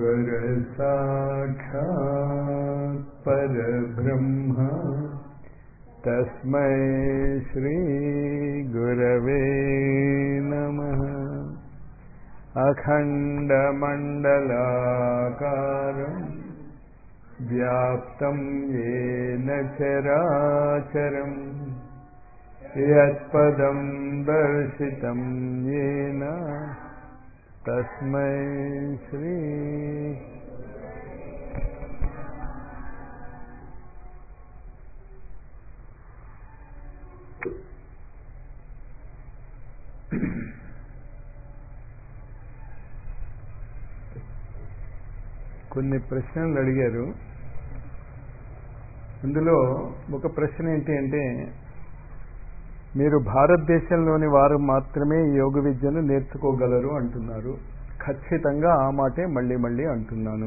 गुरुसाक्षात् परब्रह्म तस्मै श्रीगुरवे नमः अखण्डमण्डलाकारम् व्याप्तं येन चराचरम् यत्पदं दर्शितं येन तस्मै श्री కొన్ని ప్రశ్నలు అడిగారు అందులో ఒక ప్రశ్న ఏంటి అంటే మీరు భారతదేశంలోని వారు మాత్రమే యోగ విద్యను నేర్చుకోగలరు అంటున్నారు ఖచ్చితంగా ఆ మాటే మళ్ళీ మళ్ళీ అంటున్నాను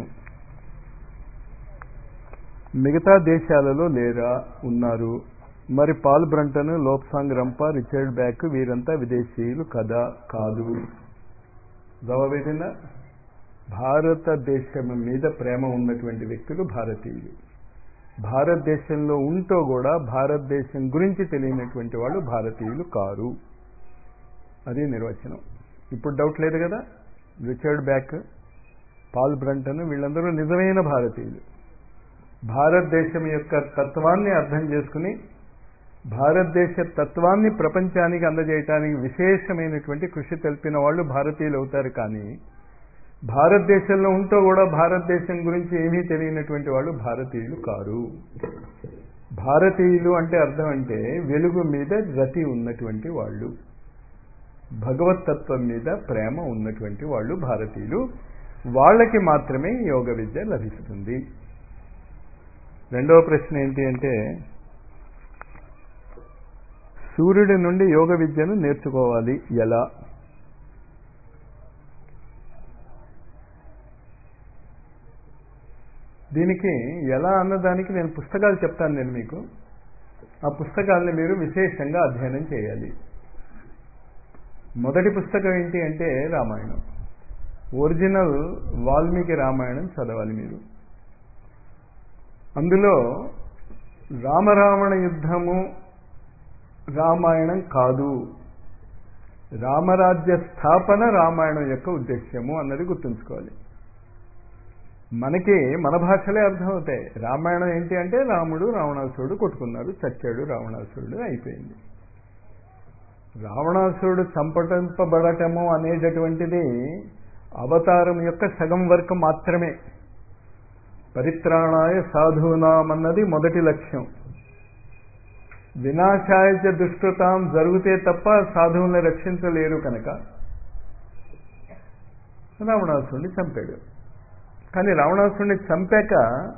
మిగతా దేశాలలో లేరా ఉన్నారు మరి Paul Brunton Lobsang Rampa Richard Bach వీరంతా విదేశీయులు కదా కాదు జవాబేదిందా భారతదేశం మీద ప్రేమ ఉన్నటువంటి వ్యక్తులు భారతీయులు భారతదేశంలో ఉంటూ కూడా భారతదేశం గురించి తెలియనటువంటి వాళ్ళు భారతీయులు కారు అది నిర్వచనం ఇప్పుడు డౌట్ లేదు కదా రిచర్డ్ బ్యాక్ పాల్ బ్రంటన్ వీళ్ళందరూ నిజమైన భారతీయులు భారతదేశం యొక్క తత్వాన్ని అర్థం చేసుకుని భారతదేశ తత్వాన్ని ప్రపంచానికి అందజేయటానికి విశేషమైనటువంటి కృషి తెలిపిన వాళ్ళు భారతీయులు అవుతారు కానీ భారతదేశంలో ఉంటూ కూడా భారతదేశం గురించి ఏమీ తెలియనటువంటి వాళ్ళు భారతీయులు కారు భారతీయులు అంటే అర్థం అంటే వెలుగు మీద రతి ఉన్నటువంటి వాళ్ళు భగవతత్వం మీద ప్రేమ ఉన్నటువంటి వాళ్ళు భారతీయులు వాళ్ళకి మాత్రమే యోగ విద్య లభిస్తుంది రెండవ ప్రశ్న ఏంటి అంటే సూర్యుడి నుండి యోగ విద్యను నేర్చుకోవాలి ఎలా దీనికి ఎలా అన్నదానికి నేను పుస్తకాలు చెప్తాను నేను మీకు ఆ పుస్తకాలని మీరు విశేషంగా అధ్యయనం చేయాలి మొదటి పుస్తకం ఏంటి అంటే రామాయణం ఒరిజినల్ వాల్మీకి రామాయణం చదవాలి మీరు అందులో రామరావణ యుద్ధము రామాయణం కాదు రామరాజ్య స్థాపన రామాయణం యొక్క ఉద్దేశ్యము అన్నది గుర్తుంచుకోవాలి మనకి మన భాషలే అర్థమవుతాయి రామాయణం ఏంటి అంటే రాముడు రావణాసురుడు కొట్టుకున్నారు చచ్చాడు రావణాసురుడు అయిపోయింది రావణాసురుడు చంపటింపబడటము అనేటటువంటిది అవతారం యొక్క సగం వరకు మాత్రమే పరిత్రాణాయ సాధునామన్నది మొదటి లక్ష్యం వినాశాయ దుష్కృతాం జరిగితే తప్ప సాధువుల్ని రక్షించలేరు కనుక రావణాసురుడిని చంపాడు కానీ రావణాసురుడిని చంపాక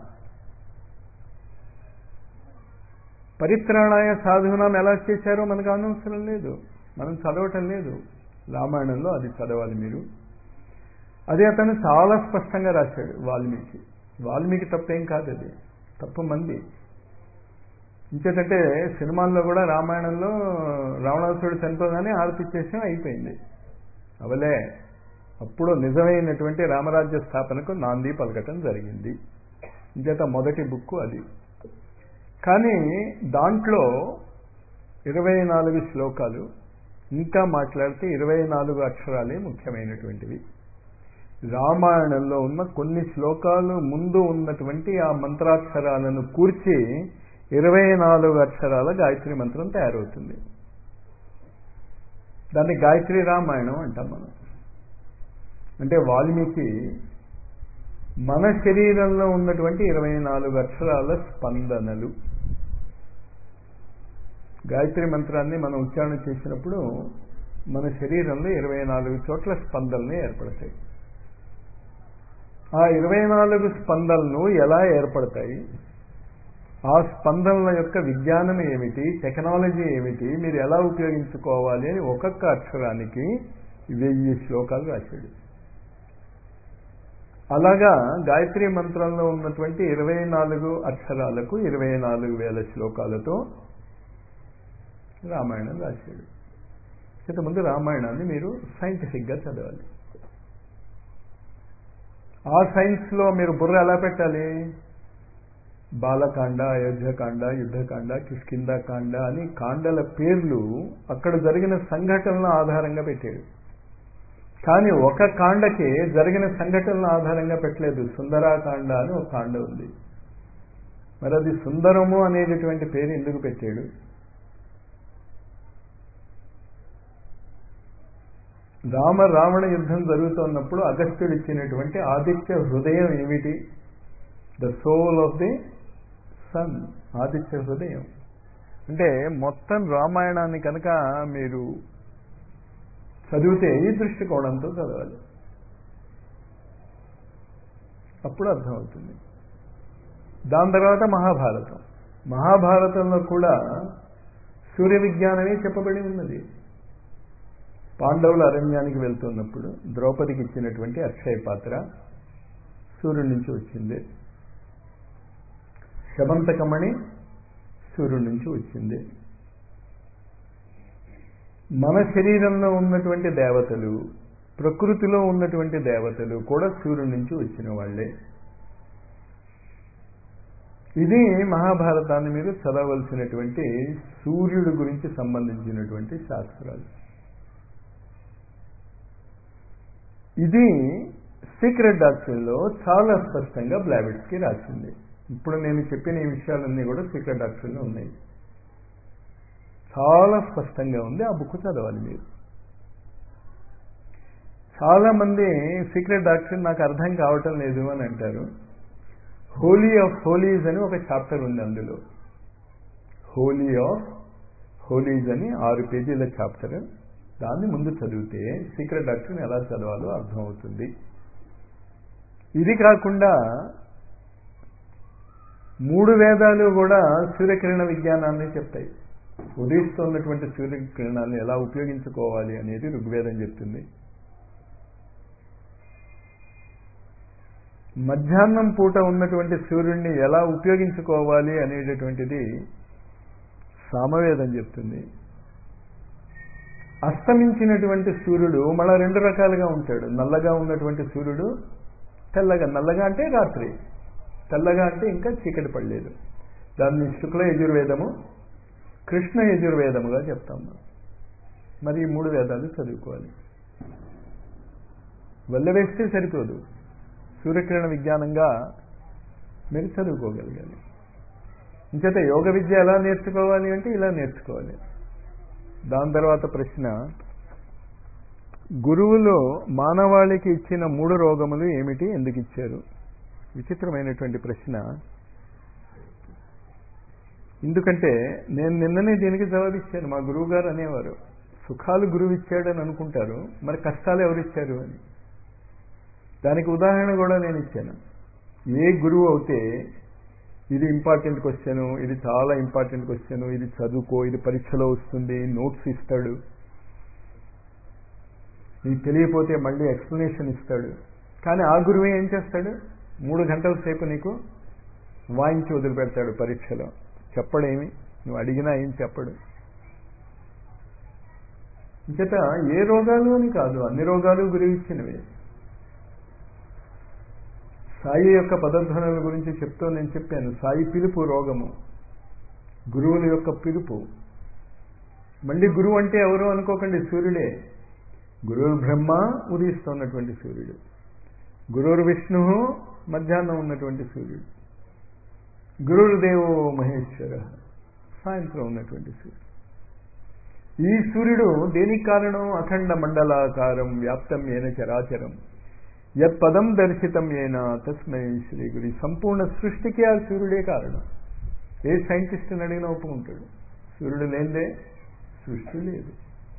పరిత్రాణాయ సాధునాం ఎలా చేశారో మనకు అనవసరం లేదు మనం చదవటం లేదు రామాయణంలో అది చదవాలి మీరు అది అతను చాలా స్పష్టంగా రాశాడు వాల్మీకి వాల్మీకి తప్పేం కాదు అది తప్పు మంది ఇంకేంటంటే సినిమాల్లో కూడా రామాయణంలో రావణాసురుడు చనిపోగానే ఆర్పిచ్చేసాం అయిపోయింది అవలే అప్పుడు నిజమైనటువంటి రామరాజ్య స్థాపనకు నాంది పలకటం జరిగింది ఇంచేత మొదటి బుక్ అది కానీ దాంట్లో ఇరవై నాలుగు శ్లోకాలు ఇంకా మాట్లాడితే ఇరవై నాలుగు అక్షరాలే ముఖ్యమైనటువంటివి రామాయణంలో ఉన్న కొన్ని శ్లోకాలు ముందు ఉన్నటువంటి ఆ మంత్రాక్షరాలను కూర్చి ఇరవై నాలుగు అక్షరాల గాయత్రి మంత్రం తయారవుతుంది దాన్ని గాయత్రి రామాయణం అంటాం మనం అంటే వాల్మీకి మన శరీరంలో ఉన్నటువంటి ఇరవై నాలుగు అక్షరాల స్పందనలు గాయత్రి మంత్రాన్ని మనం ఉచ్చారణ చేసినప్పుడు మన శరీరంలో ఇరవై నాలుగు చోట్ల స్పందనలు ఏర్పడతాయి ఆ ఇరవై నాలుగు స్పందనలు ఎలా ఏర్పడతాయి ఆ స్పందనల యొక్క విజ్ఞానం ఏమిటి టెక్నాలజీ ఏమిటి మీరు ఎలా ఉపయోగించుకోవాలి అని ఒక్కొక్క అక్షరానికి వెయ్యి శ్లోకాలు రాశాడు అలాగా గాయత్రి మంత్రంలో ఉన్నటువంటి ఇరవై నాలుగు అక్షరాలకు ఇరవై నాలుగు వేల శ్లోకాలతో రామాయణం రాశాడు ఇంతకుముందు రామాయణాన్ని మీరు సైంటిఫిక్గా చదవాలి ఆ సైన్స్లో మీరు బుర్ర ఎలా పెట్టాలి బాలకాండ అయోధ్యకాండ యుద్ధకాండ కిష్కిందాకాండ అని కాండల పేర్లు అక్కడ జరిగిన సంఘటనల ఆధారంగా పెట్టాడు కానీ ఒక కాండకి జరిగిన సంఘటనల ఆధారంగా పెట్టలేదు సుందరాకాండ అని ఒక కాండ ఉంది మరి అది సుందరము అనేటటువంటి పేరు ఎందుకు పెట్టాడు రామ రావణ యుద్ధం జరుగుతున్నప్పుడు అగస్త్యుడు ఇచ్చినటువంటి ఆదిత్య హృదయం ఏమిటి the soul of the sun Aditya Hridayam అంటే మొత్తం రామాయణాన్ని కనుక మీరు చదివితే ఈ దృష్టికోణంతో చదవాలి అప్పుడు అర్థమవుతుంది దాని తర్వాత మహాభారతం మహాభారతంలో కూడా సూర్య విజ్ఞానమే చెప్పబడి ఉన్నది పాండవులు అరణ్యానికి వెళ్తున్నప్పుడు ద్రౌపదికి ఇచ్చినటువంటి అక్షయ పాత్ర సూర్యుడి నుంచి వచ్చింది శమంతకమణి సూర్యుడి నుంచి వచ్చింది మన శరీరంలో ఉన్నటువంటి దేవతలు ప్రకృతిలో ఉన్నటువంటి దేవతలు కూడా సూర్యుడి నుంచి వచ్చిన వాళ్ళే ఇది మహాభారతాన్ని మీరు చదవలసినటువంటి సూర్యుడి గురించి సంబంధించినటువంటి శాస్త్రాలు ఇది సీక్రెట్ డాక్టరీలో చాలా స్పష్టంగా బ్లాబిట్స్కి రాసింది ఇప్పుడు నేను చెప్పిన ఈ విషయాలన్నీ కూడా సీక్రెట్ డాక్టరీలో ఉన్నాయి చాలా స్పష్టంగా ఉంది ఆ బుక్ చదవాలి మీరు చాలా మంది సీక్రెట్ డాక్టర్ నాకు అర్థం కావటం లేదు అని అంటారు హోలీ ఆఫ్ హోలీస్ అని ఒక చాప్టర్ ఉంది అందులో హోలీ ఆఫ్ హోలీస్ అని ఆరు పేజీల చాప్టర్ దాన్ని ముందు చదివితే సీక్రెట్ డాక్టర్ని ఎలా చదవాలో అర్థమవుతుంది ఇది కాకుండా మూడు వేదాలు కూడా సూర్యకిరణ విజ్ఞానాన్ని చెప్తాయి ఉదయిస్తున్నటువంటి సూర్యకిరణాలను ఎలా ఉపయోగించుకోవాలి అనేది ఋగ్వేదం చెప్తుంది మధ్యాహ్నం పూట ఉన్నటువంటి సూర్యుడిని ఎలా ఉపయోగించుకోవాలి అనేటటువంటిది సామవేదం చెప్తుంది అస్తమించినటువంటి సూర్యుడు మళ్ళా రెండు రకాలుగా ఉంటాడు నల్లగా ఉన్నటువంటి సూర్యుడు తెల్లగా నల్లగా అంటే రాత్రి తెల్లగా అంటే ఇంకా చీకటి పడలేదు దాన్ని శుక్ల యజుర్వేదము కృష్ణ యజుర్వేదముగా చెప్తాము మరి ఈ మూడు వేదాలు చదువుకోవాలి వల్లవేస్తే సరిపోదు సూర్యకిరణ విజ్ఞానంగా మీరు చదువుకోగలగాలి ఇంచేత యోగ విద్య ఎలా నేర్చుకోవాలి అంటే ఇలా నేర్చుకోవాలి దాని తర్వాత ప్రశ్న గురువులో మానవాళికి ఇచ్చిన మూడు రోగములు ఏమిటి ఎందుకు ఇచ్చారు విచిత్రమైనటువంటి ప్రశ్న ఎందుకంటే నేను నిన్ననే దీనికి జవాబిచ్చాను మా గురువు గారు అనేవారు సుఖాలు గురువు ఇచ్చాడని అనుకుంటారు మరి కష్టాలు ఎవరిచ్చారు అని దానికి ఉదాహరణ కూడా నేను ఇచ్చాను ఏ గురువు అయితే ఇది ఇంపార్టెంట్ క్వశ్చన్ ఇది చాలా ఇంపార్టెంట్ క్వశ్చన్ ఇది చదువుకో ఇది పరీక్షలో వస్తుంది నోట్స్ ఇస్తాడు నీకు తెలియపోతే మళ్ళీ ఎక్స్ప్లెనేషన్ ఇస్తాడు కానీ ఆ గురువే ఏం చేస్తాడు మూడు గంటల సేపు నీకు వాయించి వదిలిపెడతాడు పరీక్షలో చెప్పడేమి నువ్వు అడిగినా ఏం చెప్పడు ఇంచేత ఏ రోగాలు అని కాదు అన్ని రోగాలు గురువు ఇచ్చినవే సాయి యొక్క పదధ్వనుల గురించి చెప్తూ నేను చెప్పాను సాయి పిలుపు రోగము గురువుల యొక్క పిలుపు మళ్ళీ గురువు అంటే ఎవరు అనుకోకండి సూర్యుడే గురువు బ్రహ్మ ఉదయిస్తున్నటువంటి సూర్యుడు గురువురు విష్ణు మధ్యాహ్నం ఉన్నటువంటి సూర్యుడు గురువుదేవో మహేశ్వర సాయంత్రం ఉన్నటువంటి సూర్యుడు ఈ సూర్యుడు దేనికి కారణం అఖండ మండలాకారం వ్యాప్తం ఏన చరాచరం యత్ పదం దర్శితం ఏనా తస్మై శ్రీ గురి సంపూర్ణ సృష్టికి ఆ సూర్యుడే కారణం ఏ సైంటిస్ట్ని అడిగినా ఒప్పుకుంటాడు సూర్యుడు లేదే సృష్టి లేదు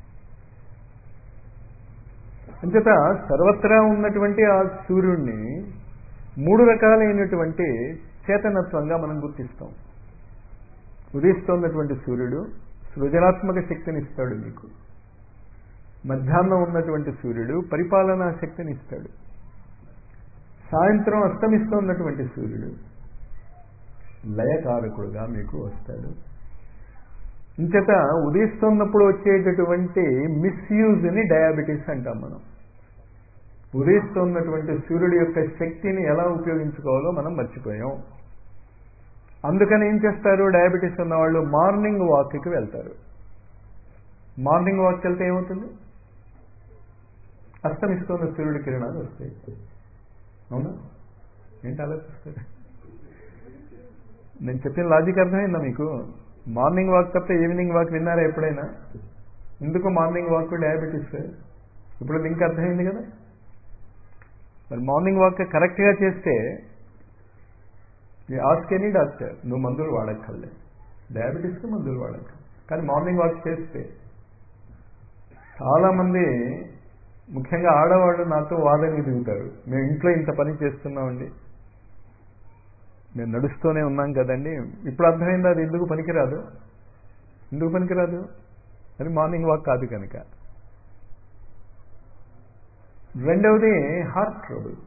అంచేత సర్వత్రా ఉన్నటువంటి ఆ సూర్యుడిని మూడు రకాలైనటువంటి చేతనత్వంగా మనం గుర్తిస్తాం ఉదయిస్తున్నటువంటి సూర్యుడు సృజనాత్మక శక్తిని ఇస్తాడు మీకు మధ్యాహ్నం ఉన్నటువంటి సూర్యుడు పరిపాలనా శక్తిని ఇస్తాడు సాయంత్రం అస్తమిస్తున్నటువంటి సూర్యుడు లయకారకుడుగా మీకు వస్తాడు ఇంచేత ఉదయిస్తున్నప్పుడు వచ్చేటటువంటి మిస్యూజ్ని డయాబెటీస్ అంటాం మనం ఉదయిస్తున్నటువంటి సూర్యుడి యొక్క శక్తిని ఎలా ఉపయోగించుకోవాలో మనం మర్చిపోయాం అందుకని ఏం చేస్తారు డయాబెటీస్ ఉన్న వాళ్ళు మార్నింగ్ వాక్కి వెళ్తారు మార్నింగ్ వాక్కి వెళ్తే ఏమవుతుంది అస్తమిస్తున్న సూర్యుడి కిరణాలు వస్తాయి అవునా ఏంటి ఆలోచిస్తారు నేను చెప్పిన లాజిక్ అర్థమైందా మీకు మార్నింగ్ వాక్ తప్ప ఈవినింగ్ వాక్ విన్నారా ఎప్పుడైనా ఎందుకు మార్నింగ్ వాక్ డయాబెటీస్ ఇప్పుడు లింక్ అర్థమైంది కదా మరి మార్నింగ్ వాక్ కరెక్ట్గా చేస్తే ఆస్క్ ఎనీ డాక్టర్ నువ్వు మందులు వాడక్కర్లే డయాబెటీస్కి మందులు వాడక్క కానీ మార్నింగ్ వాక్ చేస్తే చాలామంది ముఖ్యంగా ఆడవాళ్ళు నాతో వాదనకి దిగుతారు మేము ఇంట్లో ఇంత పని చేస్తున్నామండి మేము నడుస్తూనే ఉన్నాం కదండి ఇప్పుడు అర్థమైంది అది ఎందుకు పనికిరాదు ఎందుకు పనికిరాదు అది మార్నింగ్ వాక్ కాదు కనుక రెండవది హార్ట్ ట్రబుల్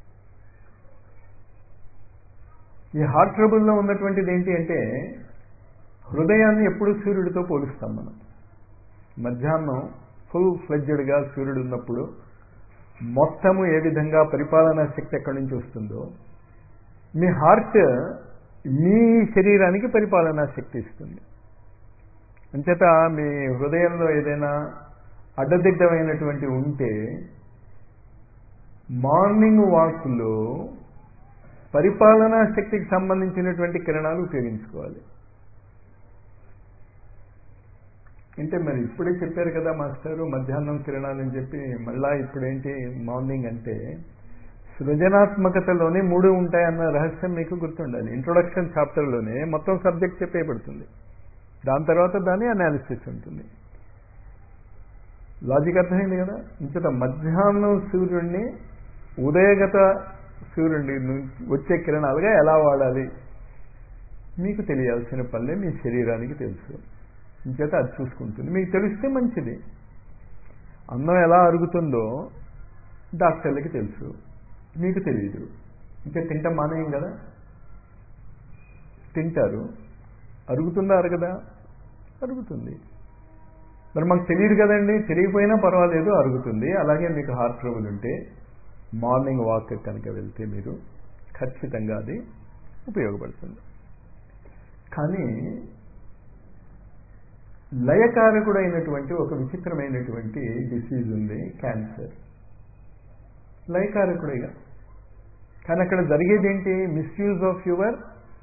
ఈ హార్ట్ ట్రబుల్లో ఉన్నటువంటిది ఏంటి అంటే హృదయాన్ని ఎప్పుడు సూర్యుడితో పోలుస్తాం మనం మధ్యాహ్నం ఫుల్ ఫ్లెడ్జెడ్గా సూర్యుడు ఉన్నప్పుడు మొత్తము ఏ విధంగా పరిపాలనా శక్తి ఎక్కడి నుంచి వస్తుందో మీ హార్ట్ మీ శరీరానికి పరిపాలనా శక్తి ఇస్తుంది అంచేత మీ హృదయంలో ఏదైనా అడ్డదిడ్డమైనటువంటి ఉంటే మార్నింగ్ వాక్లో పరిపాలనా శక్తికి సంబంధించినటువంటి కిరణాలు ఉపయోగించుకోవాలి అంటే మరి ఇప్పుడే చెప్పారు కదా మాస్టారు మధ్యాహ్నం కిరణాలు అని చెప్పి మళ్ళా ఇప్పుడేంటి మార్నింగ్ అంటే సృజనాత్మకతలోనే మూడు ఉంటాయన్న రహస్యం మీకు గుర్తుండాలి ఇంట్రొడక్షన్ చాప్టర్లోనే మొత్తం సబ్జెక్ట్ చెప్పేయబడుతుంది దాని తర్వాత దాని అనాలిసిస్ ఉంటుంది లాజిక్ అర్థమైంది కదా ఇంకట మధ్యాహ్నం సూర్యుడిని ఉదయగత సూర్యుడి నుంచి వచ్చే కిరణాలుగా ఎలా వాడాలి మీకు తెలియాల్సిన పనులే మీ శరీరానికి తెలుసు ఇంచేత అది చూసుకుంటుంది మీకు తెలిస్తే మంచిది అన్నం ఎలా అరుగుతుందో డాక్టర్లకి తెలుసు మీకు తెలియదు ఇంకా తింటాం మానేయం కదా తింటారు అరుగుతుందా అరగదా అరుగుతుంది మరి మాకు తెలియదు కదండి తెలియకపోయినా పర్వాలేదు అరుగుతుంది అలాగే మీకు హార్ట్ ట్రబుల్ ఉంటే మార్నింగ్ వాక్ కనుక వెళ్తే మీరు ఖచ్చితంగా అది ఉపయోగపడుతుంది కానీ లయకారకుడైనటువంటి ఒక విచిత్రమైనటువంటి డిసీజ్ ఉంది క్యాన్సర్ లయకారకుడిగా కానీ అక్కడ జరిగేది ఏంటి misuse of your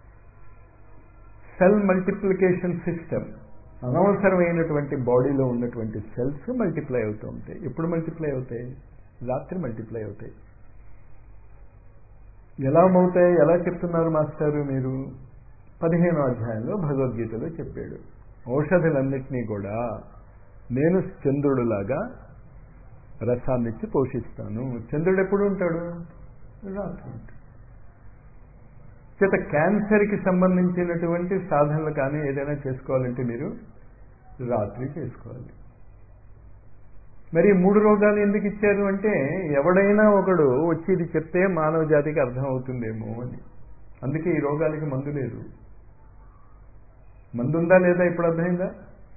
cell multiplication system అనవసరమైనటువంటి బాడీలో ఉన్నటువంటి సెల్స్ మల్టిప్లై అవుతూ ఉంటాయి ఎప్పుడు మల్టిప్లై అవుతాయి రాత్రి మల్టిప్లై అవుతాయి ఎలా అవుతాయి ఎలా చెప్తున్నారు మాస్టారు మీరు పదిహేనో అధ్యాయంలో భగవద్గీతలో చెప్పాడు ఔషధులన్నింటినీ కూడా నేను చంద్రుడులాగా రసాన్నిచ్చి పోషిస్తాను చంద్రుడు ఎప్పుడు ఉంటాడు రాత్రి ఉంటాడు చేత క్యాన్సర్కి సంబంధించినటువంటి సాధనలు కానీ ఏదైనా చేసుకోవాలంటే మీరు రాత్రి చేసుకోవాలి మరి మూడు రోగాలు ఎందుకు ఇచ్చారు అంటే ఎవడైనా ఒకడు వచ్చి ఇది చెప్తే మానవ జాతికి అర్థం అవుతుందేమో అని అందుకే ఈ రోగాలకి మందు లేదు మందు ఉందా లేదా ఇప్పుడు అర్థమైందా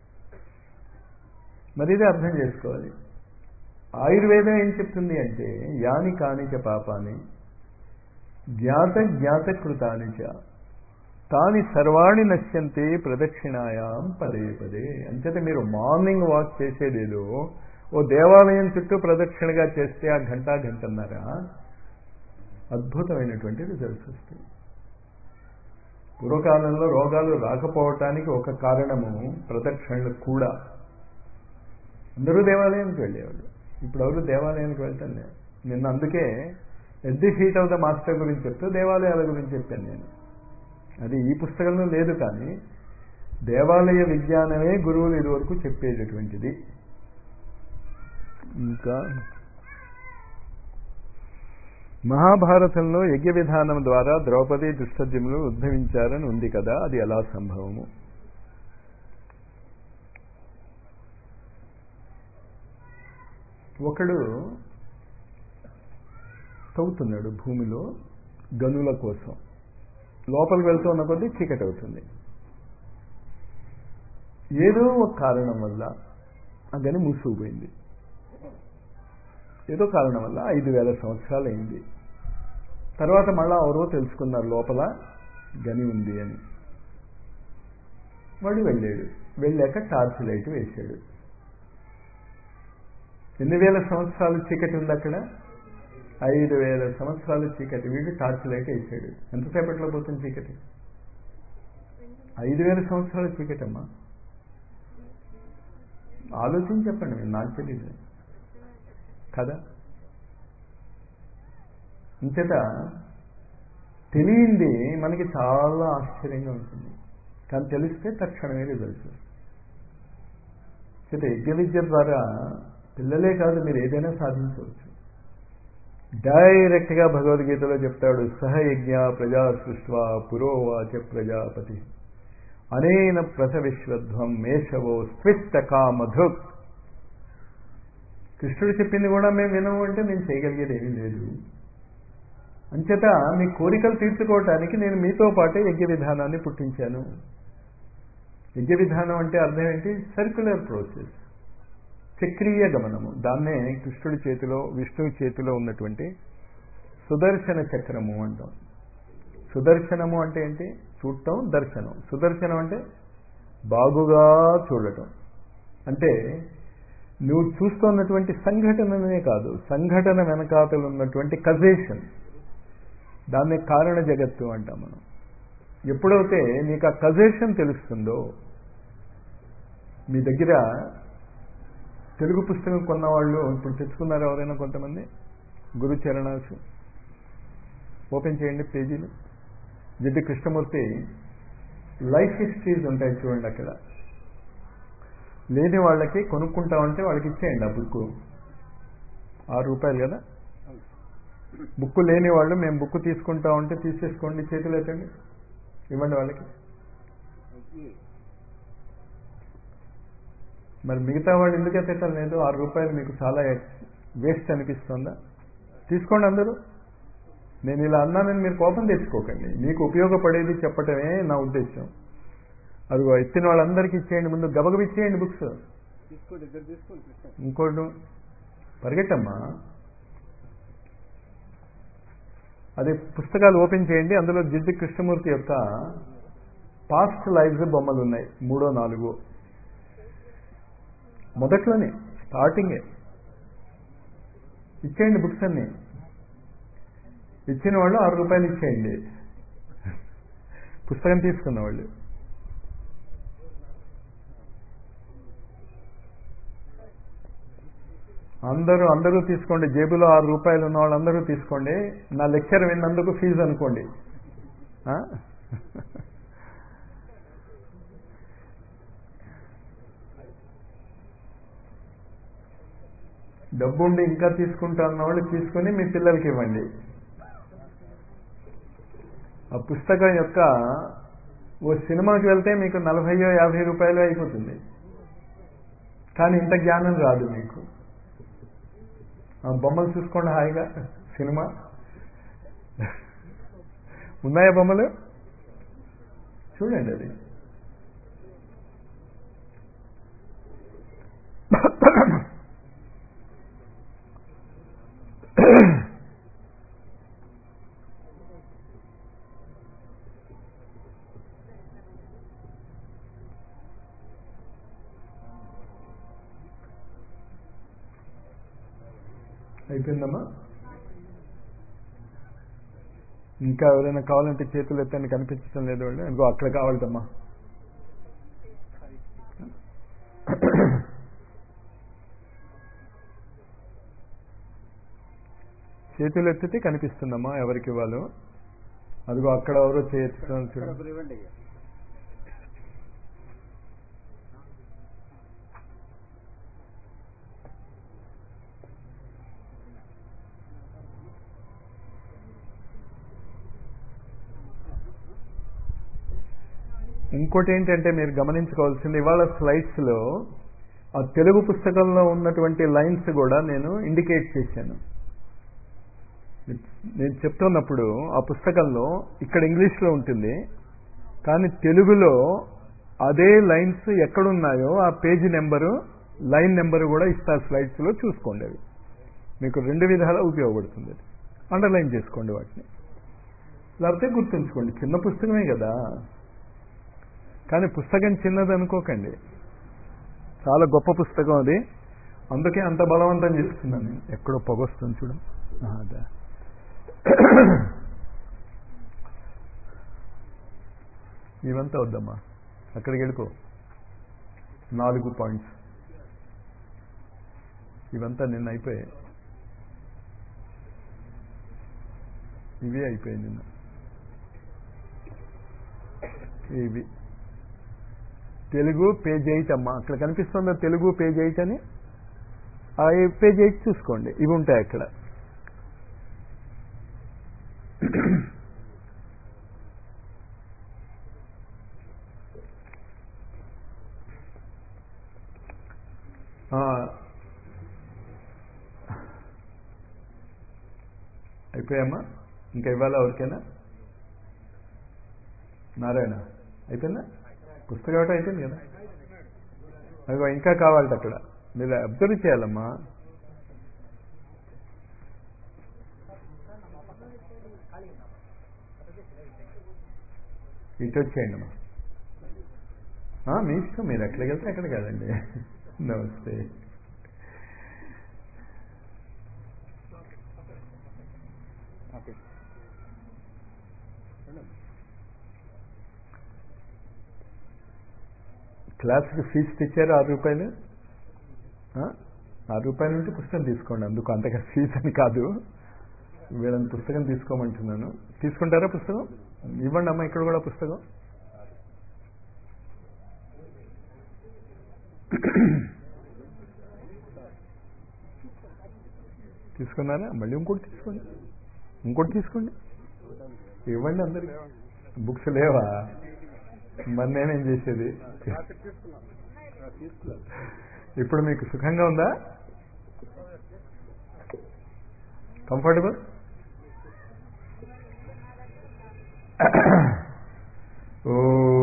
మరి ఇది అర్థం చేసుకోవాలి ఆయుర్వేదం ఏం చెప్తుంది అంటే యాని కానిచ పాపాని జ్ఞాత జ్ఞాతకృతాని చ తాని సర్వాణి నశ్యంతి ప్రదక్షిణాయాం పదే పదే అంచేత మీరు మార్నింగ్ వాక్ చేసేదేదో ఓ దేవాలయం చుట్టూ ప్రదక్షిణగా చేస్తే ఆ గంట గంటన్నర అద్భుతమైనటువంటి రిజల్ట్స్ వస్తాయి పూర్వకాలంలో రోగాలు రాకపోవటానికి ఒక కారణము ప్రదక్షిణలు కూడా అందరూ దేవాలయానికి వెళ్ళేవాళ్ళు ఇప్పుడు ఎవరు దేవాలయానికి వెళ్తాను నేను నిన్న అందుకే at the feet of the master గురించి చెప్తూ దేవాలయాల గురించి చెప్పాను నేను అది ఈ పుస్తకంలో లేదు కానీ దేవాలయ విజ్ఞానమే గురువులు ఇదివరకు చెప్పేటటువంటిది ఇంకా మహాభారతంలో యజ్ఞ విధానం ద్వారా ద్రౌపది దుష్టద్యుములు ఉద్భవించారని ఉంది కదా అది ఎలా సంభవము ఒకడు తవ్వుతున్నాడు భూమిలో గనుల కోసం లోపలికి వెళ్తూ ఉన్న కొద్దీ చీకటి అవుతుంది ఏదో ఒక కారణం వల్ల ఆ గని మూసుకుపోయింది ఏదో కారణం వల్ల ఐదు వేల సంవత్సరాలు అయింది తర్వాత మళ్ళా ఎవరో తెలుసుకున్నారు లోపల గని ఉంది అని వాడు వెళ్ళాడు వెళ్ళాక టార్చ్ లైట్ వేశాడు ఎన్ని వేల సంవత్సరాలు చీకటి ఉంది అక్కడ ఐదు వేల సంవత్సరాలు చీకటి వీడు టార్చ్ లైట్ వేసాడు ఎంతసేపట్లో పోతుంది చీకటి ఐదు వేల సంవత్సరాల చీకటి అమ్మా ఆలోచించి చెప్పండి మీరు నాకు తెలియదు కదా ఇంతట తెలియంది మనకి చాలా ఆశ్చర్యంగా ఉంటుంది కానీ తెలిస్తే తక్షణమే రిజల్ట్ చేత యజ్ఞ విద్య ద్వారా పిల్లలే కాదు మీరు ఏదైనా సాధించవచ్చు డైరెక్ట్గా భగవద్గీతలో చెప్తాడు సహయజ్ఞ ప్రజా సృష్వా పురోవాచ ప్రజాపతి అనేన ప్రసవిశ్వధ్వం మేషవో స్విష్ట కామధృక్ కృష్ణుడు చెప్పింది కూడా మేము వినము అంటే నేను చేయగలిగేది ఏమీ లేదు అంచేత మీ కోరికలు తీర్చుకోవటానికి నేను మీతో పాటే యజ్ఞ విధానాన్ని పుట్టించాను యజ్ఞ విధానం అంటే అర్థం ఏంటి సర్క్యులర్ ప్రాసెస్ చక్రీయ గమనము దాన్నే కృష్ణుడి చేతిలో విష్ణువు చేతిలో ఉన్నటువంటి సుదర్శన చక్రము అంటాం సుదర్శనము అంటే ఏంటి చూడటం దర్శనం సుదర్శనం అంటే బాగుగా చూడటం అంటే నువ్వు చూస్తున్నటువంటి సంఘటననే కాదు సంఘటన వెనకాతలు ఉన్నటువంటి కజేషన్ దాన్ని కారణ జగత్తు అంటాం మనం ఎప్పుడైతే నీకు ఆ కజేషన్ తెలుస్తుందో మీ దగ్గర తెలుగు పుస్తకం కొన్నవాళ్ళు ఇప్పుడు తెచ్చుకున్నారు ఎవరైనా కొంతమంది గురు చరణాసు ఓపెన్ చేయండి పేజీలు జిడ్డు కృష్ణమూర్తి లైఫ్ హిస్టరీస్ ఉంటాయి చూడండి అక్కడ లేని వాళ్ళకి కొనుక్కుంటామంటే వాళ్ళకి ఇచ్చేయండి ఆ బుక్ ఆరు రూపాయలు కదా బుక్ లేని వాళ్ళు మేము బుక్ తీసుకుంటా ఉంటే తీసేసుకోండి చేతులు ఎత్తండి ఇవ్వండి వాళ్ళకి మరి మిగతా వాళ్ళు ఎందుకు ఎత్తటం లేదు ఆరు రూపాయలు మీకు చాలా వేస్ట్ అనిపిస్తుందా తీసుకోండి అందరూ నేను ఇలా అన్నానని మీరు కోపం తెచ్చుకోకండి మీకు ఉపయోగపడేది చెప్పటమే నా ఉద్దేశం అదిగో ఎత్తిన వాళ్ళందరికీ ఇచ్చేయండి ముందు గబగబ ఇచ్చేయండి బుక్స్ తీసుకోండి ఇద్దరు తీసుకోండి కృష్ణ ఇంకోటి పరిగెట్టమ్మా అదే పుస్తకాలు ఓపెన్ చేయండి అందులో జిడ్డు కృష్ణమూర్తి యొక్క పాస్ట్ లైవ్స్ బొమ్మలు ఉన్నాయి మూడో నాలుగో మొదట్లోనే స్టార్టింగే ఇచ్చేయండి బుక్స్ అన్ని ఇచ్చిన వాళ్ళు ఆరు రూపాయలు ఇచ్చేయండి పుస్తకం తీసుకున్న వాళ్ళు అందరూ అందరూ తీసుకోండి జేబులో ఆరు రూపాయలు ఉన్న వాళ్ళందరూ తీసుకోండి నా లెక్చర్ విన్నందుకు ఫీజు అనుకోండి ఆ? డబ్బుండి ఇంకా తీసుకుంటా ఉన్న వాళ్ళు తీసుకొని మీ పిల్లలకి ఇవ్వండి ఆ పుస్తకం యొక్క ఓ సినిమాకి వెళ్తే మీకు నలభైయో యాభై రూపాయలు అయిపోతుంది కానీ ఇంత జ్ఞానం రాదు మీకు ఆ బొమ్మలు చూసుకోండి హాయిగా సినిమా ఉన్నాయా బొమ్మలు చూడండి అది అయిపోయిందమ్మా ఇంకా ఎవరైనా కావాలంటే చేతులు ఎత్తండి కనిపించడం లేదు వాళ్ళు ఇంకో అక్కడ కావాలమ్మా చేతులు ఎత్తితే కనిపిస్తుందమ్మా ఎవరికి ఇవ్వాలో అదిగో అక్కడ ఎవరో చేస్తున్నాను ఇక్కడ చూడండి ఒకరు ఇవ్వండి అయ్యా ఇంకోటి ఏంటంటే మీరు గమనించుకోవాల్సింది ఇవాళ స్లైడ్స్ లో ఆ తెలుగు పుస్తకంలో ఉన్నటువంటి లైన్స్ కూడా నేను ఇండికేట్ చేశాను నేను చెప్తున్నప్పుడు ఆ పుస్తకంలో ఇక్కడ ఇంగ్లీష్లో ఉంటుంది కానీ తెలుగులో అదే లైన్స్ ఎక్కడున్నాయో ఆ పేజీ నెంబరు లైన్ నెంబరు కూడా ఇస్తారు స్లైడ్స్లో చూసుకోండి అవి మీకు రెండు విధాలా ఉపయోగపడుతుంది అది అండర్లైన్ చేసుకోండి వాటిని లేకపోతే గుర్తుంచుకోండి చిన్న పుస్తకమే కదా కానీ పుస్తకం చిన్నది అనుకోకండి చాలా గొప్ప పుస్తకం అది అందుకే అంత బలవంతం చేస్తున్నాను నేను ఎక్కడో పొగొస్తుంది చూడం ఆ, అదా ఇవంతా వద్దమ్మా అక్కడికి వెళ్ళిపో నాలుగు పాయింట్స్ ఇవంతా నిన్న అయిపోయాయి ఇవి అయిపోయాయి నిన్న ఇవి తెలుగు పేజ్ ఎయిట్ అమ్మా అక్కడ కనిపిస్తుందా తెలుగు పేజ్ ఎయిట్ అని ఆ పేజ్ ఎయిట్ చూసుకోండి ఇవి ఉంటాయి అక్కడ ఆ, అయిపోయామ్మా ఇంకా ఇవ్వాలా ఎవరికైనా నారాయణ అయిపోయిందా పుస్తకం ఒకటి అయిపోయింది కదా అదిగో ఇంకా కావాలట అక్కడ మీరు అబ్జర్వ్ చేయాలమ్మా ఇటు వచ్చేయండి అమ్మా ఆ, మీ ఇష్టం మీరు ఎక్కడికి వెళ్తే అక్కడ కాదండి నమస్తే ఓకే క్లాస్కి ఫీజు తెచ్చారు ఆరు రూపాయలు ఆ? ఆరు రూపాయలు ఉంటే పుస్తకం తీసుకోండి అందుకు అంతగా ఫీజు అని కాదు వీళ్ళని పుస్తకం తీసుకోమంటున్నాను తీసుకుంటారా పుస్తకం ఇవ్వండి అమ్మ ఇక్కడ కూడా పుస్తకం తీసుకున్నారా మళ్ళీ ఇంకోటి తీసుకోండి ఇంకోటి తీసుకోండి ఇవ్వండి అందరికి బుక్స్ లేవా మరి నేనేం చేసేది రాత్రి తీసుకున్నాను ఆ, తీసుకున్నాను ఇప్పుడు మీకు సుఖంగా ఉందా కంఫర్టబుల్ ఓ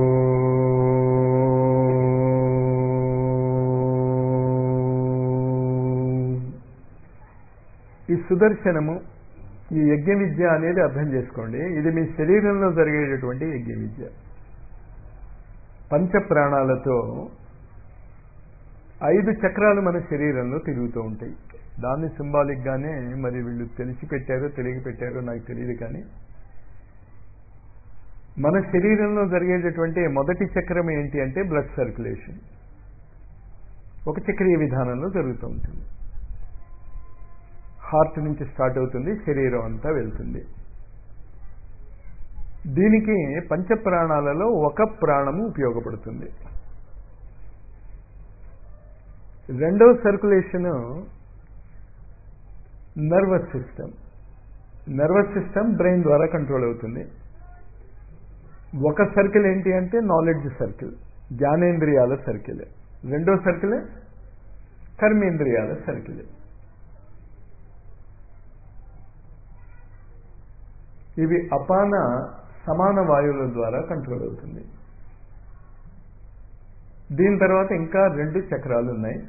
ఈ సుదర్శనము ఈ యజ్ఞ విద్య అనేది అర్థం చేసుకోండి ఇది మీ శరీరంలో జరిగేటటువంటి యజ్ఞ విద్య పంచ ప్రాణాలతో ఐదు చక్రాలు మన శరీరంలో తిరుగుతూ ఉంటాయి దాన్ని సింబాలిక్ గానే మరి వీళ్ళు తెలిసి పెట్టారో తెలియక పెట్టారో నాకు తెలియదు కానీ మన శరీరంలో జరిగేటటువంటి మొదటి చక్రం ఏంటి అంటే బ్లడ్ సర్క్యులేషన్ ఒక చక్రీయ విధానంలో జరుగుతూ ఉంటుంది హార్ట్ నుంచి స్టార్ట్ అవుతుంది శరీరం అంతా వెళ్తుంది దీనికి పంచ ప్రాణాలలో ఒక ప్రాణము ఉపయోగపడుతుంది రెండో circulation nervous system nervous system brain ద్వారా కంట్రోల్ అవుతుంది ఒక సర్కిల్ ఏంటి అంటే నాలెడ్జ్ సర్కిల్ జ్ఞానేంద్రియాల సర్కిల్ రెండో సర్కిల్ కర్మేంద్రియాల సర్కిల్ ఇవి అపాన సమాన వాయువుల ద్వారా కంట్రోల్ అవుతుంది దీని తర్వాత ఇంకా రెండు చక్రాలు ఉన్నాయి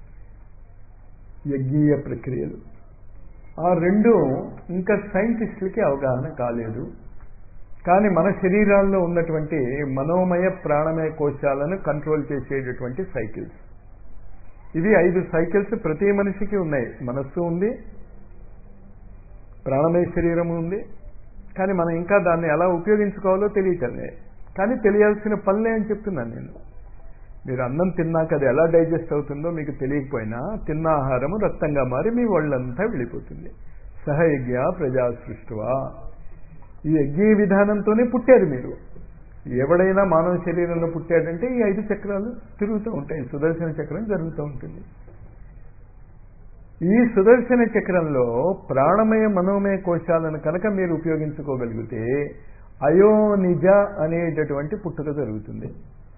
యజ్ఞీయ ప్రక్రియలు ఆ రెండు ఇంకా సైంటిస్టులకి అవగాహన కాలేదు కానీ మన శరీరాల్లో ఉన్నటువంటి మనోమయ ప్రాణమయ కోశాలను కంట్రోల్ చేసేటటువంటి సైకిల్స్ ఇవి ఐదు సైకిల్స్ ప్రతి మనిషికి ఉన్నాయి మనస్సు ఉంది ప్రాణమయ శరీరము ఉంది కానీ మనం ఇంకా దాన్ని ఎలా ఉపయోగించుకోవాలో తెలియటలే కానీ తెలియాల్సిన పనులే అని చెప్తున్నాను నేను మీరు అన్నం తిన్నాక అది ఎలా డైజెస్ట్ అవుతుందో మీకు తెలియకపోయినా తిన్న ఆహారము రక్తంగా మారి మీ ఒళ్ళంతా వెళ్ళిపోతుంది సహయజ్ఞ ప్రజా సృష్టివా ఈ యజ్ఞ విధానంతోనే పుట్టారు మీరు ఎవడైనా మానవ శరీరంలో పుట్టాడంటే ఈ ఐదు చక్రాలు తిరుగుతూ ఉంటాయి సుదర్శన చక్రం జరుగుతూ ఉంటుంది ఈ సుదర్శన చక్రంలో ప్రాణమయ మనోమయ కోశాలను కనుక మీరు ఉపయోగించుకోగలిగితే అయోనిజ అనేటటువంటి పుట్టుక జరుగుతుంది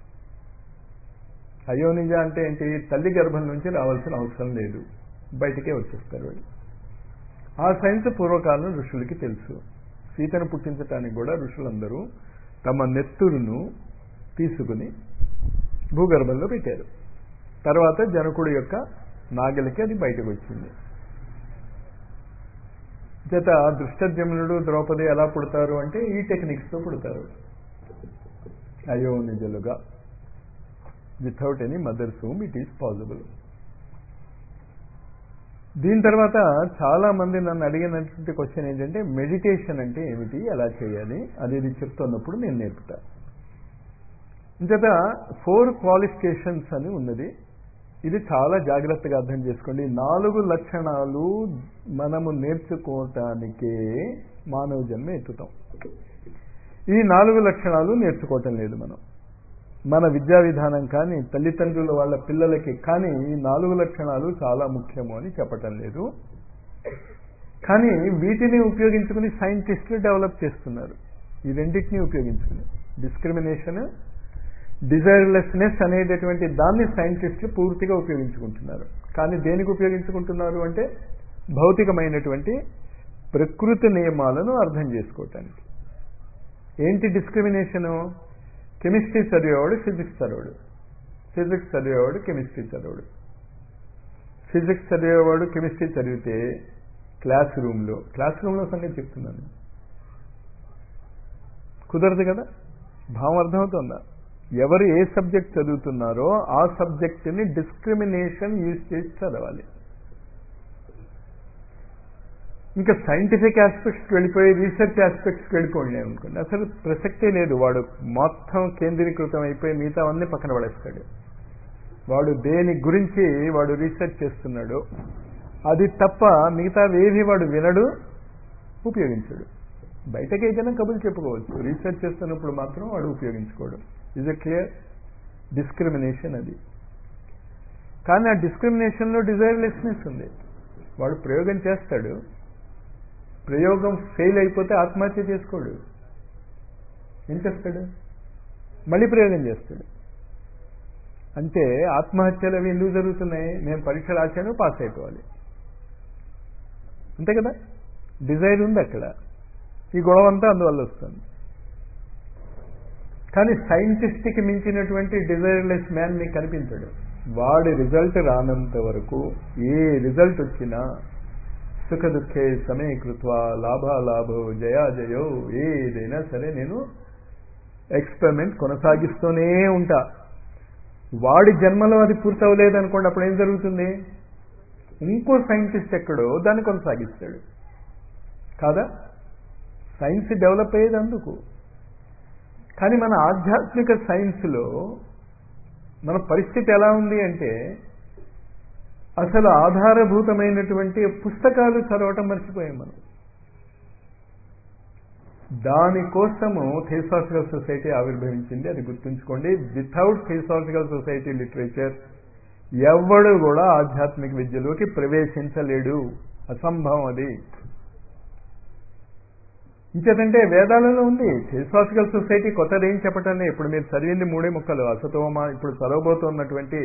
అయోనిజ అంటే ఏంటి తల్లి గర్భం నుంచి రావాల్సిన అవసరం లేదు బయటికే వచ్చేస్తారు వాళ్ళు ఆ సైన్స్ పూర్వకాలం ఋషులకి తెలుసు సీతను పుట్టించడానికి కూడా ఋషులందరూ తమ నెత్తురును తీసుకుని భూగర్భంలో పెట్టారు తర్వాత జనకుడు యొక్క నాగలికి అది బయటకు వచ్చింది చేత దృష్టద్యుమ్నుడు ద్రౌపది ఎలా పుడతారు అంటే ఈ టెక్నిక్స్తో పుడతారు అయో నిజలుగా without any mother's home it is possible దీని తర్వాత చాలా మంది నన్ను అడిగినటువంటి క్వశ్చన్ ఏంటంటే మెడిటేషన్ అంటే ఏమిటి ఎలా చేయాలి అనేది చెప్తున్నప్పుడు నేను నేర్పుతా ఇంతట ఫోర్ క్వాలిఫికేషన్స్ అని ఉన్నది ఇది చాలా జాగ్రత్తగా అర్థం చేసుకోండి నాలుగు లక్షణాలు మనము నేర్చుకోవటానికే మానవ జన్మ ఎత్తుతాం ఈ నాలుగు లక్షణాలు నేర్చుకోవటం లేదు మనం మన విద్యా విధానం కానీ తల్లిదండ్రుల వాళ్ళ పిల్లలకి కానీ ఈ నాలుగు లక్షణాలు చాలా ముఖ్యము అని చెప్పటం లేదు కానీ వీటిని ఉపయోగించుకుని సైంటిస్టులు డెవలప్ చేస్తున్నారు ఈ రెండింటిని ఉపయోగించుకుని డిస్క్రిమినేషన్ డిజైర్లెస్నెస్ అనేటటువంటి దాన్ని సైంటిస్టులు పూర్తిగా ఉపయోగించుకుంటున్నారు కానీ దేనికి ఉపయోగించుకుంటున్నారు అంటే భౌతికమైనటువంటి ప్రకృతి నియమాలను అర్థం చేసుకోవటానికి ఏంటి డిస్క్రిమినేషను కెమిస్ట్రీ చదివేవాడు ఫిజిక్స్ చదవడు ఫిజిక్స్ చదివేవాడు కెమిస్ట్రీ చదవడు ఫిజిక్స్ చదివేవాడు కెమిస్ట్రీ చదివితే క్లాస్ రూమ్లో క్లాస్ రూమ్లో సంగతి చెప్తున్నాను కుదరదు కదా భావం అర్థమవుతుందా ఎవరు ఏ సబ్జెక్ట్ చదువుతున్నారో ఆ సబ్జెక్ట్ని డిస్క్రిమినేషన్ యూజ్ చేసి చదవాలి ఇంకా సైంటిఫిక్ ఆస్పెక్ట్స్కి వెళ్ళిపోయి రీసెర్చ్ ఆస్పెక్ట్స్కి వెళ్ళిపోండి అనుకోండి అసలు ప్రసక్తే లేదు వాడు మొత్తం కేంద్రీకృతం అయిపోయి మిగతా అన్నీ పక్కన పడేస్తాడు వాడు దేని గురించి వాడు రీసెర్చ్ చేస్తున్నాడు అది తప్ప మిగతావేవి వాడు వినడు ఉపయోగించడు బయటకి ఏదైనా కబులు చెప్పుకోవచ్చు రీసెర్చ్ చేస్తున్నప్పుడు మాత్రం వాడు ఉపయోగించుకోడు ఇజ్ ఎ క్లియర్ డిస్క్రిమినేషన్ అది కానీ ఆ డిస్క్రిమినేషన్లో డిజైర్లెస్నెస్ ఉంది వాడు ప్రయోగం చేస్తాడు ప్రయోగం ఫెయిల్ అయిపోతే ఆత్మహత్య చేసుకోడు ఏం చేస్తాడు మళ్ళీ ప్రయోగం చేస్తాడు అంటే ఆత్మహత్యలు అవి ఎందుకు జరుగుతున్నాయి నేను పరీక్ష రాశాను పాస్ అయిపోవాలి అంతే కదా డిజైర్ ఉంది అక్కడ ఈ గొడవ అంతా అందువల్ల వస్తుంది కానీ సైంటిస్ట్కి మించినటువంటి డిజైర్లెస్ మ్యాన్ మీకు కనిపించడు వాడి రిజల్ట్ రానంత వరకు ఏ రిజల్ట్ వచ్చినా సుఖ దుఃఖే సమీకృత్వ లాభాలాభో జయా జయో ఏదైనా సరే నేను ఎక్స్పెరిమెంట్ కొనసాగిస్తూనే ఉంటా వాడి జన్మలో అది పూర్తవలేదు అనుకోండి అప్పుడు ఏం జరుగుతుంది ఇంకో సైంటిస్ట్ ఎక్కడో దాన్ని కొనసాగిస్తాడు కాదా సైన్స్ డెవలప్ అయ్యేది అందుకు కానీ మన ఆధ్యాత్మిక సైన్స్లో మన పరిస్థితి ఎలా ఉంది అంటే అసలు ఆధారభూతమైనటువంటి పుస్తకాలు చదవటం మర్చిపోయాం మనం దానికోసము థియోసాఫికల్ సొసైటీ ఆవిర్భవించింది అది గుర్తుంచుకోండి వితౌట్ థియోసాఫికల్ సొసైటీ లిటరేచర్ ఎవడు కూడా ఆధ్యాత్మిక విద్యలోకి ప్రవేశించలేడు అసంభవం అది ఇంకేదంటే వేదాలలో ఉంది థియోసాఫికల్ సొసైటీ కొత్తది ఏం చెప్పటం ఇప్పుడు మీరు చదివింది మూడే ముక్కలు అసతోమ ఇప్పుడు చదవబోతున్నటువంటి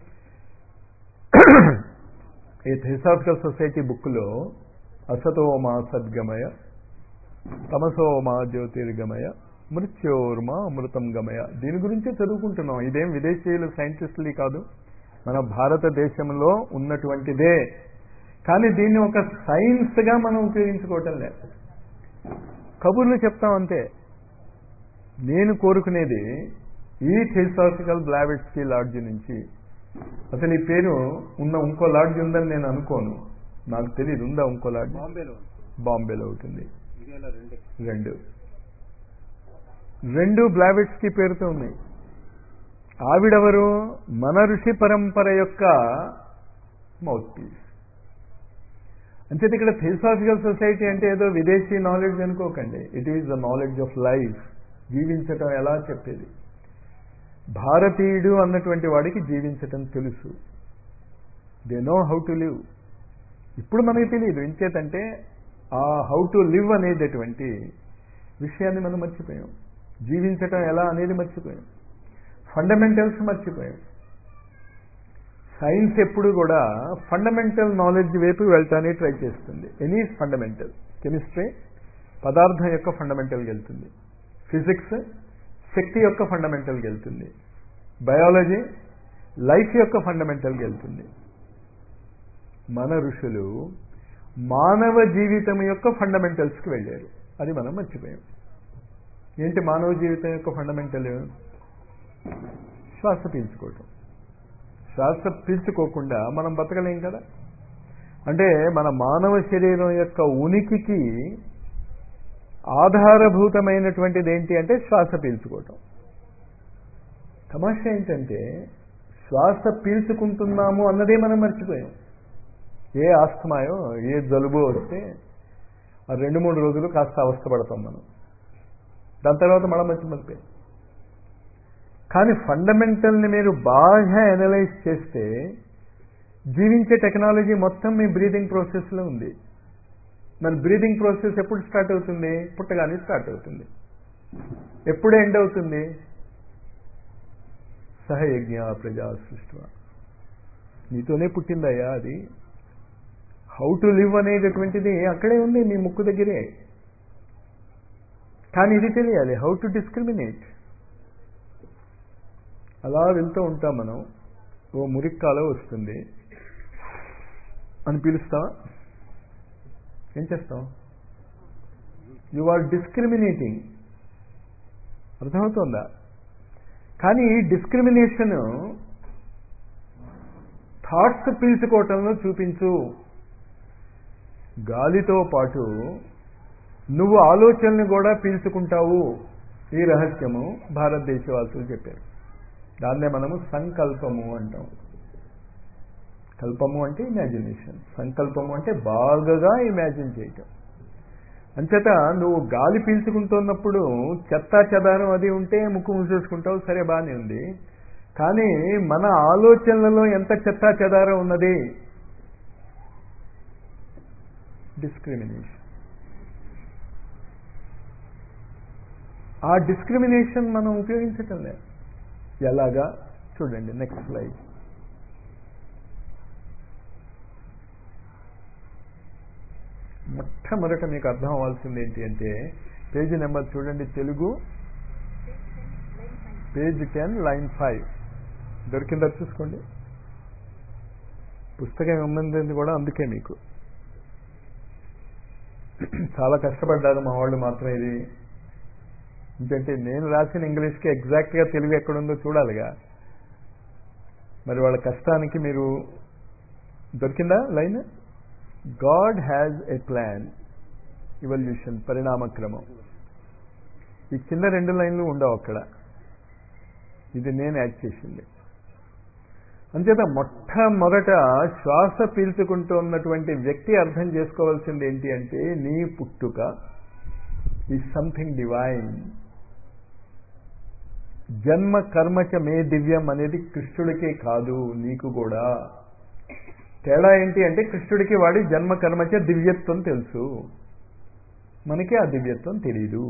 ఈ థియోసాఫికల్ సొసైటీ బుక్లో అసతోమా సద్గమయ తమసోమా జ్యోతిర్గమయ మృత్యోర్మా అమృతం గమయ దీని గురించే చదువుకుంటున్నాం ఇదేం విదేశీయులు సైంటిస్టులు కాదు మన భారతదేశంలో ఉన్నటువంటిదే కానీ దీన్ని ఒక సైన్స్గా మనం ఉపయోగించుకోవటం లేదు కబుర్లు చెప్తాం అంతే నేను కోరుకునేది ఈ థియోసాఫికల్ బ్లావెట్స్కి లాడ్జ్ నుంచి అసలు ఈ పేరు ఉన్న ఇంకో లాడ్జ్ ఉందని నేను అనుకోను నాకు తెలియదు ఉందా ఇంకో లాడ్జ్ బాంబేలో బాంబేలో ఉంటుంది ఇండియాలో రెండే రెండు రెండు బ్లావెట్స్ కి పేరుతో ఉన్నాయి ఆవిడెవరు మన ఋషి పరంపర యొక్క మౌత్ పీస్ అంచేత ఇక్కడ థియోసాఫికల్ సొసైటీ అంటే ఏదో విదేశీ నాలెడ్జ్ అనుకోకండి it is the knowledge of life జీవించటం ఎలా చెప్పేది భారతీయుడు అన్నటువంటి వాడికి జీవించటం తెలుసు they know how to live ఇప్పుడు మనకి తెలియదు ఇంచేతంటే ఆ హౌ టు లివ్ అనేటటువంటి విషయాన్ని మనం మర్చిపోయాం జీవించటం ఎలా అనేది మర్చిపోయాం ఫండమెంటల్స్ మర్చిపోయాం సైన్స్ ఎప్పుడు కూడా ఫండమెంటల్ నాలెడ్జ్ వైపు వెళ్ళటానికి ట్రై చేస్తుంది ఎనీ ఫండమెంటల్ కెమిస్ట్రీ పదార్థం యొక్క ఫండమెంటల్కి వెళ్తుంది ఫిజిక్స్ శక్తి యొక్క ఫండమెంటల్కి వెళ్తుంది బయాలజీ లైఫ్ యొక్క ఫండమెంటల్కి వెళ్తుంది మన ఋషులు మానవ జీవితం యొక్క ఫండమెంటల్స్కి వెళ్ళారు అది మనం మర్చిపోయాం ఏంటి మానవ జీవితం యొక్క ఫండమెంటల్ శ్వాస పీల్చుకోవటం శ్వాస పీల్చుకోకుండా మనం బతకలేం కదా అంటే మన మానవ శరీరం యొక్క ఉనికికి ఆధారభూతమైనటువంటిది ఏంటి అంటే శ్వాస పీల్చుకోవటం తమాషా ఏంటంటే శ్వాస పీల్చుకుంటున్నాము అన్నదే మనం మర్చిపోయాం ఏ ఆస్తమాయో ఏ జలుబో వస్తే ఆ రెండు మూడు రోజులు కాస్త అవస్థపడతాం మనం దాని తర్వాత మళ్ళీ మంచి మర్చిపోయాం కానీ ఫండమెంటల్ని మీరు బాగా అనలైజ్ చేస్తే జీవించే టెక్నాలజీ మొత్తం మీ బ్రీదింగ్ ప్రాసెస్లో ఉంది మరి బ్రీదింగ్ ప్రాసెస్ ఎప్పుడు స్టార్ట్ అవుతుంది పుట్టగానే స్టార్ట్ అవుతుంది ఎప్పుడు ఎండ్ అవుతుంది సహయజ్ఞ ప్రజా సృష్టి నీతోనే పుట్టిందయ్యా అది హౌ టు లివ్ అనేటటువంటిది అక్కడే ఉంది మీ ముక్కు దగ్గరే కానీ ఇది తెలియాలి హౌ టు డిస్క్రిమినేట్ అలా వెళ్తూ ఉంటాం మనం ఓ మురిక్కాలో వస్తుంది అని పిలుస్తావా ఏం చేస్తాం యు ఆర్ డిస్క్రిమినేటింగ్ అర్థమవుతుందా కానీ ఈ డిస్క్రిమినేషన్ థాట్స్ పీల్చుకోవటంలో చూపించు గాలితో పాటు నువ్వు ఆలోచనలు కూడా పీల్చుకుంటావు ఈ రహస్యము భారతదేశవాసులు చెప్పారు దాన్నే మనము సంకల్పము అంటాం కల్పము అంటే ఇమాజినేషన్ సంకల్పము అంటే బాగా ఇమాజిన్ చేయటం అంచేత నువ్వు గాలి పీల్చుకుంటున్నప్పుడు చెత్త చెదారం అది ఉంటే ముక్కు మూసేసుకుంటావు సరే బాగానే ఉంది కానీ మన ఆలోచనలలో ఎంత చెత్త చెదారం ఉన్నది డిస్క్రిమినేషన్ ఆ డిస్క్రిమినేషన్ మనం ఉపయోగించటం లేదు ఎలాగా చూడండి నెక్స్ట్ స్లైడ్ మొట్టమొదట మీకు అర్థం అవ్వాల్సింది ఏంటి అంటే పేజీ నెంబర్ చూడండి Telugu page ten line five దొరికిందా చూసుకోండి పుస్తకం ఇమ్మంది కూడా అందుకే మీకు చాలా కష్టపడ్డారు మా వాళ్ళు మాత్రం ఇది ఎందుకంటే నేను రాసిన ఇంగ్లీష్కి ఎగ్జాక్ట్గా తెలుగు ఎక్కడుందో చూడాలిగా మరి వాళ్ళ కష్టానికి మీరు దొరికిందా line God has a plan evolution పరిణామక్రమం ఈ కింద రెండు లైన్లు ఉండవు అక్కడ ఇది నేను యాడ్ చేసింది అంచేత మొట్టమొదట శ్వాస పీల్చుకుంటూ ఉన్నటువంటి వ్యక్తి అర్థం చేసుకోవాల్సింది ఏంటి అంటే నీ పుట్టుక ఈ సంథింగ్ డివైన్ జన్మ కర్మచ మే దివ్యం అనేది కృష్ణుడికే కాదు నీకు కూడా తేడా ఏంటి అంటే కృష్ణుడికి వాడి జన్మ కర్మచ దివ్యత్వం తెలుసు మనకి ఆ దివ్యత్వం తెలీదు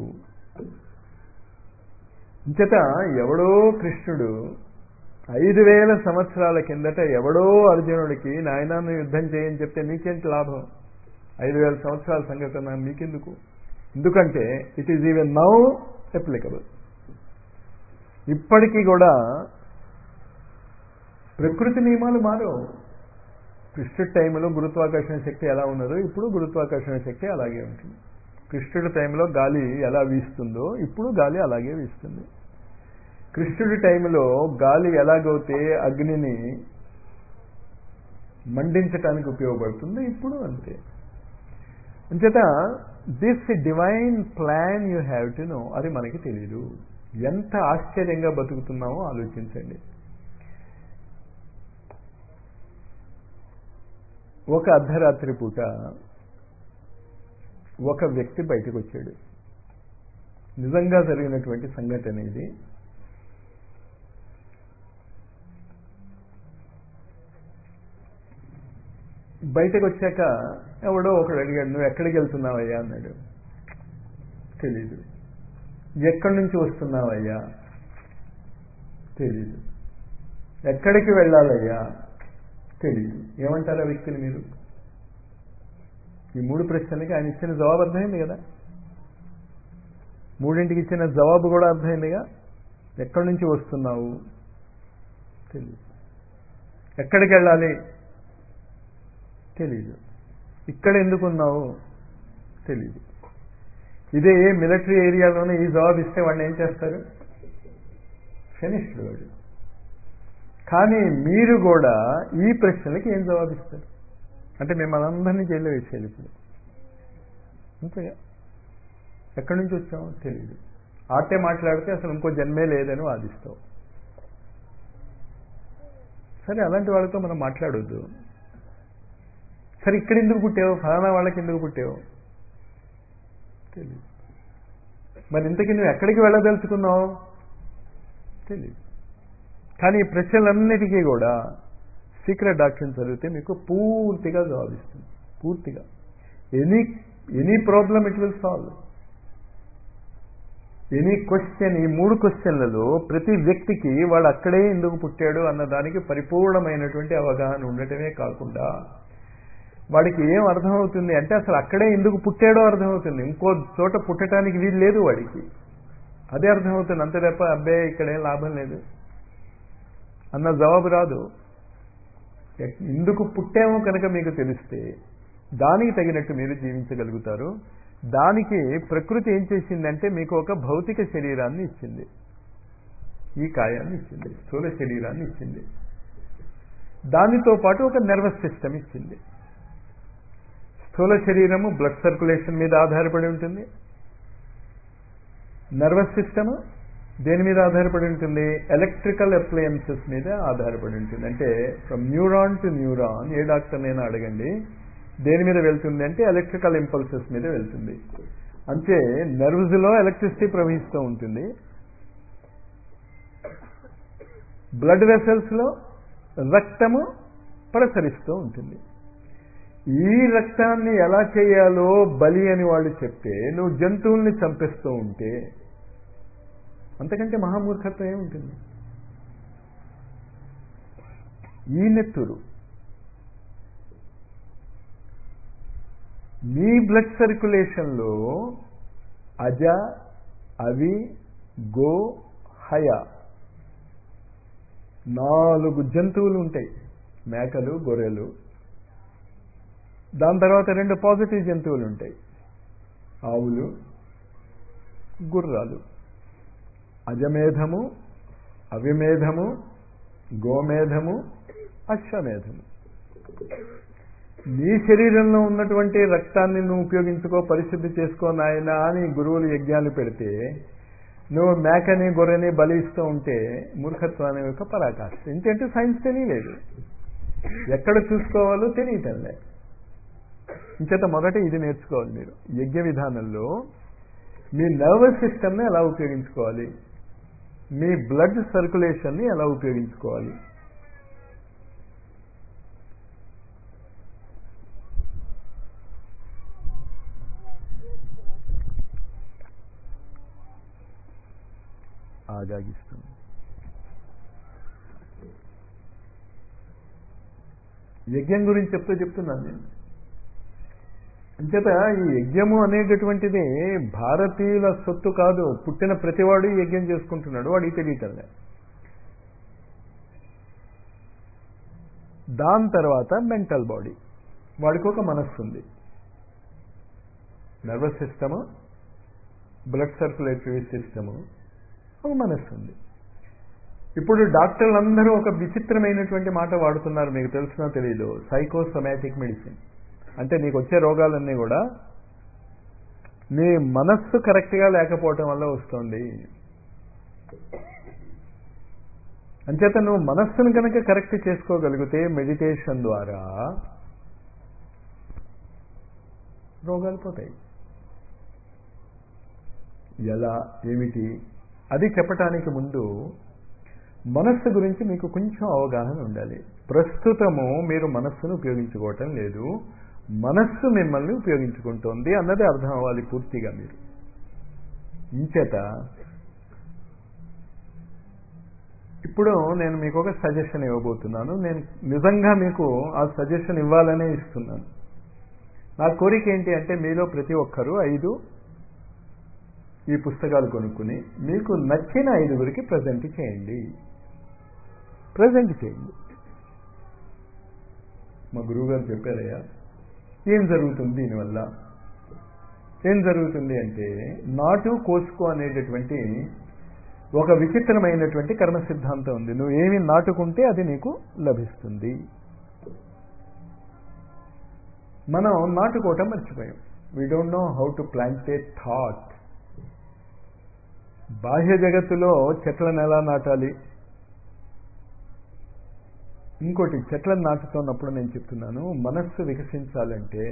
ఇంచేత ఎవడో కృష్ణుడు ఐదు వేల సంవత్సరాల కిందట ఎవడో అర్జునుడికి నాయనాన్ని యుద్ధం చేయని చెప్తే మీకేంటి లాభం ఐదు వేల సంవత్సరాల సంఘటన మీకెందుకు ఎందుకంటే it is even now applicable ఇప్పటికీ కూడా ప్రకృతి నియమాలు మారవు కృష్ణుడి టైంలో గురుత్వాకర్షణ శక్తి ఎలా ఉన్నదో ఇప్పుడు గురుత్వాకర్షణ శక్తి అలాగే ఉంటుంది కృష్ణుడి టైంలో గాలి ఎలా వీస్తుందో ఇప్పుడు గాలి అలాగే వీస్తుంది కృష్ణుడి టైంలో గాలి ఎలాగైతే అగ్నిని మండించటానికి ఉపయోగపడుతుందో ఇప్పుడు అంతే అంచేత this divine plan you have to know అది మనకి తెలీదు ఎంత ఆశ్చర్యంగా బతుకుతున్నామో ఆలోచించండి ఒక అర్ధరాత్రి పూట ఒక వ్యక్తి బయటకు వచ్చాడు నిజంగా జరిగినటువంటి సంఘటన ఇది బయటకు వచ్చాక ఎవడో ఒకడు అడిగాడు నువ్వు ఎక్కడికి వెళ్తున్నావయ్యా అన్నాడు తెలీదు ఎక్కడి నుంచి వస్తున్నావయ్యా తెలీదు ఎక్కడికి వెళ్ళాలయ్యా తెలీదు ఏమంటారు ఆ వ్యక్తిని మీరు ఈ మూడు ప్రశ్నలకి ఆయన ఇచ్చిన జవాబు అర్థమైంది కదా మూడింటికి ఇచ్చిన జవాబు కూడా అర్థమైందిగా ఎక్కడి నుంచి వస్తున్నావు తెలీదు ఎక్కడికి వెళ్ళాలి తెలీదు ఇక్కడ ఎందుకున్నావు తెలియదు ఇదే ఏ మిలిటరీ ఏరియాలోనే ఈ జవాబు ఇస్తే వాడిని ఏం చేస్తారు ఫినిష్డ్ వాడు కానీ మీరు కూడా ఈ ప్రశ్నలకి ఏం జవాబిస్తారు అంటే మిమ్మల్ని అందరినీ జైల్లో వేసేయాలి ఇప్పుడు అంతేగా ఎక్కడి నుంచి వచ్చామో తెలియదు ఆటే మాట్లాడితే అసలు ఇంకో జన్మే లేదని వాదిస్తావు సరే అలాంటి వాళ్ళతో మనం మాట్లాడొద్దు సరే ఇక్కడ ఎందుకు పుట్టావు ఫలానా వాళ్ళకి ఎందుకు పుట్టావు తెలియదు మరి ఇంతకీ నువ్వు ఎక్కడికి వెళ్ళదలుచుకున్నావు తెలియదు కానీ ఈ ప్రశ్నలన్నిటికీ కూడా సీక్రెట్ డాక్టర్ని చదివితే మీకు పూర్తిగా జవాబిస్తుంది పూర్తిగా any any problem it will solve any question ఈ మూడు క్వశ్చన్లలో ప్రతి వ్యక్తికి వాడు అక్కడే ఎందుకు పుట్టాడు అన్నదానికి పరిపూర్ణమైనటువంటి అవగాహన ఉండటమే కాకుండా వాడికి ఏం అర్థమవుతుంది అంటే అసలు అక్కడే ఎందుకు పుట్టాడో అర్థమవుతుంది ఇంకో చోట పుట్టడానికి వీలు లేదు వాడికి అదే అర్థమవుతుంది అంతే తప్ప అబ్బాయి ఇక్కడేం లాభం లేదు అన్న జవాబు రాదు ఎందుకు పుట్టామో కనుక మీకు తెలిస్తే దానికి తగినట్టు మీరు జీవించగలుగుతారు దానికి ప్రకృతి ఏం చేసిందంటే మీకు ఒక భౌతిక శరీరాన్ని ఇచ్చింది ఈ కాయాన్ని ఇచ్చింది స్థూల శరీరాన్ని ఇచ్చింది దానితో పాటు ఒక నర్వస్ సిస్టమ్ ఇచ్చింది స్థూల శరీరము బ్లడ్ సర్క్యులేషన్ మీద ఆధారపడి ఉంటుంది నర్వస్ సిస్టమ్ దేని మీద ఆధారపడి ఉంటుంది ఎలక్ట్రికల్ అప్లయన్సెస్ మీద ఆధారపడి ఉంటుంది అంటే ఫ్రమ్ న్యూరాన్ టు న్యూరాన్ ఏ డాక్టర్నైనా అడగండి దేని మీద వెళ్తుంది అంటే ఎలక్ట్రికల్ ఇంపల్సెస్ మీద వెళ్తుంది అంటే నర్వ్స్లో ఎలక్ట్రిసిటీ ప్రవహిస్తూ ఉంటుంది బ్లడ్ వెసల్స్లో రక్తము ప్రసరిస్తూ ఉంటుంది ఈ రక్తాన్ని ఎలా చేయాలో బలి అని వాళ్ళు చెప్తే నువ్వు జంతువుల్ని చంపేస్తూ ఉంటే అంతకంటే మహామూర్ఖత్వం ఏముంటుంది ఈ నెత్తురు మీ బ్లడ్ సర్క్యులేషన్లో అజ అవి గో హయ నాలుగు జంతువులు ఉంటాయి మేకలు గొర్రెలు దాని తర్వాత రెండు పాజిటివ్ జంతువులు ఉంటాయి ఆవులు గుర్రాలు అజమేధము అవిమేధము గోమేధము అశ్వమేధము నీ శరీరంలో ఉన్నటువంటి రక్తాన్ని నువ్వు ఉపయోగించుకో పరిశుద్ధి చేసుకో నాయనా అని గురువులు యజ్ఞాలు పెడితే నువ్వు మేకని గొర్రెని బలి ఇస్తూ ఉంటే మూర్ఖత్వాన్ని యొక్క పరాకాష్ట ఏంటంటే సైన్స్ తెలియలేదు ఎక్కడ చూసుకోవాలో తెలియటంలే ఇంచేత మొదట ఇది నేర్చుకోవాలి మీరు యజ్ఞ విధానంలో మీ నర్వస్ సిస్టమ్ని ఎలా ఉపయోగించుకోవాలి మీ బ్లడ్ సర్క్యులేషన్ని ఎలా ఉపయోగించుకోవాలి ఆగాగిస్తాం యజ్ఞం గురించి చెప్తూ చెప్తున్నాను నేను అంచేత ఈ యజ్ఞము అనేటటువంటిది భారతీయుల సొత్తు కాదు పుట్టిన ప్రతివాడు ఈ యజ్ఞం చేసుకుంటున్నాడు వాడికి తెలియటంలే దాని తర్వాత మెంటల్ బాడీ వాడికి ఒక మనస్సు ఉంది nervous system blood circulatory system ఒక మనస్సు ఉంది ఇప్పుడు డాక్టర్లు అందరూ ఒక విచిత్రమైనటువంటి మాట వాడుతున్నారు మీకు తెలిసినా తెలియదు సైకోసొమాటిక్ మెడిసిన్ అంటే నీకు వచ్చే రోగాలన్నీ కూడా నీ మనస్సు కరెక్ట్గా లేకపోవటం వల్ల వస్తుంది అంచేత నువ్వు మనస్సును కనుక కరెక్ట్ చేసుకోగలిగితే మెడిటేషన్ ద్వారా రోగాలు పోతాయి ఎలా ఏమిటి అది చెప్పటానికి ముందు మనస్సు గురించి మీకు కొంచెం అవగాహన ఉండాలి ప్రస్తుతము మీరు మనస్సును ఉపయోగించుకోవటం లేదు మనస్సు మిమ్మల్ని ఉపయోగించుకుంటోంది అన్నది అర్థం అవ్వాలి పూర్తిగా మీరు ఇంచేత ఇప్పుడు నేను మీకు ఒక సజెషన్ ఇవ్వబోతున్నాను నేను నిజంగా మీకు ఆ సజెషన్ ఇవ్వాలనే ఇస్తున్నాను నా కోరిక ఏంటి అంటే మీలో ప్రతి ఒక్కరూ ఐదు ఈ పుస్తకాలు కొనుక్కుని మీకు నచ్చిన ఐదుగురికి ప్రజెంట్ చేయండి ప్రజెంట్ చేయండి మా గురువుగారు చెప్పారయ్యా ఏం జరుగుతుంది దీనివల్ల ఏం జరుగుతుంది అంటే నాటు కోసుకో అనేటటువంటి ఒక విచిత్రమైనటువంటి కర్మ సిద్ధాంతం ఉంది నువ్వు ఏమి నాటుకుంటే అది నీకు లభిస్తుంది మనం నాటుకోవటం మర్చిపోయాం we don't know how to plant a thought బాహ్య జగత్తులో చెట్లను ఎలా నాటాలి ఇంకోటి చెట్లను నాటుతున్నప్పుడు నేను చెప్తున్నాను మనస్సు వికసించాలంటే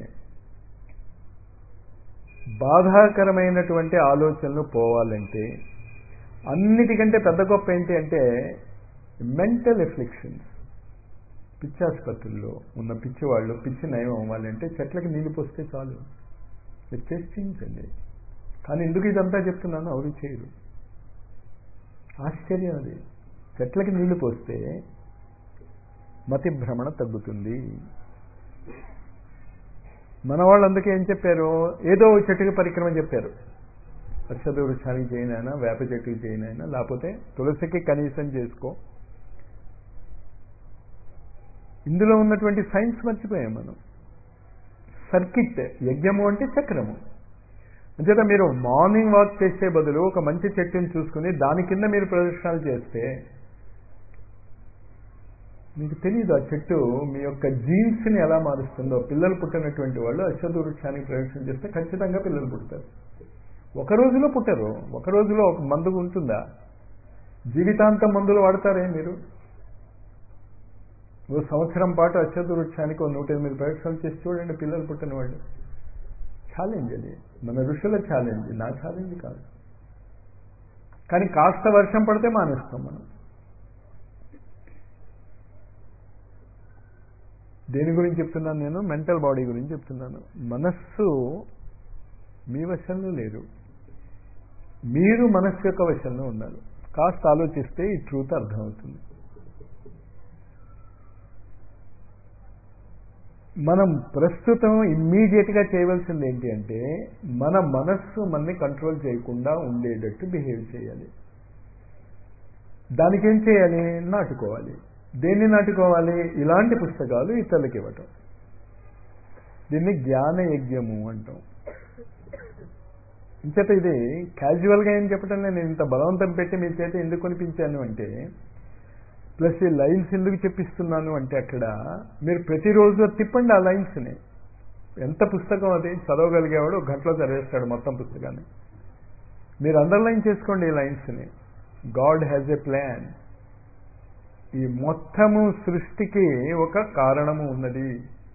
బాధాకరమైనటువంటి ఆలోచనలు పోవాలంటే అన్నిటికంటే పెద్ద గొప్ప ఏంటి అంటే మెంటల్ ఎఫ్లిక్షన్స్ పిచ్చాసుపత్రుల్లో ఉన్న పిచ్చివాళ్ళు పిచ్చి నయం అవ్వాలంటే చెట్లకి నీళ్లు పోస్తే చాలు మీరు చేసి చూపించండి కానీ ఎందుకు ఇదంతా చెప్తున్నాను ఎవరు చేయరు ఆశ్చర్యం అది చెట్లకి నీళ్లు పోస్తే మతి భ్రమణ తగ్గుతుంది మన వాళ్ళు అందుకే ఏం చెప్పారు ఏదో ఒక చెట్టుకి పరిక్రమ చెప్పారు అశ్వథ వృక్షానికి చేయనైనా వేప చెట్టుకి చేయనైనా లేకపోతే తులసికి కనీసం చేసుకో ఇందులో ఉన్నటువంటి సైన్స్ మర్చిపోయాం మనం సర్కిట్ యజ్ఞము అంటే చక్రము అంచేత మీరు మార్నింగ్ వాక్ చేసే బదులు ఒక మంచి చెట్టుని చూసుకుని దాని కింద మీరు ప్రదర్శనలు చేస్తే మీకు తెలియదు ఆ చెట్టు మీ యొక్క జీన్స్ని ఎలా మారుస్తుందో పిల్లలు పుట్టినటువంటి వాళ్ళు అశ్వథ వృక్షానికి ప్రదర్శన చేస్తే ఖచ్చితంగా పిల్లలు పుడతారు ఒక రోజులో పుట్టరు ఒక రోజులో ఒక మందు ఉంటుందా జీవితాంతం మందులు వాడతారే మీరు ఓ సంవత్సరం పాటు అశ్వథ వృక్షానికి ఓ నూట ఎనిమిది ప్రదక్షిణలు చేసి చూడండి పిల్లలు పుట్టిన వాళ్ళు ఛాలెంజ్ అది మన ఋషుల ఛాలెంజ్ నా ఛాలెంజ్ కాదు కానీ కాస్త వర్షం పడితే మానేస్తాం మనం దేని గురించి చెప్తున్నాను నేను మెంటల్ బాడీ గురించి చెప్తున్నాను మనస్సు మీ వశంలో లేదు మీరు మనస్సు యొక్క వశంలో ఉన్నారు కాస్త ఆలోచిస్తే ఈ ట్రూత్ అర్థమవుతుంది మనం ప్రస్తుతం ఇమ్మీడియట్గా చేయవలసింది ఏంటి అంటే మన మనస్సు మనని కంట్రోల్ చేయకుండా ఉండేటట్టు బిహేవ్ చేయాలి దానికి ఏం చేయాలి నాటుకోవాలి దేన్ని నాటుకోవాలి ఇలాంటి పుస్తకాలు ఇతరులకి ఇవ్వటం దీన్ని జ్ఞాన యజ్ఞము అంటాం ఇంచేత ఇది క్యాజువల్గా ఏం చెప్పటం నేను ఇంత బలవంతం పెట్టి మీ చేత ఎందుకు కొనిపించాను అంటే ప్లస్ ఈ లైన్స్ ఎందుకు చెప్పిస్తున్నాను అంటే అక్కడ మీరు ప్రతిరోజు తిప్పండి ఆ లైన్స్ని ఎంత పుస్తకం అది చదవగలిగేవాడు ఒక గంటలో చదివేస్తాడు మొత్తం పుస్తకాన్ని మీరు అండర్లైన్ చేసుకోండి ఈ లైన్స్ని గాడ్ హ్యాజ్ ఎ ప్లాన్ ఈ మొత్తము సృష్టికి ఒక కారణము ఉన్నది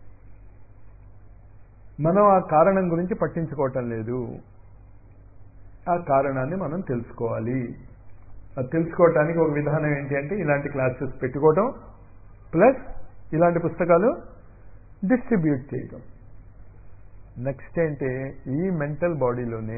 మనం ఆ కారణం గురించి పట్టించుకోవటం లేదు ఆ కారణాన్ని మనం తెలుసుకోవాలి అది తెలుసుకోవటానికి ఒక విధానం ఏంటి అంటే ఇలాంటి క్లాసెస్ పెట్టుకోవటం ప్లస్ ఇలాంటి పుస్తకాలు డిస్ట్రిబ్యూట్ చేయటం నెక్స్ట్ ఏంటి ఈ మెంటల్ బాడీలోనే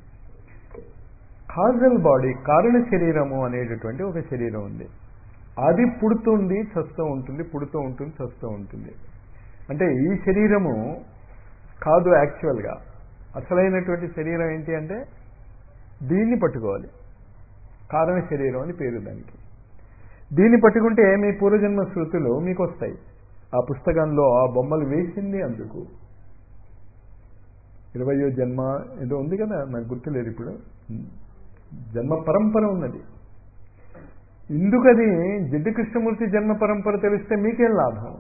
కాజల్ బాడీ కారణ శరీరము అనేటటువంటి ఒక శరీరం ఉంది అది పుడుతుంది చస్తూ ఉంటుంది పుడుతూ ఉంటుంది చస్తూ ఉంటుంది అంటే ఈ శరీరము కాదు యాక్చువల్గా అసలైనటువంటి శరీరం ఏంటి అంటే దీన్ని పట్టుకోవాలి కారణ శరీరం అని పేరు దానికి దీన్ని పట్టుకుంటే మీ పూర్వజన్మ శృతులు మీకు వస్తాయి ఆ పుస్తకంలో ఆ బొమ్మలు వేసింది అందుకు ఇరవయో జన్మ ఏదో ఉంది కదా నాకు గుర్తులేదు ఇప్పుడు జన్మ పరంపర ఉన్నది ఇందుకది జిడ్డు కృష్ణమూర్తి జన్మ పరంపర తెలిస్తే మీకేం లాభం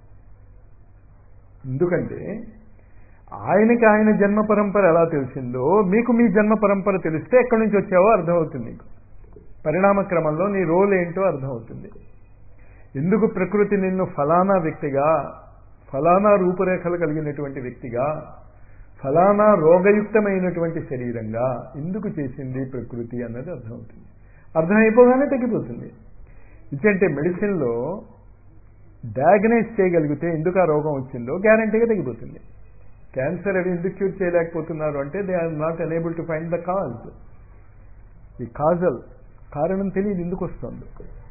ఎందుకంటే ఆయనకి ఆయన జన్మ పరంపర ఎలా తెలిసిందో మీకు మీ జన్మ పరంపర తెలిస్తే ఎక్కడి నుంచి వచ్చావో అర్థమవుతుంది నీకు పరిణామ క్రమంలో నీ రోల్ ఏంటో అర్థమవుతుంది ఎందుకు ప్రకృతి నిన్ను ఫలానా వ్యక్తిగా ఫలానా రూపురేఖలు కలిగినటువంటి వ్యక్తిగా ఫలానా రోగయుక్తమైనటువంటి శరీరంగా ఎందుకు చేసింది ప్రకృతి అన్నది అర్థమవుతుంది అర్థమైపోగానే తగ్గిపోతుంది ఇచ్చంటే మెడిసిన్లో డయాగ్నైజ్ చేయగలిగితే ఎందుకు ఆ రోగం వచ్చిందో గ్యారంటీగా తగ్గిపోతుంది క్యాన్సర్ అవి ఎందుకు క్యూర్ చేయలేకపోతున్నారు అంటే they are not enable to find the cause ఈ కాజల్ కారణం తెలియదు ఎందుకు వస్తుంది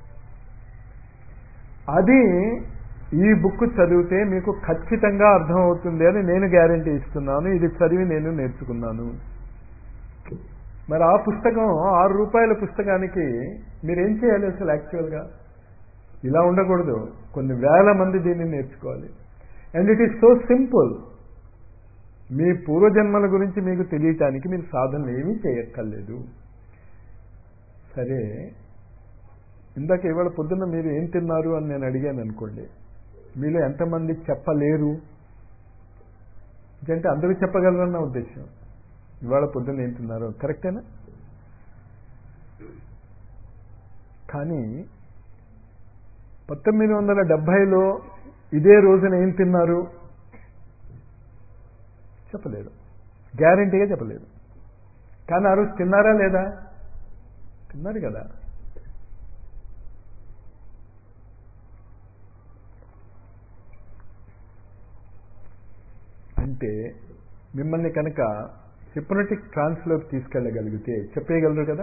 అది ఈ బుక్ చదివితే మీకు ఖచ్చితంగా అర్థమవుతుంది అని నేను గ్యారంటీ ఇస్తున్నాను ఇది చదివి నేను నేర్చుకున్నాను మరి ఆ పుస్తకం ఆరు రూపాయల పుస్తకానికి మీరేం చేయాలి అసలు యాక్చువల్గా ఇలా ఉండకూడదు కొన్ని వేల మంది దీన్ని నేర్చుకోవాలి and it is so simple మీ పూర్వజన్మల గురించి మీకు తెలియటానికి మీరు సాధనలు ఏమీ చేయక్కర్లేదు సరే ఇందాక ఇవాళ పొద్దున్న మీరు ఏం తిన్నారు అని నేను అడిగాను అనుకోండి మీలో ఎంతమంది చెప్పలేరు అంటే అందరూ చెప్పగలరన్న ఉద్దేశం ఇవాళ పొద్దున్న ఏం తిన్నారు కరెక్టేనా కానీ పంతొమ్మిది వందల డెబ్భైలో ఇదే రోజున ఏం తిన్నారు చెప్పలేరు గ్యారంటీగా చెప్పలేరు కానీ ఆ రోజు తిన్నారా లేదా తిన్నారు కదా అంటే మిమ్మల్ని కనుక హిప్నటిక్ ట్రాన్స్లోకి తీసుకెళ్ళగలిగితే చెప్పేయగలరు కదా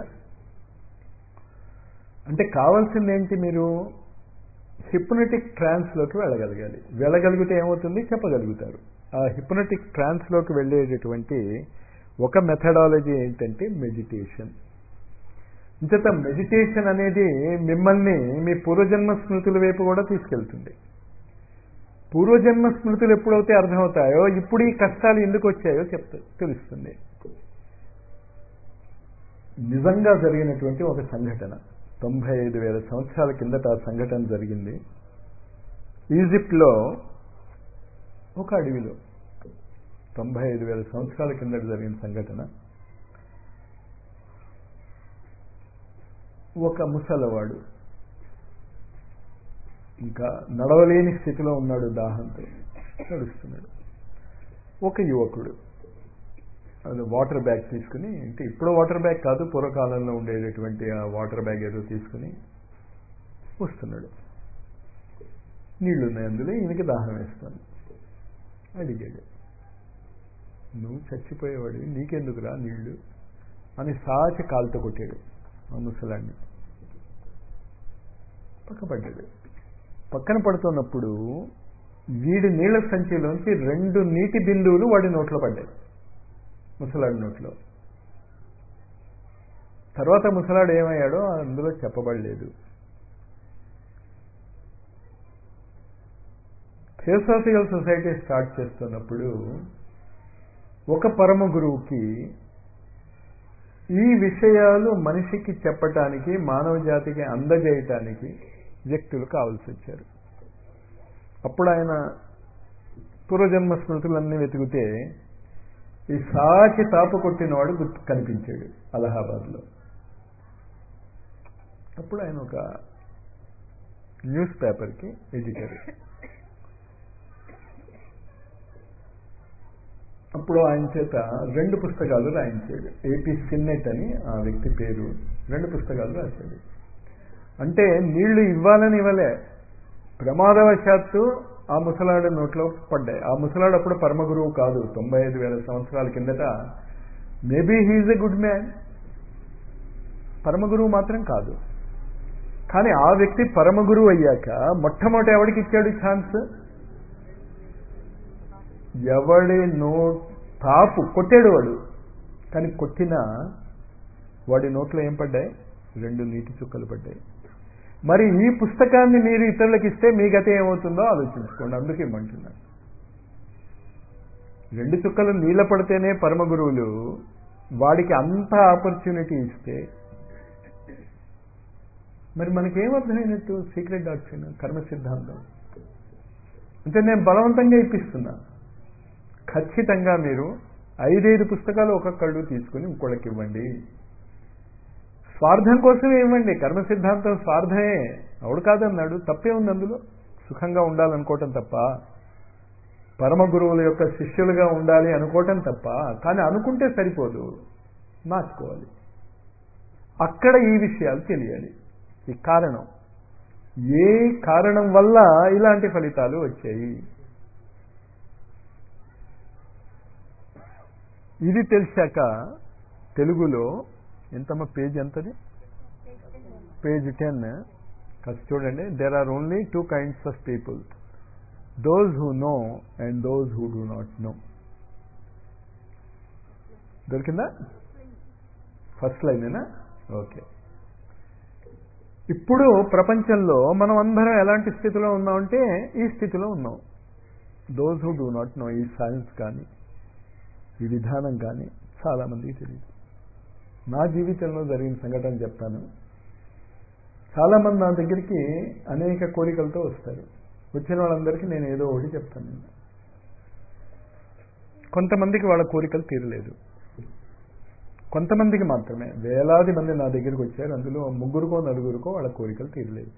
అంటే కావాల్సింది ఏంటి మీరు హిప్నటిక్ ట్రాన్స్లోకి వెళ్ళగలగాలి వెళ్ళగలిగితే ఏమవుతుంది చెప్పగలుగుతారు ఆ హిప్నటిక్ ట్రాన్స్లోకి వెళ్ళేటటువంటి ఒక మెథడాలజీ ఏంటంటే మెడిటేషన్ ఇంచేత మెడిటేషన్ అనేది మిమ్మల్ని మీ పూర్వజన్మ స్మృతుల వైపు కూడా తీసుకెళ్తుంది పూర్వజన్మ స్మృతులు ఎప్పుడైతే అర్థమవుతాయో ఇప్పుడు ఈ కష్టాలు ఎందుకు వచ్చాయో చెప్తా తెలుస్తుంది నిజంగా జరిగినటువంటి ఒక సంఘటన తొంభై ఐదు వేల సంవత్సరాల కిందట ఆ సంఘటన జరిగింది ఈజిప్ట్లో ఒక అడవిలో తొంభై ఐదు వేల సంవత్సరాల కిందట జరిగిన సంఘటన ఒక ముసలవాడు ఇంకా నడవలేని స్థితిలో ఉన్నాడు దాహంతో నడుస్తున్నాడు ఒక యువకుడు అది వాటర్ బ్యాగ్ తీసుకుని అంటే ఇప్పుడు వాటర్ బ్యాగ్ కాదు పూర్వకాలంలో ఉండేటటువంటి ఆ వాటర్ బ్యాగ్ ఏదో తీసుకుని వస్తున్నాడు నీళ్లు ఉన్నాయి అందులో ఈయనకి దాహం వేస్తాను అడిగాడు నువ్వు చచ్చిపోయేవాడు నీకెందుకురా నీళ్లు అని సాచి కాలుతో కొట్టాడు ఆ ముసలాన్ని పక్కపడ్డాడు పక్కన పడుతున్నప్పుడు వీడి నీళ్ల సంచిలోంచి రెండు నీటి బిందువులు వాడి నోట్లో పడ్డాయి ముసలాడి నోట్లో తర్వాత ముసలాడు ఏమయ్యాడో అందులో చెప్పబడలేదు థియోసాఫికల్ సొసైటీ స్టార్ట్ చేస్తున్నప్పుడు ఒక పరమ గురువుకి ఈ విషయాలు మనిషికి చెప్పటానికి మానవ జాతికి అందజేయటానికి వ్యక్తులు కావలసి వచ్చారు అప్పుడు ఆయన పూర్వజన్మ స్మృతులన్నీ వెతికితే ఈ సాచి తాపు కొట్టినవాడు గుర్తు కనిపించాడు అలహాబాద్లో అప్పుడు ఆయన ఒక న్యూస్ పేపర్కి ఎడిటర్ అప్పుడు ఆయన చేత రెండు పుస్తకాలు రాయించాడు ఏపీ సిన్నెట్ అని ఆ వ్యక్తి పేరు రెండు పుస్తకాలు రాశాడు అంటే నీళ్లు ఇవ్వాలని ఇవ్వలే ప్రమాదవశాత్తు ఆ ముసలాడు నోట్లో పడ్డాయి ఆ ముసలాడు అప్పుడు పరమగురువు కాదు తొంభై ఐదు వేల సంవత్సరాల కిందట maybe he is a good man పరమగురువు మాత్రం కాదు కానీ ఆ వ్యక్తి పరమగురువు అయ్యాక మొట్టమొదటి ఎవడికి ఇచ్చాడు ఛాన్స్ ఎవడి నో తాపు కొట్టాడు వాడు కానీ కొట్టినా వాడి నోట్లో ఏం పడ్డాయి రెండు నీటి చుక్కలు పడ్డాయి మరి ఈ పుస్తకాన్ని మీరు ఇతరులకు ఇస్తే మీ గత ఏమవుతుందో ఆలోచించుకోండి అందుకే ఇమ్మంటున్నాను రెండు చుక్కలు నీళ్ళ పడితేనే పరమ గురువులు వాడికి అంత ఆపర్చునిటీ ఇస్తే మరి మనకేం అర్థమైనట్టు సీక్రెట్ డాక్టర్ కర్మ సిద్ధాంతం అంటే నేను బలవంతంగా ఇప్పిస్తున్నా ఖచ్చితంగా మీరు ఐదైదు పుస్తకాలు ఒక్కొక్కళ్ళు తీసుకుని ఇంకోళ్ళకి ఇవ్వండి స్వార్థం కోసమే ఇవ్వండి కర్మ సిద్ధాంతం స్వార్థమే అవుడు కాదన్నాడు తప్పే ఉంది అందులో సుఖంగా ఉండాలనుకోవటం తప్ప పరమ గురువుల యొక్క శిష్యులుగా ఉండాలి అనుకోవటం తప్ప కానీ అనుకుంటే సరిపోదు మార్చుకోవాలి అక్కడ ఈ విషయాలు తెలియాలి ఈ కారణం ఏ కారణం వల్ల ఇలాంటి ఫలితాలు వచ్చాయి ఇది తెలిసాక తెలుగులో ఎంతమ్మ పేజ్ ఎంతది పేజ్ టెన్ కాస్త చూడండి there are only two kinds of people those who know and those who do not know దొరికిందా ఫస్ట్ లైనేనా ఓకే ఇప్పుడు ప్రపంచంలో మనం అందరం ఎలాంటి స్థితిలో ఉన్నామంటే ఈ స్థితిలో ఉన్నాం those who do not know ఈ సైన్స్ కానీ ఈ విధానం కానీ చాలామందికి తెలియదు నా జీవితంలో జరిగిన సంఘటన చెప్తాను చాలామంది నా దగ్గరికి అనేక కోరికలతో వస్తారు వచ్చిన వాళ్ళందరికీ నేను ఏదో ఒకటి చెప్తాను కొంతమందికి వాళ్ళ కోరికలు తీరలేదు కొంతమందికి మాత్రమే వేలాది మంది నా దగ్గరికి వచ్చారు అందులో ముగ్గురుకో నలుగురికో వాళ్ళ కోరికలు తీరలేదు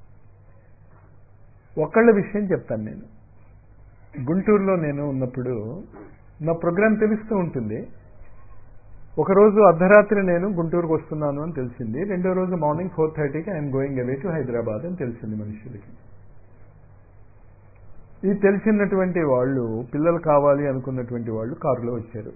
ఒకళ్ళ విషయం చెప్తాను నేను గుంటూరులో నేను ఉన్నప్పుడు నా ప్రోగ్రాం తెలుస్తూ ఉంటుంది ఒకరోజు అర్ధరాత్రి నేను గుంటూరుకు వస్తున్నాను అని తెలిసింది రెండో రోజు మార్నింగ్ ఫోర్ థర్టీకి I'm going away to Hyderabad అని తెలిసింది మనుషులకి ఈ తెలిసినటువంటి వాళ్ళు పిల్లలు కావాలి అనుకున్నటువంటి వాళ్ళు కారులో వచ్చారు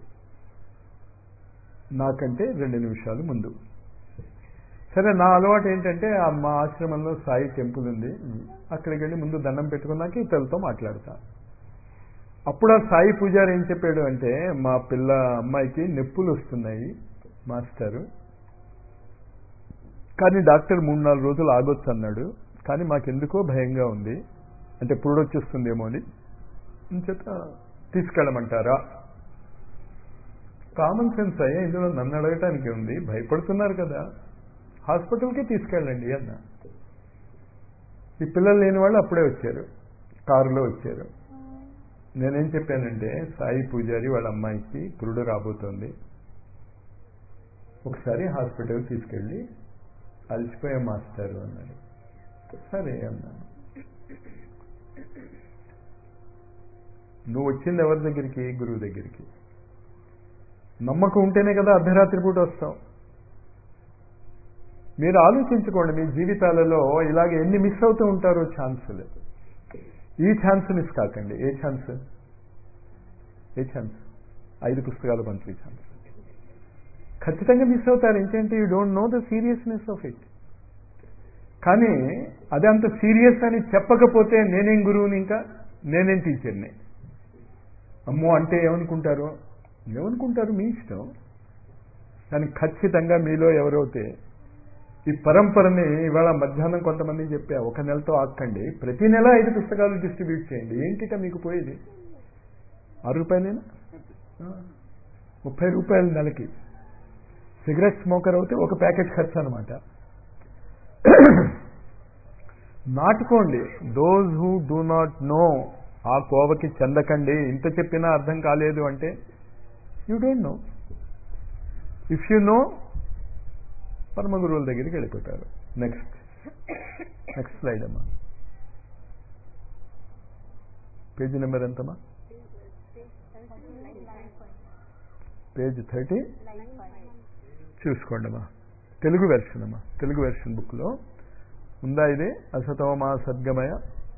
నాకంటే రెండు నిమిషాలు ముందు సరే నా అలవాటు ఏంటంటే ఆ మా ఆశ్రమంలో సాయి టెంపుల్ ఉంది అక్కడికి వెళ్ళి ముందు దండం పెట్టుకున్నాక ఇతరులతో మాట్లాడతా అప్పుడు ఆ సాయి పూజారి ఏం చెప్పాడు అంటే మా పిల్ల అమ్మాయికి నొప్పులు వస్తున్నాయి మాస్టరు కానీ డాక్టర్ మూడు నాలుగు రోజులు ఆగొచ్చు అన్నాడు కానీ మాకెందుకో భయంగా ఉంది అంటే పురుడొచ్చేస్తుందేమో అని చేత తీసుకెళ్ళమంటారా కామన్ సెన్స్ అయ్యా ఇందులో నన్ను అడగటానికి ఉంది భయపడుతున్నారు కదా హాస్పిటల్కి తీసుకెళ్ళండి అన్న ఈ పిల్లలు లేని వాళ్ళు అప్పుడే వచ్చారు కారులో వచ్చారు నేనేం చెప్పానంటే సాయి పూజారి వాళ్ళ అమ్మాయికి పురుడు రాబోతోంది ఒకసారి హాస్పిటల్ తీసుకెళ్ళి అలసిపోయే మాస్టారు అన్నాడు సరే అన్నాను నువ్వు వచ్చింది ఎవరి దగ్గరికి గురువు దగ్గరికి నమ్మకం ఉంటేనే కదా అర్ధరాత్రి పూట వస్తాం మీరు ఆలోచించుకోండి మీ జీవితాలలో ఇలాగ ఎన్ని మిస్ అవుతూ ఉంటారో ఛాన్సులు ఈ ఛాన్స్ మిస్ కాకండి ఏ ఛాన్స్ ఏ ఛాన్స్ ఐదు పుస్తకాలు పంచే ఛాన్స్ ఖచ్చితంగా మిస్ అవుతారు ఏంటంటే you don't know the seriousness of it కానీ అది అంత సీరియస్ అని చెప్పకపోతే నేనేం గురువుని ఇంకా నేనేం టీచర్ని అమ్మో అంటే ఏమనుకుంటారు ఏమనుకుంటారు మీ ఇష్టం కానీ ఖచ్చితంగా మీలో ఎవరైతే ఈ పరంపరని ఇవాళ మధ్యాహ్నం కొంతమంది చెప్పా ఒక నెలతో ఆక్కండి ప్రతి నెల ఐదు పుస్తకాలు డిస్ట్రిబ్యూట్ చేయండి ఏంటిట మీకు పోయేది ఆరు రూపాయలేనా ముప్పై రూపాయలు నెలకి సిగరెట్ స్మోకర్ అయితే ఒక ప్యాకెట్ ఖర్చు అనమాట నాటుకోండి those who do not know ఆ కోవకి చెందకండి ఇంత చెప్పినా అర్థం కాలేదు అంటే you don't know if you know పరమ గురువుల దగ్గరికి వెళ్ళిపోతారు నెక్స్ట్ నెక్స్ట్ స్లైడ్ అమ్మా పేజీ నెంబర్ ఎంతమ్మా పేజ్ థర్టీ చూసుకోండి అమ్మా తెలుగు వెర్షన్ అమ్మా తెలుగు వెర్షన్ బుక్లో ఉందా ఇది అసతోమా సద్గమయ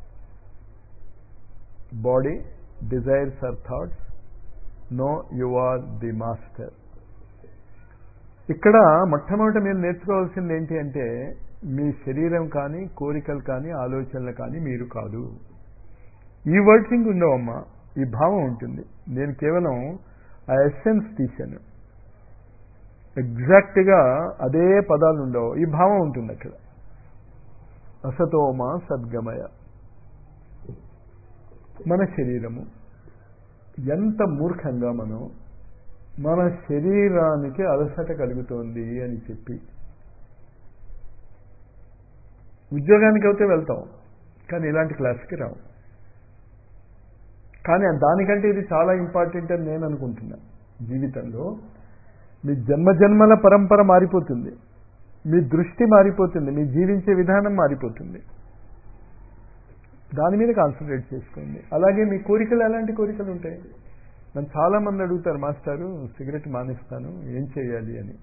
body desires are thoughts no you are the master ఇక్కడ మొట్టమొదట మీరు నేర్చుకోవాల్సింది ఏంటి అంటే మీ శరీరం కానీ కోరికలు కానీ ఆలోచనలు కానీ మీరు కాదు ఈ వర్డ్సింగ్ ఉండవమ్మా ఈ భావం ఉంటుంది నేను కేవలం ఆ ఎస్సెన్స్ తీశాను ఎగ్జాక్ట్గా అదే పదాలు ఉండవు ఈ భావం ఉంటుంది అక్కడ అసతోమ సద్గమయ మన శరీరము ఎంత మూర్ఖంగా మనం మన శరీరానికి అలసట కలుగుతోంది అని చెప్పి ఉద్యోగానికి అయితే వెళ్తాం కానీ ఇలాంటి క్లాస్కి రావు కానీ దానికంటే ఇది చాలా ఇంపార్టెంట్ అని నేను అనుకుంటున్నా జీవితంలో మీ జన్మ జన్మల పరంపర మారిపోతుంది మీ దృష్టి మారిపోతుంది మీ జీవించే విధానం మారిపోతుంది దాని మీద కాన్సన్ట్రేట్ చేసుకోండి అలాగే మీ కోరికలు ఎలాంటి కోరికలు ఉంటాయి నన్ను చాలా మంది అడుగుతారు మాస్టారు సిగరెట్ మానేస్తాను ఏం చేయాలి అని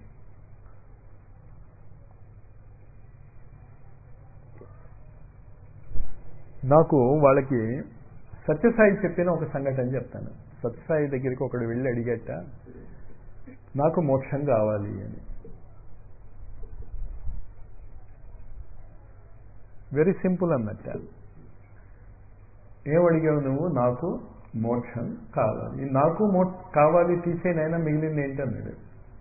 నాకు వాళ్ళకి సత్యసాయి చెప్పిన ఒక సంఘటన చెప్తాను సత్యసాయి దగ్గరికి ఒకడు వెళ్ళి అడిగట నాకు మోక్షం కావాలి అని వెరీ సింపుల్ అన్నట్ట ఏమడిగావు నువ్వు నాకు మోక్షం కావాలి నాకు మో కావాలి తీసేనైనా మిగిలింది ఏంటన్నాడు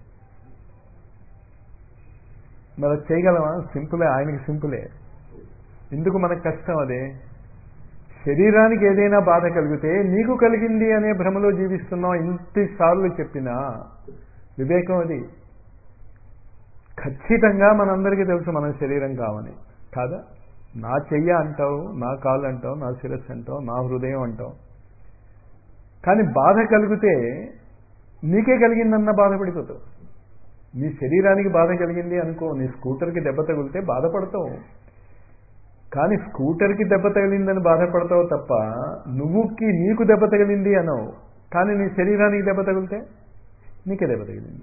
మరి చేయగలమా సింపులే ఆయనకి సింపులే ఎందుకు మనకు కష్టం అదే శరీరానికి ఏదైనా బాధ కలిగితే నీకు కలిగింది అనే భ్రమలో జీవిస్తున్నాం ఇంటిసార్లు చెప్పినా వివేకం అది ఖచ్చితంగా మనందరికీ తెలుసు మన శరీరం కావని కాదా నా చెయ్య అంటావు నా కాలు అంటావు నా శిరస్సు అంటావు నా హృదయం అంటావు కానీ బాధ కలిగితే నీకే కలిగిందన్న బాధపడిపోతావు నీ శరీరానికి బాధ కలిగింది అనుకో నీ స్కూటర్కి దెబ్బ తగిలితే బాధపడతావు కానీ స్కూటర్కి దెబ్బ తగిలిందని బాధపడతావు తప్ప నువ్వుకి నీకు దెబ్బ తగిలింది అనవు కానీ నీ శరీరానికి దెబ్బ తగిలితే నీకే దెబ్బ తగిలింది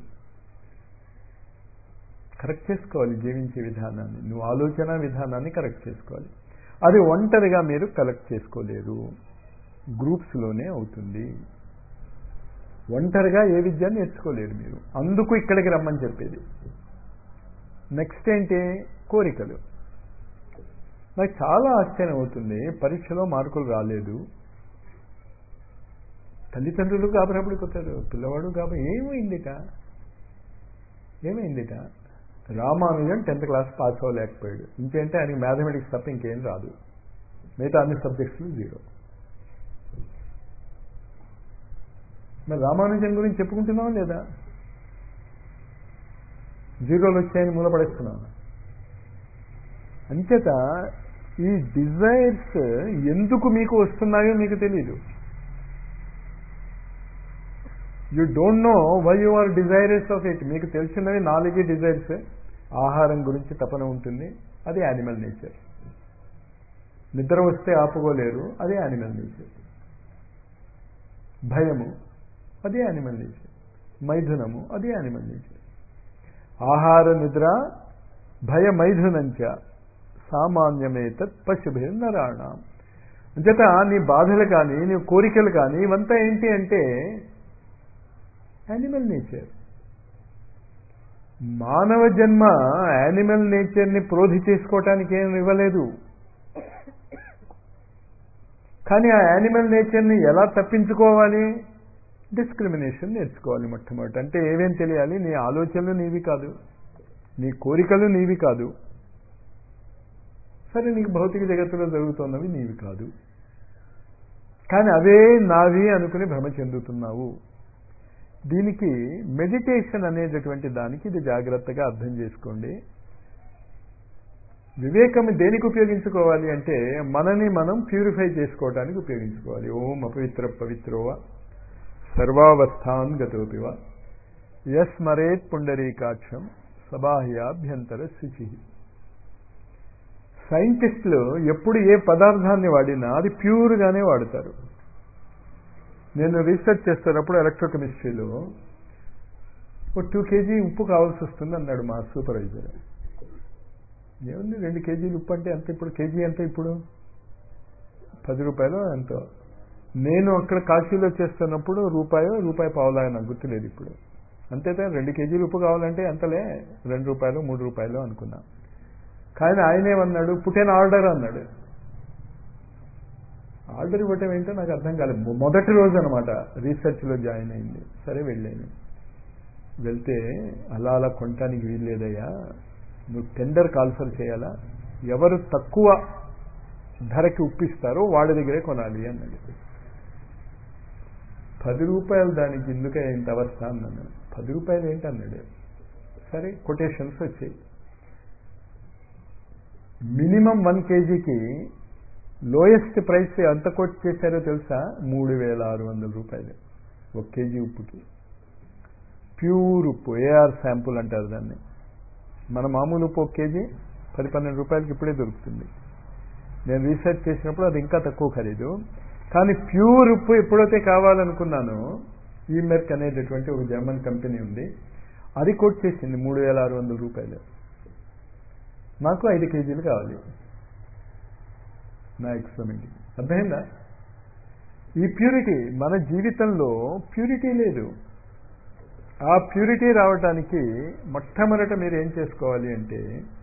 కరెక్ట్ చేసుకోవాలి జీవించే విధానాన్ని నువ్వు ఆలోచన విధానాన్ని కరెక్ట్ చేసుకోవాలి అది ఒంటరిగా మీరు కలెక్ట్ చేసుకోలేరు గ్రూప్స్లోనే అవుతుంది ఒంటరిగా ఏ విద్య నేర్చుకోలేరు మీరు అందుకు ఇక్కడికి రమ్మని చెప్పేది నెక్స్ట్ ఏంటి కోరికలు నాకు చాలా ఆశ్చర్యం అవుతుంది పరీక్షలో మార్కులు రాలేదు తల్లిదండ్రులు గాబరపడిపోతారు పిల్లవాడు గాబర ఏమైందిట ఏమైందిట రామానుజన్ టెన్త్ క్లాస్ పాస్ అవ్వలేకపోయాడు ఇంకేంటే ఆయనకి మ్యాథమెటిక్స్ తప్ప ఇంకేం రాదు మిగతా అన్ని సబ్జెక్ట్స్లు జీరో మరి రామానుజన్ గురించి చెప్పుకుంటున్నావా లేదా జీరోలు వచ్చాయని మూలపడేస్తున్నాం అంచేత ఈ డిజైర్స్ ఎందుకు మీకు వస్తున్నాయో మీకు తెలియదు you don't know why you are desirous of it మీకు తెలిసినవి నాలుగే డిజైర్స్ ఆహారం గురించి తపన ఉంటుంది అది యానిమల్ నేచర్ నిద్ర వస్తే ఆపుకోలేరు అది యానిమల్ నేచర్ భయము అది యానిమల్ నేచర్ మైథునము అది యానిమల్ నేచర్ ఆహార నిద్ర భయ మైథునంచ సామాన్యమేతత్ పశుభే నరాణ అంచేత నీ బాధలు కానీ నీ కోరికలు కానీ ఇవంతా ఏంటి అంటే యానిమల్ నేచర్ మానవ జన్మ యానిమల్ నేచర్ని ప్రోధి చేసుకోవటానికి ఏం ఇవ్వలేదు కానీ ఆ యానిమల్ నేచర్ని ఎలా తప్పించుకోవాలి డిస్క్రిమినేషన్ నేర్చుకోవాలి మొట్టమొదటి అంటే ఏమేం తెలియాలి నీ ఆలోచనలు నీవి కాదు నీ కోరికలు నీవి కాదు సరే నీకు భౌతిక జగత్తులో జరుగుతున్నవి నీవి కాదు కానీ అవే నావి అనుకుని భ్రమ చెందుతున్నావు దీనికి మెడిటేషన్ అనేటటువంటి దానికి ఇది జాగ్రత్తగా అర్థం చేసుకోండి వివేకం దేనికి ఉపయోగించుకోవాలి అంటే మనని మనం ప్యూరిఫై చేసుకోవడానికి ఉపయోగించుకోవాలి ఓం అపవిత్ర పవిత్రోవ సర్వావస్థాన్ గతోపివ యస్మరేత్ పుండరీకాక్షం సబాహ్యాభ్యంతర శుచి సైంటిస్టులు ఎప్పుడు ఏ పదార్థాన్ని వాడినా అది ప్యూర్గానే వాడతారు నేను రీసెర్చ్ చేస్తున్నప్పుడు ఎలక్ట్రోకెమిస్ట్రీలో ఒక టూ కేజీ ఉప్పు కావాల్సి వస్తుంది అన్నాడు మా సూపర్వైజర్ ఏముంది రెండు కేజీలు ఉప్పు అంటే ఎంత ఇప్పుడు కేజీ ఎంత ఇప్పుడు పది రూపాయలు ఎంతో నేను అక్కడ కాశీలో చేస్తున్నప్పుడు రూపాయో రూపాయి పావులా నాకు గుర్తులేదు ఇప్పుడు అంతేతే రెండు కేజీలు ఉప్పు కావాలంటే ఎంతలే రెండు రూపాయలు మూడు రూపాయలు అనుకున్నా కానీ ఆయన ఏమన్నాడు పుట్టేన ఆర్డర్ అన్నాడు ఆర్డర్ ఇవ్వటం ఏంటో నాకు అర్థం కాలేదు మొదటి రోజు అనమాట రీసెర్చ్లో జాయిన్ అయింది సరే వెళ్ళాను వెళ్తే అలా అలా కొనటానికి వీల్లేదయ్యా నువ్వు టెండర్ కాల్ఫర్ చేయాలా ఎవరు తక్కువ ధరకి ఉప్పిస్తారో వాడి దగ్గరే కొనాలి అన్నాడు పది రూపాయలు దానికి ఎందుకే ఇంత అవస్థ అన్నాను పది రూపాయలు ఏంటన్నాడు సరే కొటేషన్స్ వచ్చాయి మినిమం వన్ కేజీకి లోయెస్ట్ ప్రైస్ ఎంత కోట్ చేశారో తెలుసా మూడు వేల ఆరు వందల రూపాయలు ఒక కేజీ ఉప్పుకి ప్యూర్ ఉప్పు ఏఆర్ శాంపుల్ అంటారు దాన్ని మన మామూలు ఉప్పు ఒక కేజీ పది పన్నెండు రూపాయలకి ఇప్పుడే దొరుకుతుంది నేను రీసెర్చ్ చేసినప్పుడు అది ఇంకా తక్కువ ఖరీదు కానీ ప్యూర్ ఉప్పు ఎప్పుడైతే కావాలనుకున్నానో ఈ మెర్క్ అనేటటువంటి ఒక జర్మన్ కంపెనీ ఉంది అది కోట్ చేసింది మూడు వేల ఆరు వందల రూపాయలు నాకు ఐదు కేజీలు కావాలి నా ఎక్స్పెరిమెంట్ అర్థమైందా ఈ ప్యూరిటీ మన జీవితంలో ప్యూరిటీ లేదు ఆ ప్యూరిటీ రావడానికి మొట్టమొదట మీరు ఏం చేసుకోవాలి అంటే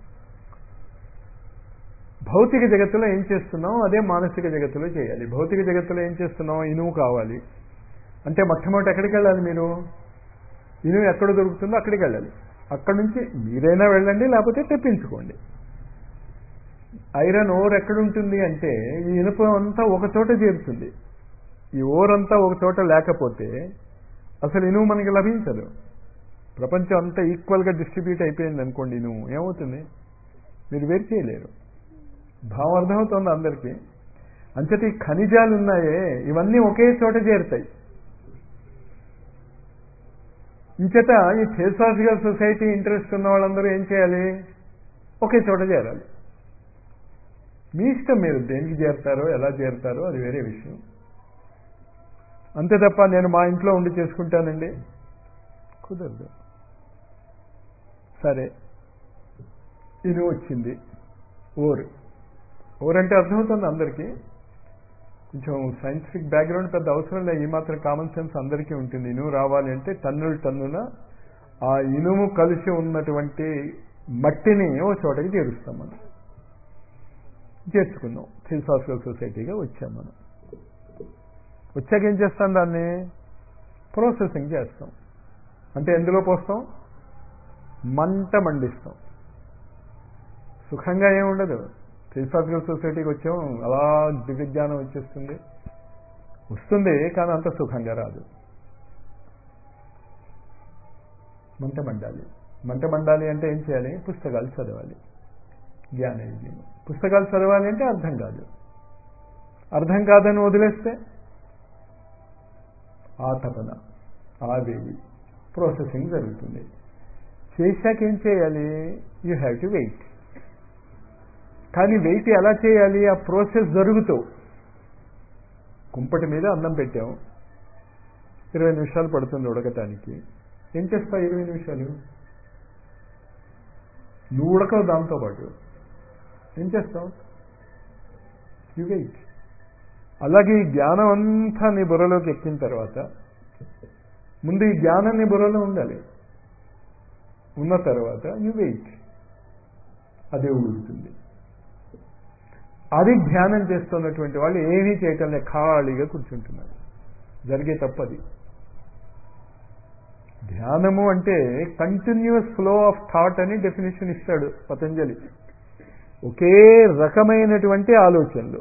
భౌతిక జగత్తులో ఏం చేస్తున్నాం అదే మానసిక జగత్తులో చేయాలి భౌతిక జగత్తులో ఏం చేస్తున్నాం ఇనుము కావాలి అంటే మొట్టమొదటి ఎక్కడికి వెళ్ళాలి మీరు ఇనుము ఎక్కడ దొరుకుతుందో అక్కడికి వెళ్ళాలి అక్కడి నుంచి మీరైనా వెళ్ళండి లేకపోతే తెప్పించుకోండి ఐరన్ ఓర్ ఎక్కడుంటుంది అంటే ఈ ఇనుప అంతా ఒక చోట చేరుతుంది ఈ ఓర్ అంతా ఒక చోట లేకపోతే అసలు ఇనుము మనకి లభించదు ప్రపంచం అంతా ఈక్వల్గా డిస్ట్రిబ్యూట్ అయిపోయింది అనుకోండి ఇనుము ఏమవుతుంది మీరు వేరు చేయలేరు భావం అర్థమవుతుంది అందరికీ అంచేత ఈ ఖనిజాలు ఉన్నాయే ఇవన్నీ ఒకే చోట చేరుతాయి ఇంచేత ఈ థియోసాఫికల్ సొసైటీ ఇంట్రెస్ట్ ఉన్న వాళ్ళందరూ ఏం చేయాలి ఒకే చోట చేరాలి మీ ఇష్టం మీరు దేనికి చేరుతారో ఎలా చేరుతారో అది వేరే విషయం అంతే తప్ప నేను మా ఇంట్లో ఉండి చేసుకుంటానండి కుదరదు సరే ఇది వచ్చింది ఓర్ ఓర్ అంటే అర్థమవుతుంది అందరికీ కొంచెం సైంటిఫిక్ బ్యాక్గ్రౌండ్ పెద్ద అవసరం లేదు ఈ మాత్రం కామన్ సెన్స్ అందరికీ ఉంటుంది ఇనుము రావాలి అంటే టన్నులు టన్నున ఆ ఇనుము కలిసి ఉన్నటువంటి మట్టిని ఓ చోటకి చేరుస్తాం మనం చేర్చుకున్నాం ఫిలసాఫికల్ సొసైటీగా వచ్చాం మనం వచ్చాక ఏం చేస్తాం దాన్ని ప్రాసెసింగ్ చేస్తాం అంటే ఎందులో పోస్తాం మంట మండిస్తాం సుఖంగా ఏముండదు ఫిలసాఫికల్ సొసైటీకి వచ్చాం అలా దివ్యజ్ఞానం వచ్చేస్తుంది వస్తుంది కానీ అంత సుఖంగా రాదు మంట మండాలి మంట మండాలి అంటే ఏం చేయాలి పుస్తకాలు చదవాలి జ్ఞాన యజ్ఞం పుస్తకాలు చదవాలి అంటే అర్థం కాదు అర్థం కాదని వదిలేస్తే ఆ తపన ఆ వేడి ప్రాసెసింగ్ జరుగుతుంది చేశాక ఏం చేయాలి యూ హ్యావ్ టు వెయిట్ కానీ వెయిట్ ఎలా చేయాలి ఆ ప్రాసెస్ జరుగుతూ కుంపటి మీద అన్నం పెట్టాం ఇరవై నిమిషాలు పడుతుంది ఉడకటానికి ఏం చేస్తావు ఇరవై నిమిషాలు నువ్వు ఉడకవు దాంతో పాటు ఏం చేస్తావు యు వెయిట్ అలాగే ఈ జ్ఞానం అంతా నీ బుర్రలోకి ఎక్కిన తర్వాత ముందు ఈ జ్ఞానం నీ బుర్రలో ఉండాలి ఉన్న తర్వాత యు వెయిట్ అదే ఉడుకుతుంది అది ధ్యానం చేస్తున్నటువంటి వాళ్ళు ఏమీ చేయటం లేదు ఖాళీగా కూర్చుంటున్నారు జరిగే తప్పది ధ్యానము అంటే కంటిన్యూస్ ఫ్లో ఆఫ్ థాట్ అని డెఫినేషన్ ఇస్తాడు పతంజలి ఒకే రకమైనటువంటి ఆలోచనలు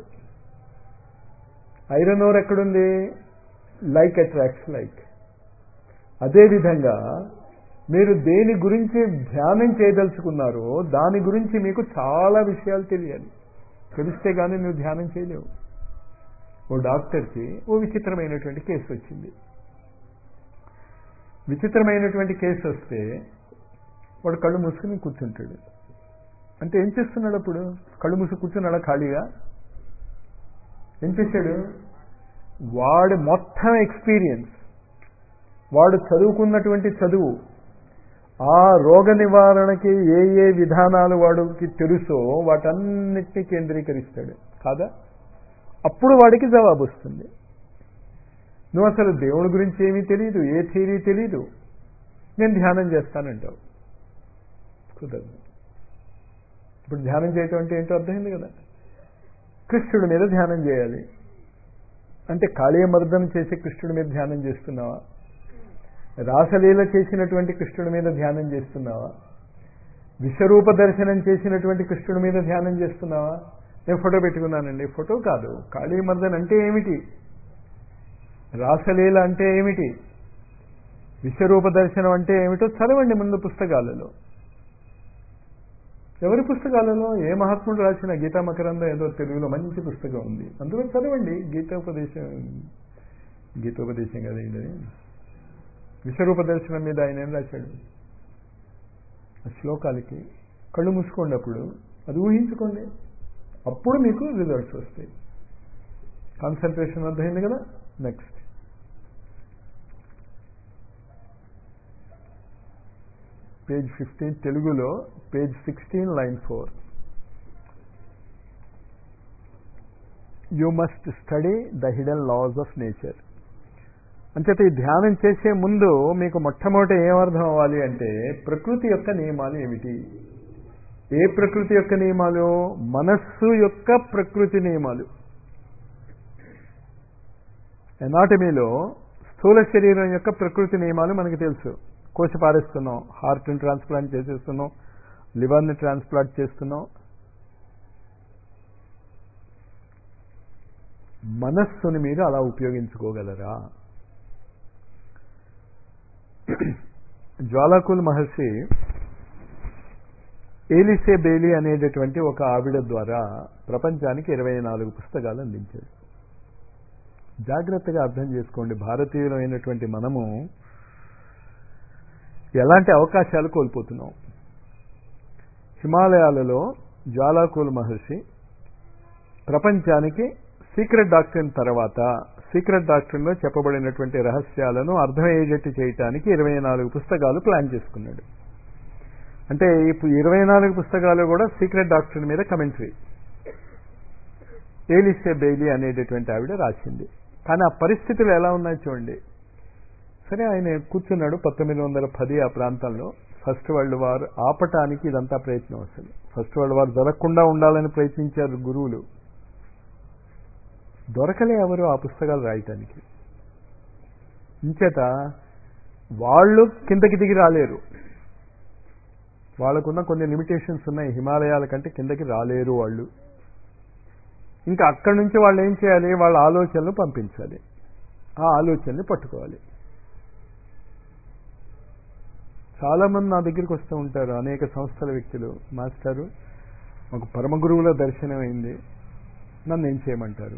ఐరన్ ఓర్ ఎక్కడుంది లైక్ అట్రాక్ట్స్ లైక్ అదేవిధంగా మీరు దేని గురించి ధ్యానం చేయదలుచుకున్నారో దాని గురించి మీకు చాలా విషయాలు తెలియాలి తెలిస్తే కానీ నువ్వు ధ్యానం చేయలేవు ఓ డాక్టర్కి ఓ విచిత్రమైనటువంటి కేసు వచ్చింది విచిత్రమైనటువంటి కేసు వస్తే వాడు కళ్ళు మూసుకుని కూర్చుంటాడు అంటే ఏం చేస్తున్నాడు అప్పుడు కళ్ళు మూసుకు కూర్చున్నాడా ఖాళీగా ఏం చేశాడు వాడి మొత్తం ఎక్స్పీరియన్స్ వాడు చదువుకున్నటువంటి చదువు ఆ రోగ నివారణకి ఏ ఏ విధానాలు వాడికి తెలుసో వాటన్నిటినీ కేంద్రీకరిస్తాడు కాదా అప్పుడు వాడికి జవాబు వస్తుంది నువ్వు అసలు దేవుడి గురించి ఏమీ తెలియదు ఏ థియరీ తెలీదు నేను ధ్యానం చేస్తానంటావు కుదరదు ఇప్పుడు ధ్యానం చేయటం అంటే ఏంటో అర్థమైంది కదా కృష్ణుడి మీద ధ్యానం చేయాలి అంటే కాళీయమర్దనం చేసే కృష్ణుడి మీద ధ్యానం చేస్తున్నావా రాసలీల చేసినటువంటి కృష్ణుడి మీద ధ్యానం చేస్తున్నావా విశ్వరూప దర్శనం చేసినటువంటి కృష్ణుడి మీద ధ్యానం చేస్తున్నావా నేను ఫోటో పెట్టుకున్నానండి ఫోటో కాదు కాళీమర్దన్ అంటే ఏమిటి రాసలీల అంటే ఏమిటి విశ్వరూప దర్శనం అంటే ఏమిటో చదవండి ముందు పుస్తకాలలో ఎవరి పుస్తకాలలో ఏ మహాత్ముడు రాసిన గీతా మకరంద ఏదో తెలుగులో మంచి పుస్తకం ఉంది అందులో చదవండి గీతోపదేశం గీతోపదేశం కదా ఇది విశ్వరూప దర్శనం మీద ఆయన ఏం రాశాడు ఆ శ్లోకాలకి కళ్ళు మూసుకోండి అప్పుడు అది ఊహించుకోండి అప్పుడు మీకు రిజల్ట్స్ వస్తాయి కాన్సన్ట్రేషన్ అర్థమైంది కదా నెక్స్ట్ పేజ్ ఫిఫ్టీన్ తెలుగులో page sixteen line four you must study the hidden laws of nature అంచేత ఈ ధ్యానం చేసే ముందు మీకు మొట్టమొదటి ఏమర్థం అవ్వాలి అంటే ప్రకృతి యొక్క నియమాలు ఏమిటి ఏ ప్రకృతి యొక్క నియమాలు మనస్సు యొక్క ప్రకృతి నియమాలు ఎనాటమీలో స్థూల శరీరం యొక్క ప్రకృతి నియమాలు మనకు తెలుసు కోసి పారేస్తున్నాం హార్ట్ని ట్రాన్స్ప్లాంట్ చేసేస్తున్నాం లివర్ని ట్రాన్స్ప్లాంట్ చేస్తున్నాం మనస్సుని మీరు అలా ఉపయోగించుకోగలరా జ్వాలాకుల్ మహర్షి ఏలిసే బేలి అనేటటువంటి ఒక ఆవిడ ద్వారా ప్రపంచానికి ఇరవై నాలుగు పుస్తకాలు అందించారు జాగ్రత్తగా అర్థం చేసుకోండి భారతీయులమైనటువంటి మనము ఎలాంటి అవకాశాలు కోల్పోతున్నాం హిమాలయాలలో జ్వాలాకుల్ మహర్షి ప్రపంచానికి సీక్రెట్ డాక్టరీన్ తర్వాత సీక్రెట్ డాక్టరీన్లో చెప్పబడినటువంటి రహస్యాలను అర్థమయ్యేటట్టు చేయటానికి ఇరవై నాలుగు పుస్తకాలు ప్లాన్ చేసుకున్నాడు అంటే ఇప్పుడు ఇరవై నాలుగు పుస్తకాలు కూడా సీక్రెట్ డాక్టరీన్ మీద కమెంటరీ ఏలిసే బెయిలీ అనేటటువంటి ఆవిడ రాసింది కానీ ఆ పరిస్థితులు ఎలా ఉన్నాయి చూడండి సరే ఆయన కూర్చున్నాడు పంతొమ్మిది వందల పది ఆ ప్రాంతంలో ఫస్ట్ వరల్డ్ వార్ ఆపటానికి ఇదంతా ప్రయత్నం అసలు ఫస్ట్ వరల్డ్ వార్ జరగకుండా ఉండాలని ప్రయత్నించారు గురువులు దొరకలే ఎవరు ఆ పుస్తకాలు రాయటానికి ఇంచేత వాళ్ళు కిందకి దిగి రాలేరు వాళ్ళకున్న కొన్ని లిమిటేషన్స్ ఉన్నాయి హిమాలయాల కంటే కిందకి రాలేరు వాళ్ళు ఇంకా అక్కడి నుంచి వాళ్ళు ఏం చేయాలి వాళ్ళ ఆలోచనలు పంపించాలి ఆ ఆలోచనని పట్టుకోవాలి చాలా మంది నా దగ్గరికి వస్తూ ఉంటారు అనేక సంస్థల వ్యక్తులు మాస్టారు మాకు పరమ గురువుల దర్శనం అయింది నన్ను ఏం చేయమంటారు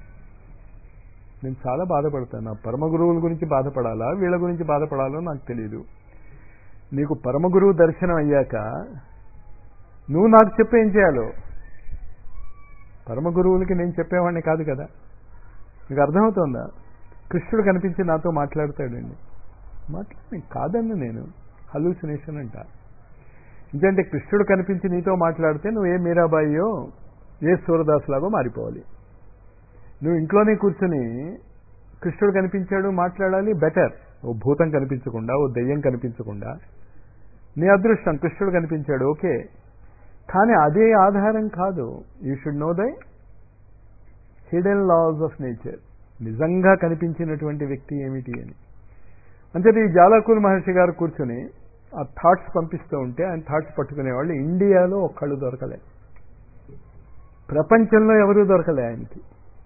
నేను చాలా బాధపడతాను ఆ పరమ గురువుల గురించి బాధపడాలా వీళ్ళ గురించి బాధపడాలో నాకు తెలియదు నీకు పరమ గురువు దర్శనం అయ్యాక నువ్వు నాకు చెప్పి ఏం చేయాలో పరమ గురువులకి నేను చెప్పేవాడిని కాదు కదా మీకు అర్థమవుతోందా కృష్ణుడు కనిపించి నాతో మాట్లాడతాడండి మాట్లాడి కాదన్న నేను హలూసినేషన్ అంట ఎందుకంటే కృష్ణుడు కనిపించి నీతో మాట్లాడితే నువ్వు ఏ మీరాబాయియో ఏ సూరదాస్ లాగో మారిపోవాలి నువ్వు ఇంట్లోనే కూర్చొని కృష్ణుడు కనిపించాడు మాట్లాడాలి బెటర్ ఓ భూతం కనిపించకుండా ఓ దెయ్యం కనిపించకుండా నీ అదృష్టం కృష్ణుడు కనిపించాడు ఓకే కానీ అదే ఆధారం కాదు you should know thy hidden laws of nature నిజంగా కనిపించినటువంటి వ్యక్తి ఏమిటి అని అంటే ఈ జాలాకుల్ మహర్షి గారు కూర్చొని ఆ థాట్స్ పంపిస్తూ ఉంటే ఆయన థాట్స్ పట్టుకునేవాళ్ళు ఇండియాలో ఒక్కళ్ళు దొరకలే ప్రపంచంలో ఎవరూ దొరకలే ఆయనకి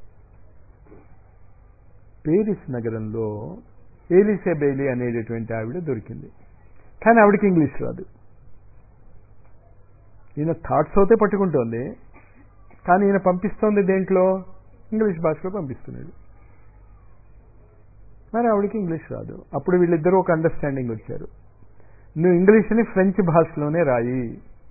పేరిస్ నగరంలో ఏలిసే బెయిలీ అనేటటువంటి ఆవిడ దొరికింది కానీ ఆవిడకి ఇంగ్లీష్ రాదు ఈయన థాట్స్ అయితే పట్టుకుంటోంది కానీ ఈయన పంపిస్తోంది దేంట్లో ఇంగ్లీష్ భాషలో పంపిస్తున్నాడు మరి ఆవిడకి ఇంగ్లీష్ రాదు అప్పుడు వీళ్ళిద్దరూ ఒక అండర్స్టాండింగ్ వచ్చారు నువ్వు ఇంగ్లీష్ని ఫ్రెంచ్ భాషలోనే రాయి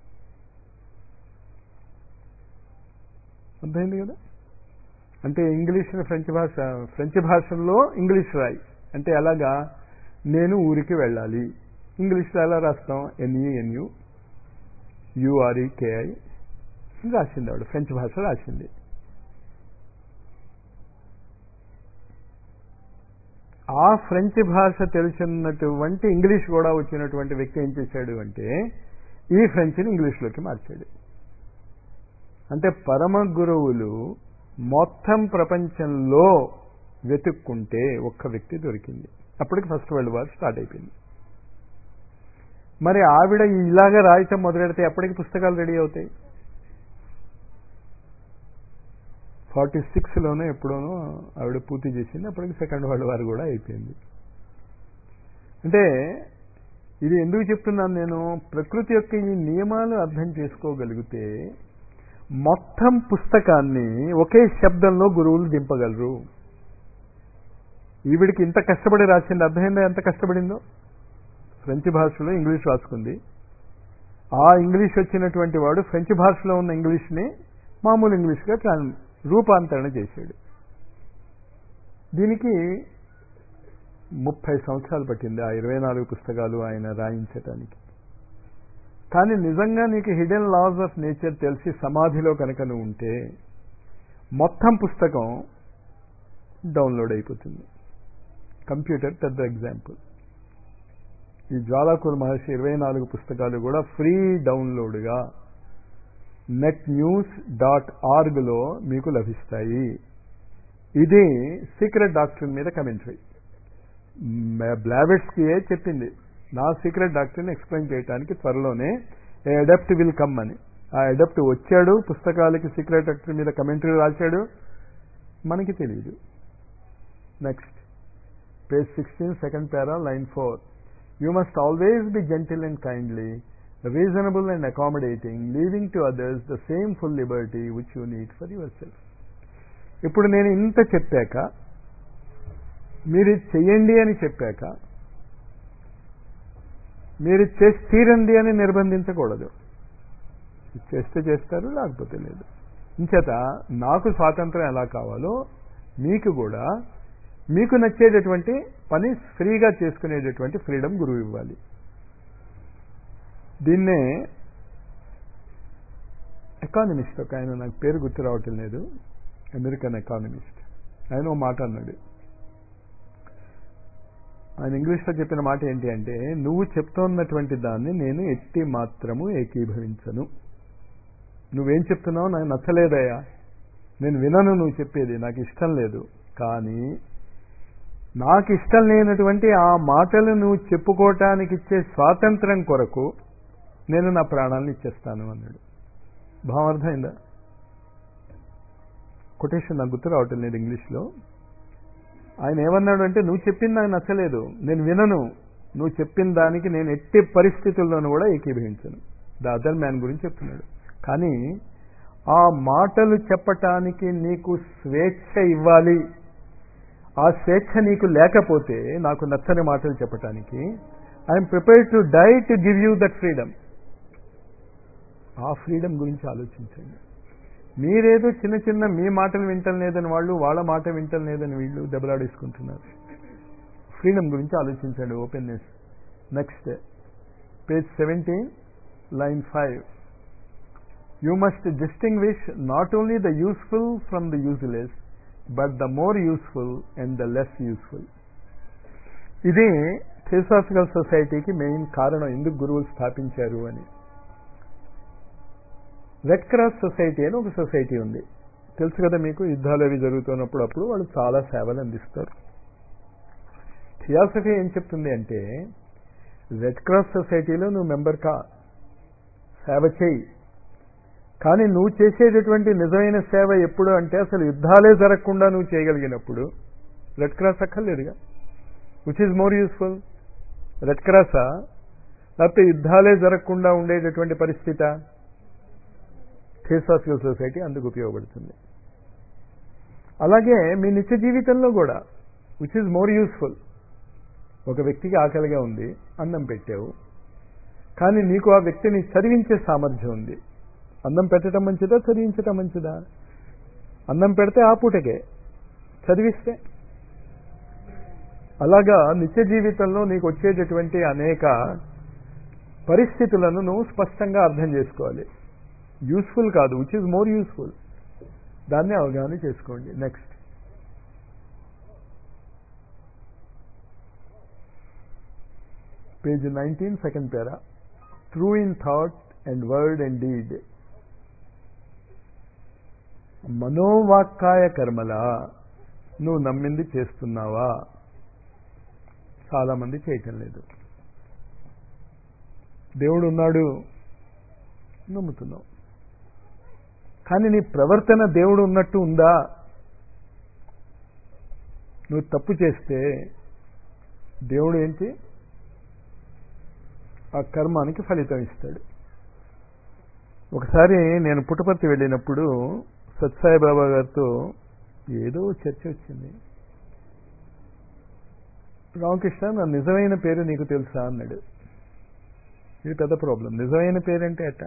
అర్థమైంది కదా అంటే ఇంగ్లీష్ని ఫ్రెంచ్ భాష ఫ్రెంచ్ భాషలో ఇంగ్లీష్ రాయి అంటే ఎలాగా నేను ఊరికి వెళ్ళాలి ఇంగ్లీష్లో ఎలా రాస్తాం ఎన్ఈఎన్యు యుఆర్ఈకేఐ రాసింది ఆవిడ ఫ్రెంచ్ భాష రాసింది ఆ ఫ్రెంచ్ భాష తెలిసినటువంటి ఇంగ్లీష్ కూడా వచ్చినటువంటి వ్యక్తి ఏం చేశాడు అంటే ఈ ఫ్రెంచ్ని ఇంగ్లీష్లోకి మార్చాడు అంటే పరమ గురువులు మొత్తం ప్రపంచంలో వెతుక్కుంటే ఒక్క వ్యక్తి దొరికింది అప్పటికి ఫస్ట్ వరల్డ్ వార్ స్టార్ట్ అయిపోయింది మరి ఆవిడ ఇలాగా రాయటం మొదలెడితే ఎప్పటికి పుస్తకాలు రెడీ అవుతాయి ఫార్టీ సిక్స్లోనో ఎప్పుడోనో ఆవిడ పూర్తి చేసింది అప్పటికి సెకండ్ వరల్డ్ వార్ కూడా అయిపోయింది అంటే ఇది ఎందుకు చెప్తున్నాను నేను ప్రకృతి యొక్క ఈ నియమాలు అర్థం చేసుకోగలిగితే మొత్తం పుస్తకాన్ని ఒకే శబ్దంలో గురువులు దింపగలరు ఈవిడికి ఇంత కష్టపడి రాసింది అర్థమైందా ఎంత కష్టపడిందో ఫ్రెంచ్ భాషలో ఇంగ్లీష్ రాసుకుంది ఆ ఇంగ్లీష్ వచ్చినటువంటి వాడు ఫ్రెంచ్ భాషలో ఉన్న ఇంగ్లీష్ని మామూలు ఇంగ్లీష్గా ట్రాన్ రూపాంతరణ చేశాడు దీనికి ముప్పై సంవత్సరాలు పట్టింది ఆ ఇరవై నాలుగు పుస్తకాలు ఆయన రాయించటానికి కానీ నిజంగా నీకు హిడెన్ లాస్ ఆఫ్ నేచర్ తెలిసి సమాధిలో కనుక నువ్వు ఉంటే మొత్తం పుస్తకం డౌన్లోడ్ అయిపోతుంది కంప్యూటర్ పెద్ద ఎగ్జాంపుల్ ఈ జ్వాలాకుల మహర్షి ఇరవై నాలుగు పుస్తకాలు కూడా ఫ్రీ డౌన్లోడ్గా నెట్ న్యూస్ డాట్ ఆర్గ్లో మీకు లభిస్తాయి ఇది సీక్రెట్ డాక్టర్ మీద కమెంటరీ బ్లావెట్స్కియే చెప్పింది నా సీక్రెట్ డాక్టర్ని ఎక్స్ప్లెయిన్ చేయడానికి త్వరలోనే ఏ అడప్ట్ విల్ కమ్ అని ఆ అడప్ట్ వచ్చాడు పుస్తకాలకి సీక్రెట్ డాక్టర్ మీద కమెంటరీ రాశాడు మనకి తెలియదు next page sixteen second para line four you must always be gentle and kindly reasonable and accommodating leaving to others the same full liberty which you need for yourself ఇప్పుడు నేను ఇంత చెప్పాక మీరు ఇది చెయ్యండి అని చెప్పాక మీరు చేసి తీరండి అని నిర్బంధించకూడదు చేస్తే చేస్తారు లేకపోతే లేదు ఇంచేత నాకు స్వాతంత్రం ఎలా కావాలో మీకు కూడా మీకు నచ్చేటటువంటి పని ఫ్రీగా చేసుకునేటటువంటి ఫ్రీడమ్ గురువు ఇవ్వాలి దీన్నే ఎకానమిస్ట్ ఒక ఆయన నాకు పేరు గుర్తు రావటం లేదు అమెరికన్ ఎకానమిస్ట్ ఆయన ఓ మాట అన్నాడు ఆయన ఇంగ్లీష్లో చెప్పిన మాట ఏంటి అంటే నువ్వు చెప్తున్నటువంటి దాన్ని నేను ఎట్టి మాత్రము ఏకీభవించను నువ్వేం చెప్తున్నావు నాకు నచ్చలేదయ్యా నేను వినను నువ్వు చెప్పేది నాకు ఇష్టం లేదు కానీ నాకు ఇష్టం లేనటువంటి ఆ మాటలు నువ్వు చెప్పుకోవటానికి ఇచ్చే స్వాతంత్రం కొరకు నేను నా ప్రాణాలను ఇచ్చేస్తాను అన్నాడు భావం అర్థమైందా కొటేషన్ నాకు గుర్తు రావటం లేదు ఇంగ్లీష్లో ఆయన ఏమన్నాడు అంటే నువ్వు చెప్పింది నాకు నచ్చలేదు నేను వినను నువ్వు చెప్పిన దానికి నేను ఎట్టి పరిస్థితుల్లోనూ కూడా ఏకీభవించను ద అదర్ మ్యాన్ గురించి చెప్తున్నాడు కానీ ఆ మాటలు చెప్పటానికి నీకు స్వేచ్ఛ ఇవ్వాలి ఆ స్వేచ్ఛ నీకు లేకపోతే నాకు నచ్చని మాటలు చెప్పటానికి I'm prepared to die to give you that freedom ఆ ఫ్రీడమ్ గురించి ఆలోచించండి మీరేదో చిన్న చిన్న మీ మాటలు వింటం లేదని వాళ్ళు వాళ్ళ మాట వింటం లేదని వీళ్ళు దెబ్బలాడేసుకుంటున్నారు ఫ్రీడమ్ గురించి ఆలోచించండి openness next page seventeen line five you must distinguish not only the useful from the useless but the more useful and the less useful ఇది థియోసాఫికల్ సొసైటీకి మెయిన్ కారణం ఎందుకు గురువులు స్థాపించారు అని రెడ్ క్రాస్ సొసైటీ అని ఒక సొసైటీ ఉంది తెలుసు కదా మీకు యుద్ధాలు అవి జరుగుతున్నప్పుడు అప్పుడు వాళ్ళు చాలా సేవలు అందిస్తారు థియాసఫీ ఏం చెప్తుంది అంటే రెడ్ క్రాస్ సొసైటీలో నువ్వు మెంబర్ కా సేవ చేయి కానీ నువ్వు చేసేటటువంటి నిజమైన సేవ ఎప్పుడు అంటే అసలు యుద్ధాలే జరగకుండా నువ్వు చేయగలిగినప్పుడు రెడ్ క్రాస్ అక్కర్లేదుగా which is more useful red క్రాసా లేకపోతే యుద్ధాలే జరగకుండా ఉండేటటువంటి పరిస్థితి థియోసాఫికల్ సొసైటీ అందుకు ఉపయోగపడుతుంది అలాగే మీ నిత్య జీవితంలో కూడా విచ్ ఈజ్ మోర్ యూస్ఫుల్ ఒక వ్యక్తికి ఆకలిగా ఉంది అన్నం పెట్టావు కానీ నీకు ఆ వ్యక్తిని చదివించే సామర్థ్యం ఉంది అన్నం పెట్టడం మంచిదా చదివించటం మంచిదా అన్నం పెడితే ఆ పూటకే చదివిస్తే అలాగా నిత్య జీవితంలో నీకు వచ్చేటటువంటి అనేక పరిస్థితులను నువ్వు స్పష్టంగా అర్థం చేసుకోవాలి యూస్ఫుల్ కాదు విచ్ ఈజ్ మోర్ యూస్ఫుల్ దాన్ని అవగాహన చేసుకోండి next page nineteen second para true in thought and word and deed మనోవాక్కాయ కర్మల నువ్వు నమ్మింది చేస్తున్నావా చాలామంది చేయటం లేదు దేవుడు ఉన్నాడు నమ్ముతున్నావు కానీ నీ ప్రవర్తన దేవుడు ఉన్నట్టు ఉందా నువ్వు తప్పు చేస్తే దేవుడు ఏంటి ఆ కర్మానికి ఫలితం ఇస్తాడు ఒకసారి నేను పుట్టపర్తి వెళ్ళినప్పుడు సత్సాయి బాబా గారితో ఏదో చర్చ వచ్చింది రామకృష్ణ నా నిజమైన పేరు నీకు తెలుసా అన్నాడు ఇది పెద్ద ప్రాబ్లం నిజమైన పేరంటే ఎట్ట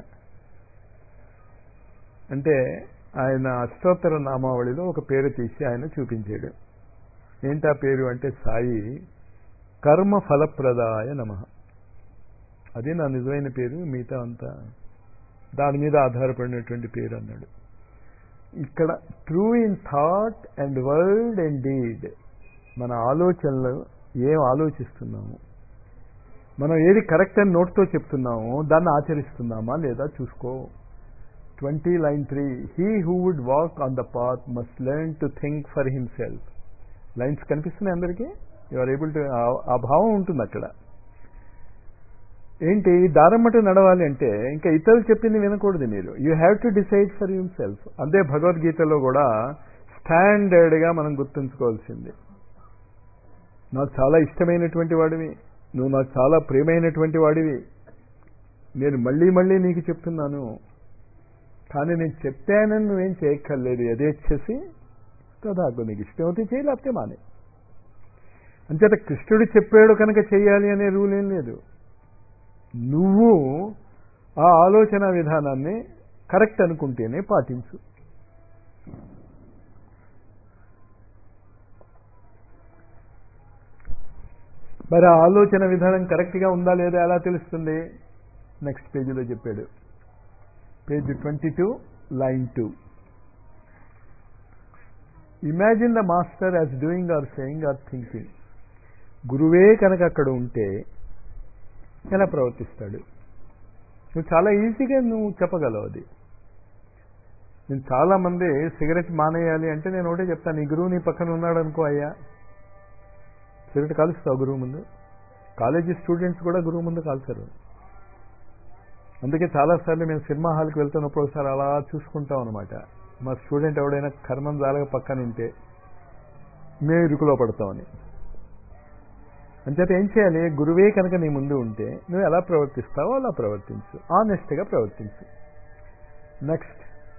అంటే ఆయన అష్టోత్తర నామావళిలో ఒక పేరు తీసి ఆయన చూపించాడు ఏంటా పేరు అంటే సాయి కర్మ ఫలప్రదాయ నమ అది నా నిజమైన పేరు మిగతా అంతా దాని మీద ఆధారపడినటువంటి పేరు అన్నాడు ఇక్కడ true in thought and word and deed మన ఆలోచనలు ఏం ఆలోచిస్తున్నాము మనం ఏది కరెక్ట్ అని నోట్తో చెప్తున్నామో దాన్ని ఆచరిస్తున్నామా లేదా చూసుకో twenty line three he who would walk on the path must learn to think for himself lines కనిపిస్తున్నాయి అందరికీ యు ఆర్ ఏబుల్ టు ఆ భావం ఉంటుంది అక్కడ ఏంటి దారమ్మట నడవాలి అంటే ఇంకా ఇతరులు చెప్పింది వినకూడదు మీరు you have to decide for himself అదే భగవద్గీతలో కూడా స్టాండర్డ్గా మనం గుర్తుంచుకోవాల్సింది నాకు చాలా ఇష్టమైనటువంటి వాడివి నువ్వు నాకు చాలా ప్రియమైనటువంటి వాడివి నేను మళ్ళీ మళ్ళీ నీకు చెప్తున్నాను కానీ నేను చెప్పానని నువ్వేం చేయక్కర్లేదు యథేచ్ఛసి తదాకు నీకు ఇష్టమైతే చేయి లేకపోతే మానే అంచేత కృష్ణుడు చెప్పాడు కనుక చేయాలి అనే రూల్ ఏం లేదు నువ్వు ఆ ఆలోచన విధానాన్ని కరెక్ట్ అనుకుంటేనే పాటించు మరి ఆ ఆలోచన విధానం కరెక్ట్గా ఉందా లేదా ఎలా తెలుస్తుంది నెక్స్ట్ పేజీలో చెప్పాడు page twenty two line two imagine the master as doing or saying or thinking గురువే కనుక అక్కడ ఉంటే ఎలా ప్రవర్తిస్తాడు నువ్వు చాలా ఈజీగా నువ్వు చెప్పగలవు అది నేను చాలా మంది సిగరెట్ మానేయాలి అంటే నేను ఒకటే చెప్తాను ఈ గురువు నీ పక్కన ఉన్నాడు అనుకో అయ్యా సిగరెట్ కాలుస్తావు గురువు ముందు కాలేజీ స్టూడెంట్స్ కూడా గురువు ముందు కాల్చారు అందుకే చాలాసార్లు మేము సినిమా హాల్కి వెళ్తున్నప్పుడు ఒకసారి అలా చూసుకుంటాం అనమాట మా స్టూడెంట్ ఎవడైనా కర్మం జాలగా పక్కన ఉంటే మేము ఇరుకులో పడతామని అంచేత ఏం చేయాలి గురువే కనుక నీ ముందు ఉంటే నువ్వు ఎలా ప్రవర్తిస్తావో అలా ప్రవర్తించు ఆనెస్ట్గా ప్రవర్తించు నెక్స్ట్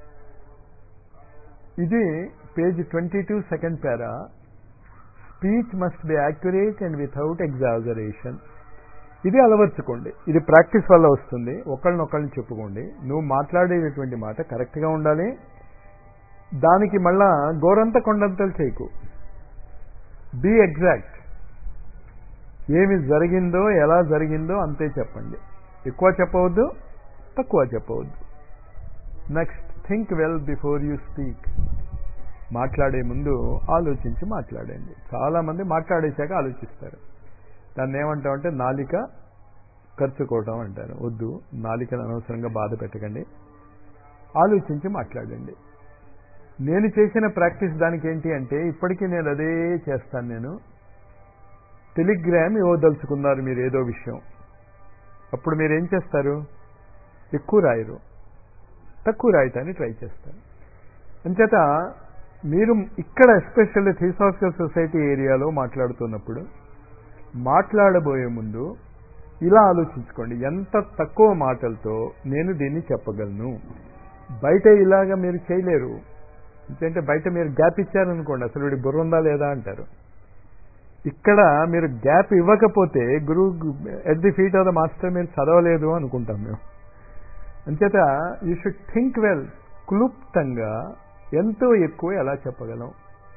ఇది page twenty two second para speech must be accurate and without exaggeration ఇది అలవర్చుకోండి ఇది ప్రాక్టీస్ వల్ల వస్తుంది ఒకళ్ళనొకళ్ళని చెప్పుకోండి నువ్వు మాట్లాడేటటువంటి మాట కరెక్ట్గా ఉండాలి దానికి మళ్ళా గోరంత కొండంతలు చేయకు బీ ఎగ్జాక్ట్ ఏమి జరిగిందో ఎలా జరిగిందో అంతే చెప్పండి ఎక్కువ చెప్పవద్దు తక్కువ చెప్పవద్దు next think well before you speak మాట్లాడే ముందు ఆలోచించి మాట్లాడండి చాలామంది మాట్లాడేశాక ఆలోచిస్తారు దాన్ని ఏమంటామంటే నాలిక ఖర్చుకోవటం అంటారు వద్దు నాలికను అనవసరంగా బాధ పెట్టకండి ఆలోచించి మాట్లాడండి నేను చేసిన ప్రాక్టీస్ దానికి ఏంటి అంటే ఇప్పటికీ నేను అదే చేస్తాను నేను టెలిగ్రామ్ ఇవ్వదలుచుకున్నారు మీరు ఏదో విషయం అప్పుడు మీరు ఏం చేస్తారు ఎక్కువ రాయరు తక్కువ రాయటానికి ట్రై చేస్తారు అంచేత మీరు ఇక్కడ ఎస్పెషల్లీ థియోసాఫికల్ సొసైటీ ఏరియాలో మాట్లాడుతున్నప్పుడు మాట్లాడబోయే ముందు ఇలా ఆలోచించుకోండి ఎంత తక్కువ మాటలతో నేను దీన్ని చెప్పగలను బయట ఇలాగ మీరు చేయలేరు ఎందుకంటే బయట మీరు గ్యాప్ ఇచ్చారనుకోండి అసలు వీడి బుర్ర ఉందా లేదా అంటారు ఇక్కడ మీరు గ్యాప్ ఇవ్వకపోతే గురువు at the feet of the master మీరు చదవలేదు అనుకుంటాం మేము అంచేత యూ షుడ్ థింక్ వెల్ క్లుప్తంగా ఎంతో ఎక్కువ ఎలా చెప్పగలం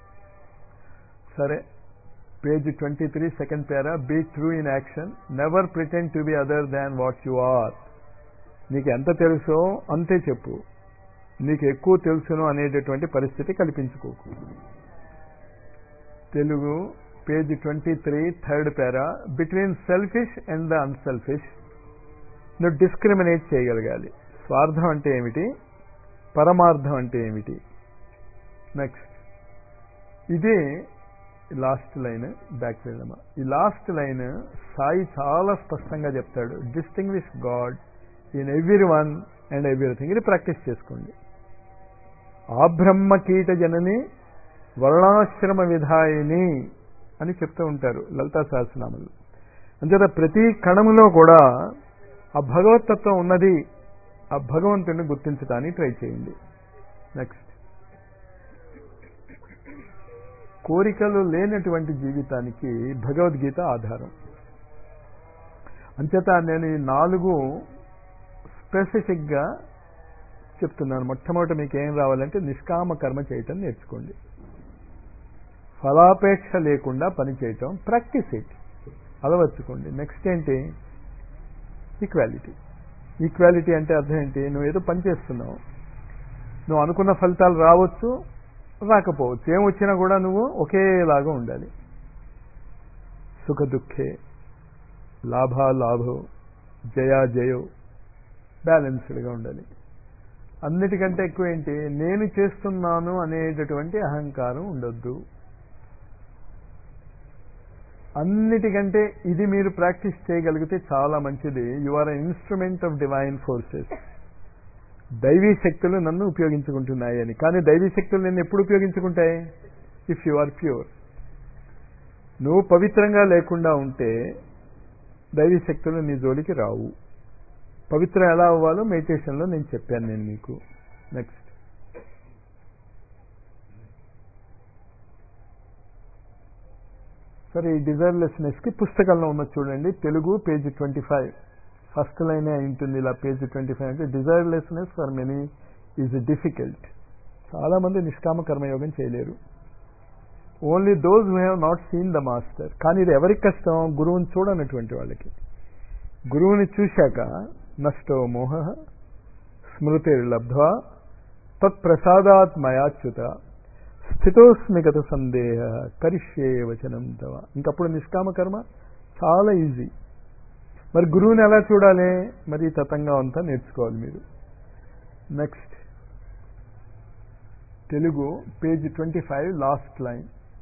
సరే page twenty three second para be true in action never pretend to be other than what you are నీకు ఎంత తెలుసో అంతే చెప్పు నీకు ఎక్కువ తెలుసును అనేటటువంటి పరిస్థితి కల్పించుకోకు Telugu page twenty three third para between selfish and the unselfish నువ్వు డిస్క్రిమినేట్ చేయగలగాలి స్వార్థం అంటే ఏమిటి పరమార్థం అంటే ఏమిటి నెక్స్ట్ ఇది లాస్ట్ లైన్ బ్యాక్ వెళ్దామా ఈ లాస్ట్ లైన్ సాయి చాలా స్పష్టంగా చెప్తాడు distinguish God in every one and everything ఇది ప్రాక్టీస్ చేసుకోండి ఆ బ్రహ్మ కీట జనని వర్ణాశ్రమ విధాయిని అని చెప్తూ ఉంటారు లలితా సహస్రనామలు అంచేత ప్రతి కణములో కూడా ఆ భగవతత్వం ఉన్నది ఆ భగవంతుడిని గుర్తించడానికి ట్రై చేయండి నెక్స్ట్ కోరికలు లేనటువంటి జీవితానికి భగవద్గీత ఆధారం అంచేత నేను ఈ నాలుగు స్పెసిఫిక్గా చెప్తున్నాను మొట్టమొదటి మీకు ఏం రావాలంటే నిష్కామ కర్మ చేయటం నేర్చుకోండి ఫలాపేక్ష లేకుండా పని చేయటం ప్రాక్టీస్ ఇట్ అలవర్చుకోండి నెక్స్ట్ ఏంటి ఈక్వాలిటీ ఈక్వాలిటీ అంటే అర్థం ఏంటి నువ్వు ఏదో పని చేస్తున్నావు నువ్వు అనుకున్న ఫలితాలు రావచ్చు రాకపోవచ్చు ఏం వచ్చినా కూడా నువ్వు ఒకేలాగా ఉండాలి సుఖ దుఃఖే లాభ లాభో జయా జయో బ్యాలెన్స్డ్గా ఉండాలి అన్నిటికంటే ఎక్కువ ఏంటి నేను చేస్తున్నాను అనేటటువంటి అహంకారం ఉండొద్దు అన్నిటికంటే ఇది మీరు ప్రాక్టీస్ చేయగలిగితే చాలా మంచిది you are instrument of divine forces దైవీ శక్తులు నన్ను ఉపయోగించుకుంటున్నాయి అని కానీ దైవీ శక్తులు నిన్ను ఎప్పుడు ఉపయోగించుకుంటాయి ఇఫ్ యు ఆర్ ప్యూర్ నువ్వు పవిత్రంగా లేకుండా ఉంటే దైవీ శక్తులు నీ జోలికి రావు పవిత్రం ఎలా అవ్వాలో మెడిటేషన్లో నేను చెప్పాను నేను మీకు నెక్స్ట్ సరే ఈ డిజైర్లెస్నెస్కి పుస్తకంలో ఉన్న చూడండి Telugu page twenty five first లైనే అయి ఉంటుంది ఇలా పేజ్ ట్వంటీ ఫైవ్ అంటే desirelessness for many is difficult చాలా మంది నిష్కామ కర్మయోగం చేయలేరు only those who have not seen the master కానీ ఇది ఎవరికి కష్టం గురువుని చూడనటువంటి వాళ్ళకి గురువుని చూశాక నష్టో మోహ స్మృతిర్లబ్ధ్వా తత్ప్రసాదాత్ మయాచ్యుత స్థితోస్మిగత సందేహ కరిష్యే వచనం తవ ఇంకప్పుడు నిష్కామ కర్మ చాలా ఈజీ మరి గురువుని ఎలా చూడాలి మరి ఈ తతంగా అంతా నేర్చుకోవాలి మీరు next Telugu page twenty five last line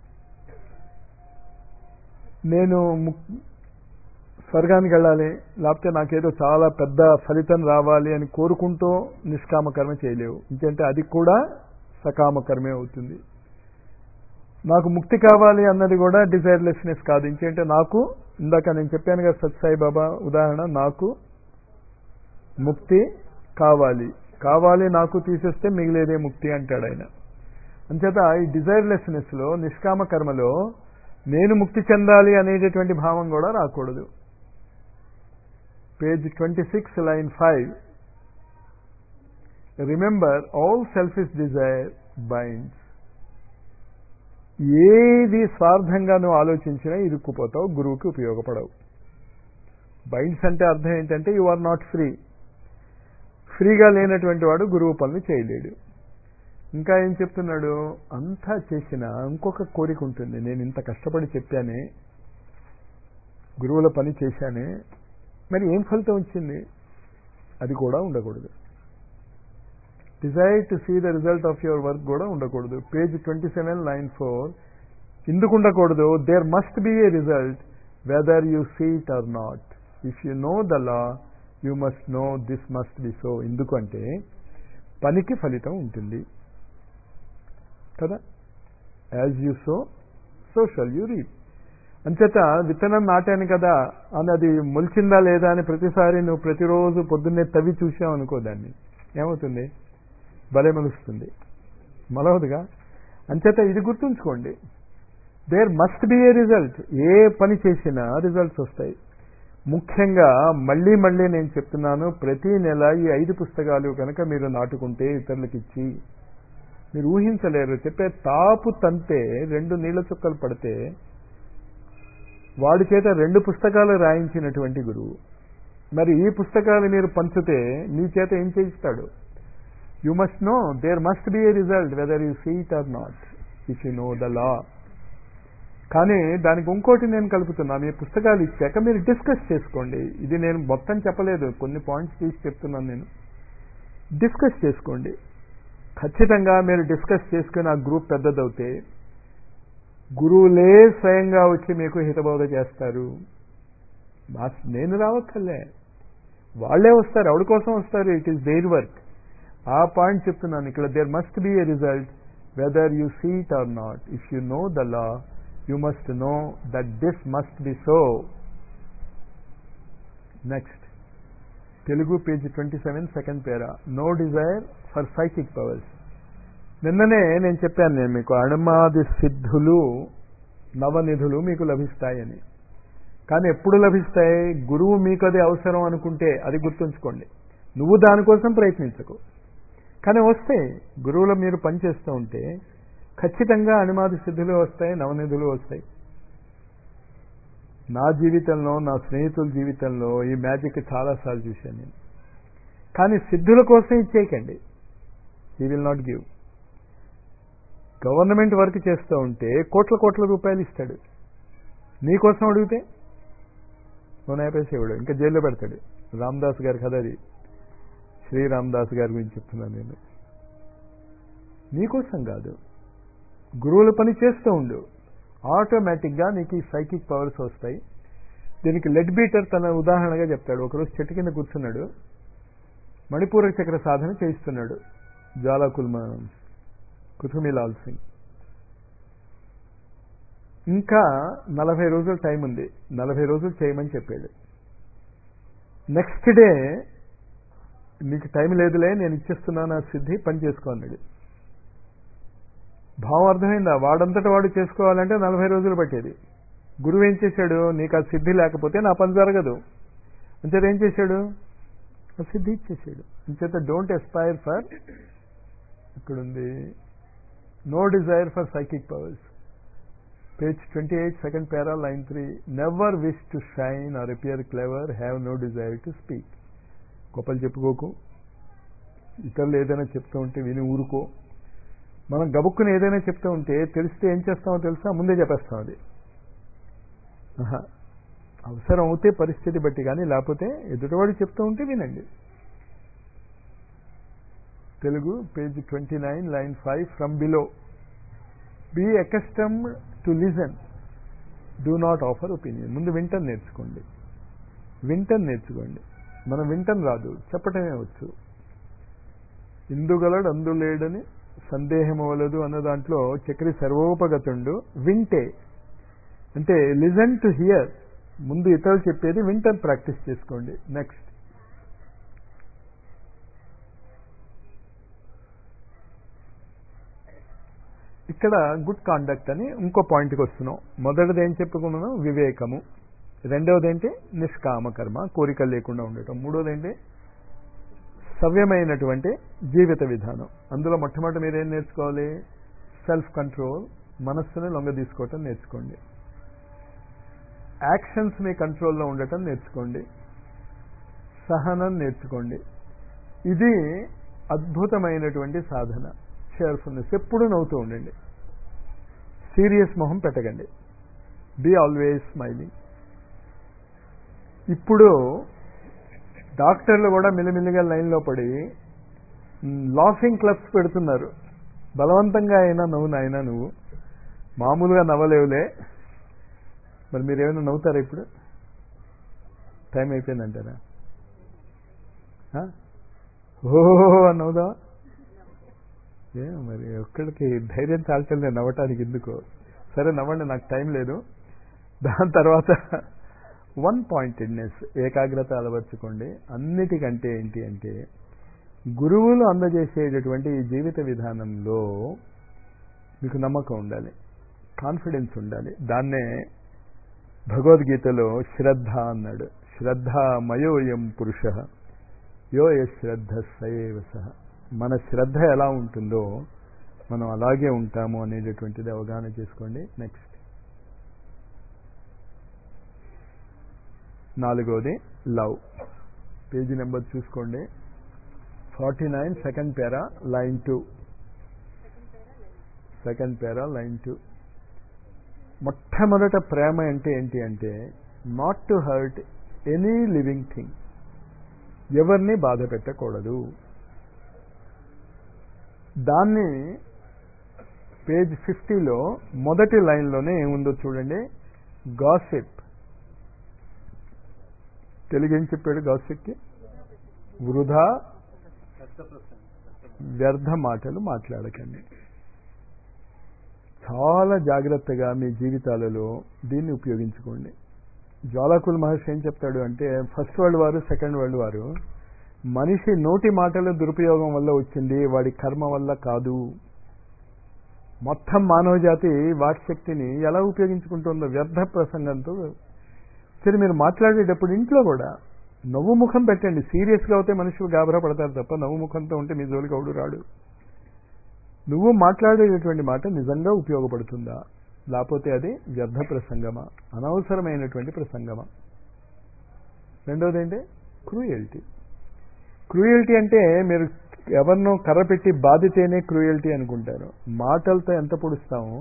నేను స్వర్గానికి వెళ్ళాలి లేకపోతే నాకేదో చాలా పెద్ద ఫలితం రావాలి అని కోరుకుంటూ నిష్కామ కర్మ చేయలేవు ఇంకంటే అది కూడా సకామ కర్మే అవుతుంది నాకు ముక్తి కావాలి అన్నది కూడా డిజైర్లెస్నెస్ కాదు ఇంకేంటే నాకు ఇందాక నేను చెప్పాను కదా సత్సాయి బాబా ఉదాహరణ నాకు ముక్తి కావాలి కావాలి నాకు తీసేస్తే మిగిలేదే ముక్తి అంటాడు ఆయన అంచేత ఈ డిజైర్లెస్నెస్లో నిష్కామ కర్మలో నేను ముక్తి చెందాలి అనేటటువంటి భావం కూడా రాకూడదు page twenty six line five remember all selfish desire binds ఏది స్వార్థంగా నువ్వు ఆలోచించినా ఇరుక్కుపోతావు గురువుకి ఉపయోగపడవు బైండ్స్ అంటే అర్థం ఏంటంటే యు ఆర్ నాట్ ఫ్రీ ఫ్రీగా లేనటువంటి వాడు గురువు పనులు చేయలేడు ఇంకా ఏం చెప్తున్నాడు అంతా చేసిన ఇంకొక కోరిక ఉంటుంది నేను ఇంత కష్టపడి చెప్పానే గురువుల పని చేశానే మరి ఏం ఫలితం వచ్చింది అది కూడా ఉండకూడదు desire to see the result of your work కూడా ఉండకూడదు page twenty seven line four ఎందుకు ఉండకూడదు there must be a result whether you see it or not if you know the law you must know this must be so ఎందుకంటే పనికి ఫలితం ఉంటుంది కదా as you sow so shall you reap అంచేత విత్తనం నాటాను కదా అని అది మొలిచిందా లేదా అని ప్రతిసారి నువ్వు ప్రతిరోజు పొద్దున్నే తవ్వి చూసావు అనుకో దాన్ని ఏమవుతుంది భలే మలుస్తుంది మలవదుగా అంచేత ఇది గుర్తుంచుకోండి there must be a result ఏ పని చేసినా రిజల్ట్స్ వస్తాయి ముఖ్యంగా మళ్ళీ మళ్ళీ నేను చెప్తున్నాను ప్రతి నెల ఈ ఐదు పుస్తకాలు కనుక మీరు నాటుకుంటే ఇతరులకు ఇచ్చి మీరు ఊహించలేరు చెప్పే తాపు తంతే రెండు నీళ్ల చుక్కలు పడితే వాడి చేత రెండు పుస్తకాలు రాయించినటువంటి గురువు మరి ఈ పుస్తకాలు మీరు పంచితే మీ చేత ఏం చేయిస్తాడు you must know there must be a result whether you see it or not if you know the law కానీ దానికి ఇంకోటి నేను కలుపుతున్నా మీ పుస్తకాలు ఇచ్చాక మీరు డిస్కస్ చేసుకోండి ఇది నేను మొత్తం చెప్పలేదు కొన్ని పాయింట్స్ తీసి చెప్తున్నాను నేను డిస్కస్ చేసుకోండి ఖచ్చితంగా మీరు డిస్కస్ చేసుకుని ఆ గ్రూప్ పెద్దదవుతే గురువులే స్వయంగా వచ్చి మీకు హితబోధ చేస్తారు నేను రావక్కర్లే వాళ్లే వస్తారు ఎవరి కోసం వస్తారు ఇట్ ఈస్ దేర్ వర్క్ ఆ పాయింట్ చెప్తున్నాను ఇక్కడ there must be a result whether you see it or not if you know the law you must know that this must be so next Telugu page twenty seven second para no desire for psychic powers నిన్ననే నేను చెప్పాను నేను మీకు అణమాది సిద్ధులు నవనిధులు మీకు లభిస్తాయని కానీ ఎప్పుడు లభిస్తాయి గురువు మీకు అది అవసరం అనుకుంటే అది గుర్తుంచుకోండి నువ్వు దానికోసం ప్రయత్నించకు కానీ వస్తాయి గురువులు మీరు పనిచేస్తూ ఉంటే ఖచ్చితంగా అణిమాది సిద్ధులు వస్తాయి నవనిధులు వస్తాయి నా జీవితంలో నా స్నేహితుల జీవితంలో ఈ మ్యాజిక్ చాలాసార్లు చూశాను నేను కానీ సిద్ధుల కోసం ఇచ్చేయకండి he will not give government work చేస్తూ ఉంటే కోట్ల కోట్ల రూపాయలు ఇస్తాడు నీకోసం అడిగితే నూనె పైసా ఇవ్వడు ఇంకా జైల్లో పెడతాడు రామ్దాస్ గారి కథ అది శ్రీ రామ్దాస్ గారి గురించి చెప్తున్నాను నేను నీకోసం కాదు గురువుల పని చేస్తూ ఉండు ఆటోమేటిక్గా నీకు ఈ సైకిక్ పవర్స్ వస్తాయి దీనికి లెడ్ బీటర్ తన ఉదాహరణగా చెప్తాడు ఒకరోజు చెట్టు కింద కూర్చున్నాడు మణిపూరక చక్ర సాధన చేయిస్తున్నాడు జ్వాలాకుల్మ కుతుమిలాల్ సింగ్ ఇంకా నలభై రోజులు టైం ఉంది నలభై రోజులు చేయమని చెప్పాడు నెక్స్ట్ డే నీకు టైం లేదులే నేను ఇచ్చేస్తున్నాను ఆ సిద్ధి పని చేసుకో అన్నాడు భావం అర్థమైందా వాడంతటా వాడు చేసుకోవాలంటే నలభై రోజులు పట్టేది గురువు ఏం చేశాడు నీకు ఆ సిద్ధి లేకపోతే నా పని జరగదు అంచేత ఏం చేశాడు ఆ సిద్ధి ఇచ్చేసాడు అంచేత డోంట్ ఎస్పైర్ ఫర్ ఇక్కడుంది no desire for psychic powers page twenty eight second para line three never wish to shine or appear clever have no desire to speak గొప్పలు చెప్పుకోకు ఇతరులు ఏదైనా చెప్తూ ఉంటే విని ఊరుకో మనం గబుక్కుని ఏదైనా చెప్తూ ఉంటే తెలిస్తే ఏం చేస్తామో తెలుసా ముందే చెప్పేస్తాం అది ఆహా. అవసరం అవుతే పరిస్థితి బట్టి కానీ లేకపోతే ఎదుటివాడు చెప్తూ ఉంటే వినండి Telugu page twenty nine line five from below be accustom to listen do not offer opinion ముందు వింటం నేర్చుకోండి వింటం నేర్చుకోండి మనం వింటం రాదు చెప్పటమే వచ్చు ఇందుగలడు అందులేడని సందేహం అవ్వలేదు అన్న దాంట్లో చక్రి సర్వోపగతుండు వింటే అంటే లిజన్ టు హియర్ ముందు ఇతరులు చెప్పేది వింటన్ ప్రాక్టీస్ చేసుకోండి నెక్స్ట్ ఇక్కడ గుడ్ కాండక్ట్ అని ఇంకో పాయింట్కి వస్తున్నాం మొదటిది ఏం చెప్పుకున్నాను వివేకము రెండవది ఏంటి నిష్కామ కర్మ కోరికలు లేకుండా ఉండటం మూడోది ఏంటి సవ్యమైనటువంటి జీవిత విధానం అందులో మొట్టమొదటి మీరేం నేర్చుకోవాలి సెల్ఫ్ కంట్రోల్ మనస్సుని లొంగ తీసుకోవటం నేర్చుకోండి యాక్షన్స్ మీ కంట్రోల్లో ఉండటం నేర్చుకోండి సహనం నేర్చుకోండి ఇది అద్భుతమైనటువంటి సాధన షేర్ఫుల్నెస్ ఎప్పుడూ నవ్వుతూ ఉండండి సీరియస్ మొహం పెట్టకండి బీ ఆల్వేస్ స్మైలింగ్ ఇప్పుడు డాక్టర్లు కూడా మిల్లిమిల్లిగా లైన్లో పడి లాఫింగ్ క్లబ్స్ పెడుతున్నారు బలవంతంగా అయినా నవ్వు నాయనా నువ్వు మామూలుగా నవ్వలేవులే మరి మీరు ఏమైనా నవ్వుతారా ఇప్పుడు టైం అయిపోయిందంటారా ఆ? ఓహో అని నవ్వుదా ఏ మరి ఒక్కడికి ధైర్యం చాల్చలే నవ్వటానికి ఎందుకు సరే నవ్వండి నాకు టైం లేదు దాని తర్వాత వన్ పాయింటెడ్నెస్ ఏకాగ్రత అలవర్చుకోండి అన్నిటికంటే ఏంటి అంటే గురువులు అందజేసేటటువంటి ఈ జీవిత విధానంలో మీకు నమ్మకం ఉండాలి కాన్ఫిడెన్స్ ఉండాలి దాన్నే భగవద్గీతలో శ్రద్ధ అన్నాడు శ్రద్ధ మయోయం పురుష యో శ్రద్ధ సయేవ సహ మన శ్రద్ధ ఎలా ఉంటుందో మనం అలాగే ఉంటాము అనేటటువంటిది అవగాహన చేసుకోండి నెక్స్ట్ నాలుగోది లవ్ పేజీ నెంబర్ చూసుకోండి forty nine second para line two second para line two మొట్టమొదట ప్రేమ అంటే ఏంటి అంటే not to hurt any living thing ఎవరిని బాధ పెట్టకూడదు దాన్ని పేజ్ ఫిఫ్టీలో మొదటి లైన్లోనే ఏముందో చూడండి గాసిప్ తెలుగు ఏం చెప్పాడు గాసిప్కి వృధా వ్యర్థ మాటలు మాట్లాడకండి చాలా జాగ్రత్తగా మీ జీవితాలలో దీన్ని ఉపయోగించుకోండి జ్వాలాకుల్ మహర్షి ఏం చెప్తాడు అంటే ఫస్ట్ వరల్డ్ వారు సెకండ్ వరల్డ్ వారు మనిషి నోటి మాటల దురుపయోగం వల్ల వచ్చింది వాడి కర్మ వల్ల కాదు మొత్తం మానవ జాతి వాక్శక్తిని ఎలా ఉపయోగించుకుంటుందో వ్యర్థ ప్రసంగంతో సరే మీరు మాట్లాడేటప్పుడు ఇంట్లో కూడా నవ్వు ముఖం పెట్టండి సీరియస్గా అయితే మనుషులు గాబరా పడతారు తప్ప నవ్వు ముఖంతో ఉంటే మీ జోలికి అవుడు రాడు నువ్వు మాట్లాడేటటువంటి మాట నిజంగా ఉపయోగపడుతుందా లేకపోతే అది వ్యర్థ ప్రసంగమా అనవసరమైనటువంటి ప్రసంగమా రెండోది ఏంటి క్రూయల్టీ క్రూయల్టీ అంటే మీరు ఎవరినో కర్ర పెట్టి బాధితేనే క్రూయల్టీ అనుకుంటారు మాటలతో ఎంత పొడుస్తామో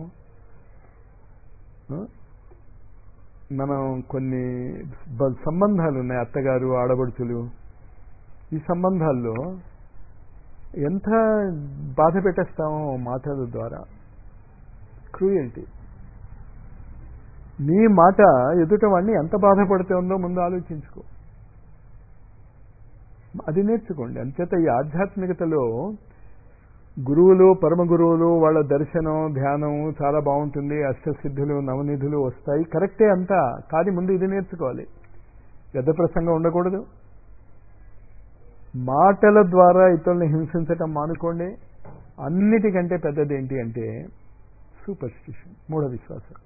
ఆ? మనం కొన్ని బ- సంబంధాలు ఉన్నాయి అత్తగారు ఆడబడుచులు ఈ సంబంధాల్లో ఎంత బాధ పెట్టేస్తామో మాటల ద్వారా క్రూయల్టీ నీ మాట ఎదుట వాడిని ఎంత బాధపడుతుందో ముందు ఆలోచించుకో అది నేర్చుకోండి అంచేత ఈ ఆధ్యాత్మికతలో గురువులు పరమ గురువులు వాళ్ళ దర్శనం ధ్యానం చాలా బాగుంటుంది అష్టసిద్ధులు నవనిధులు వస్తాయి కరెక్టే అంతా కానీ ముందు ఇది నేర్చుకోవాలి పెద్ద ప్రసంగం ఉండకూడదు మాటల ద్వారా ఇతరుల్ని హింసించటం మానుకోండి అన్నిటికంటే పెద్దది ఏంటి అంటే సూపర్స్టిషన్ మూఢ విశ్వాసం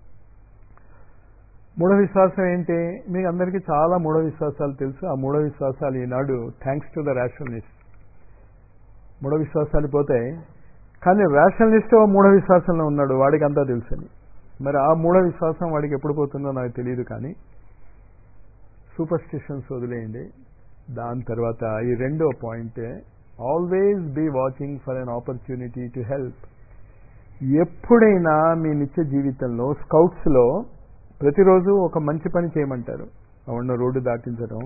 మూఢ విశ్వాసం ఏంటి మీకు అందరికీ చాలా మూఢ విశ్వాసాలు తెలుసు ఆ మూఢ విశ్వాసాలు ఈనాడు థ్యాంక్స్ టు ద రేషనలిస్ట్ మూఢ విశ్వాసాలు పోతాయి కానీ రేషనలిస్ట్ ఓ మూఢ విశ్వాసంలో ఉన్నాడు వాడికి అంతా తెలుసని మరి ఆ మూఢ విశ్వాసం వాడికి ఎప్పుడు పోతుందో నాకు తెలియదు కానీ సూపర్స్టిషన్స్ వదిలేయండి దాని తర్వాత ఈ రెండో point always be watching for an opportunity to help ఎప్పుడైనా మీ నిత్య జీవితంలో స్కౌట్స్లో ప్రతిరోజు ఒక మంచి పని చేయమంటారు అవున రోడ్డు దాటించడం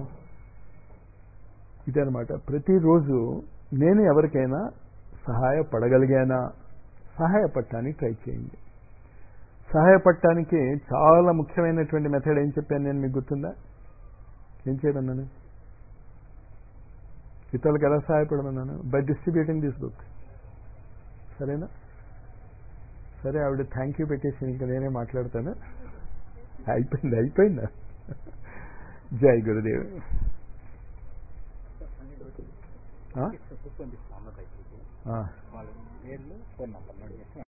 ఇదనమాట ప్రతిరోజు నేను ఎవరికైనా సహాయపడగలిగానా సహాయపడటానికి ట్రై చేయండి సహాయపడటానికి చాలా ముఖ్యమైనటువంటి మెథడ్ ఏం చెప్పాను నేను మీకు గుర్తుందా ఏం చేయమన్నాను ఇతరులకు ఎలా సహాయపడమన్నాను బై డిస్ట్రిబ్యూటింగ్ దిస్ బుక్ సరేనా సరే ఆవిడ థ్యాంక్ యూ పెట్టేసి ఇంకా నేనే మాట్లాడతాను అయిపోయింది అయిపోయిందా జై గురుదేవ్ కూర్చోండి సామెత అయిపోయింది ఆ, వాళ్ళ పేర్లు ఫోన్ నంబర్ నోట్ చేసి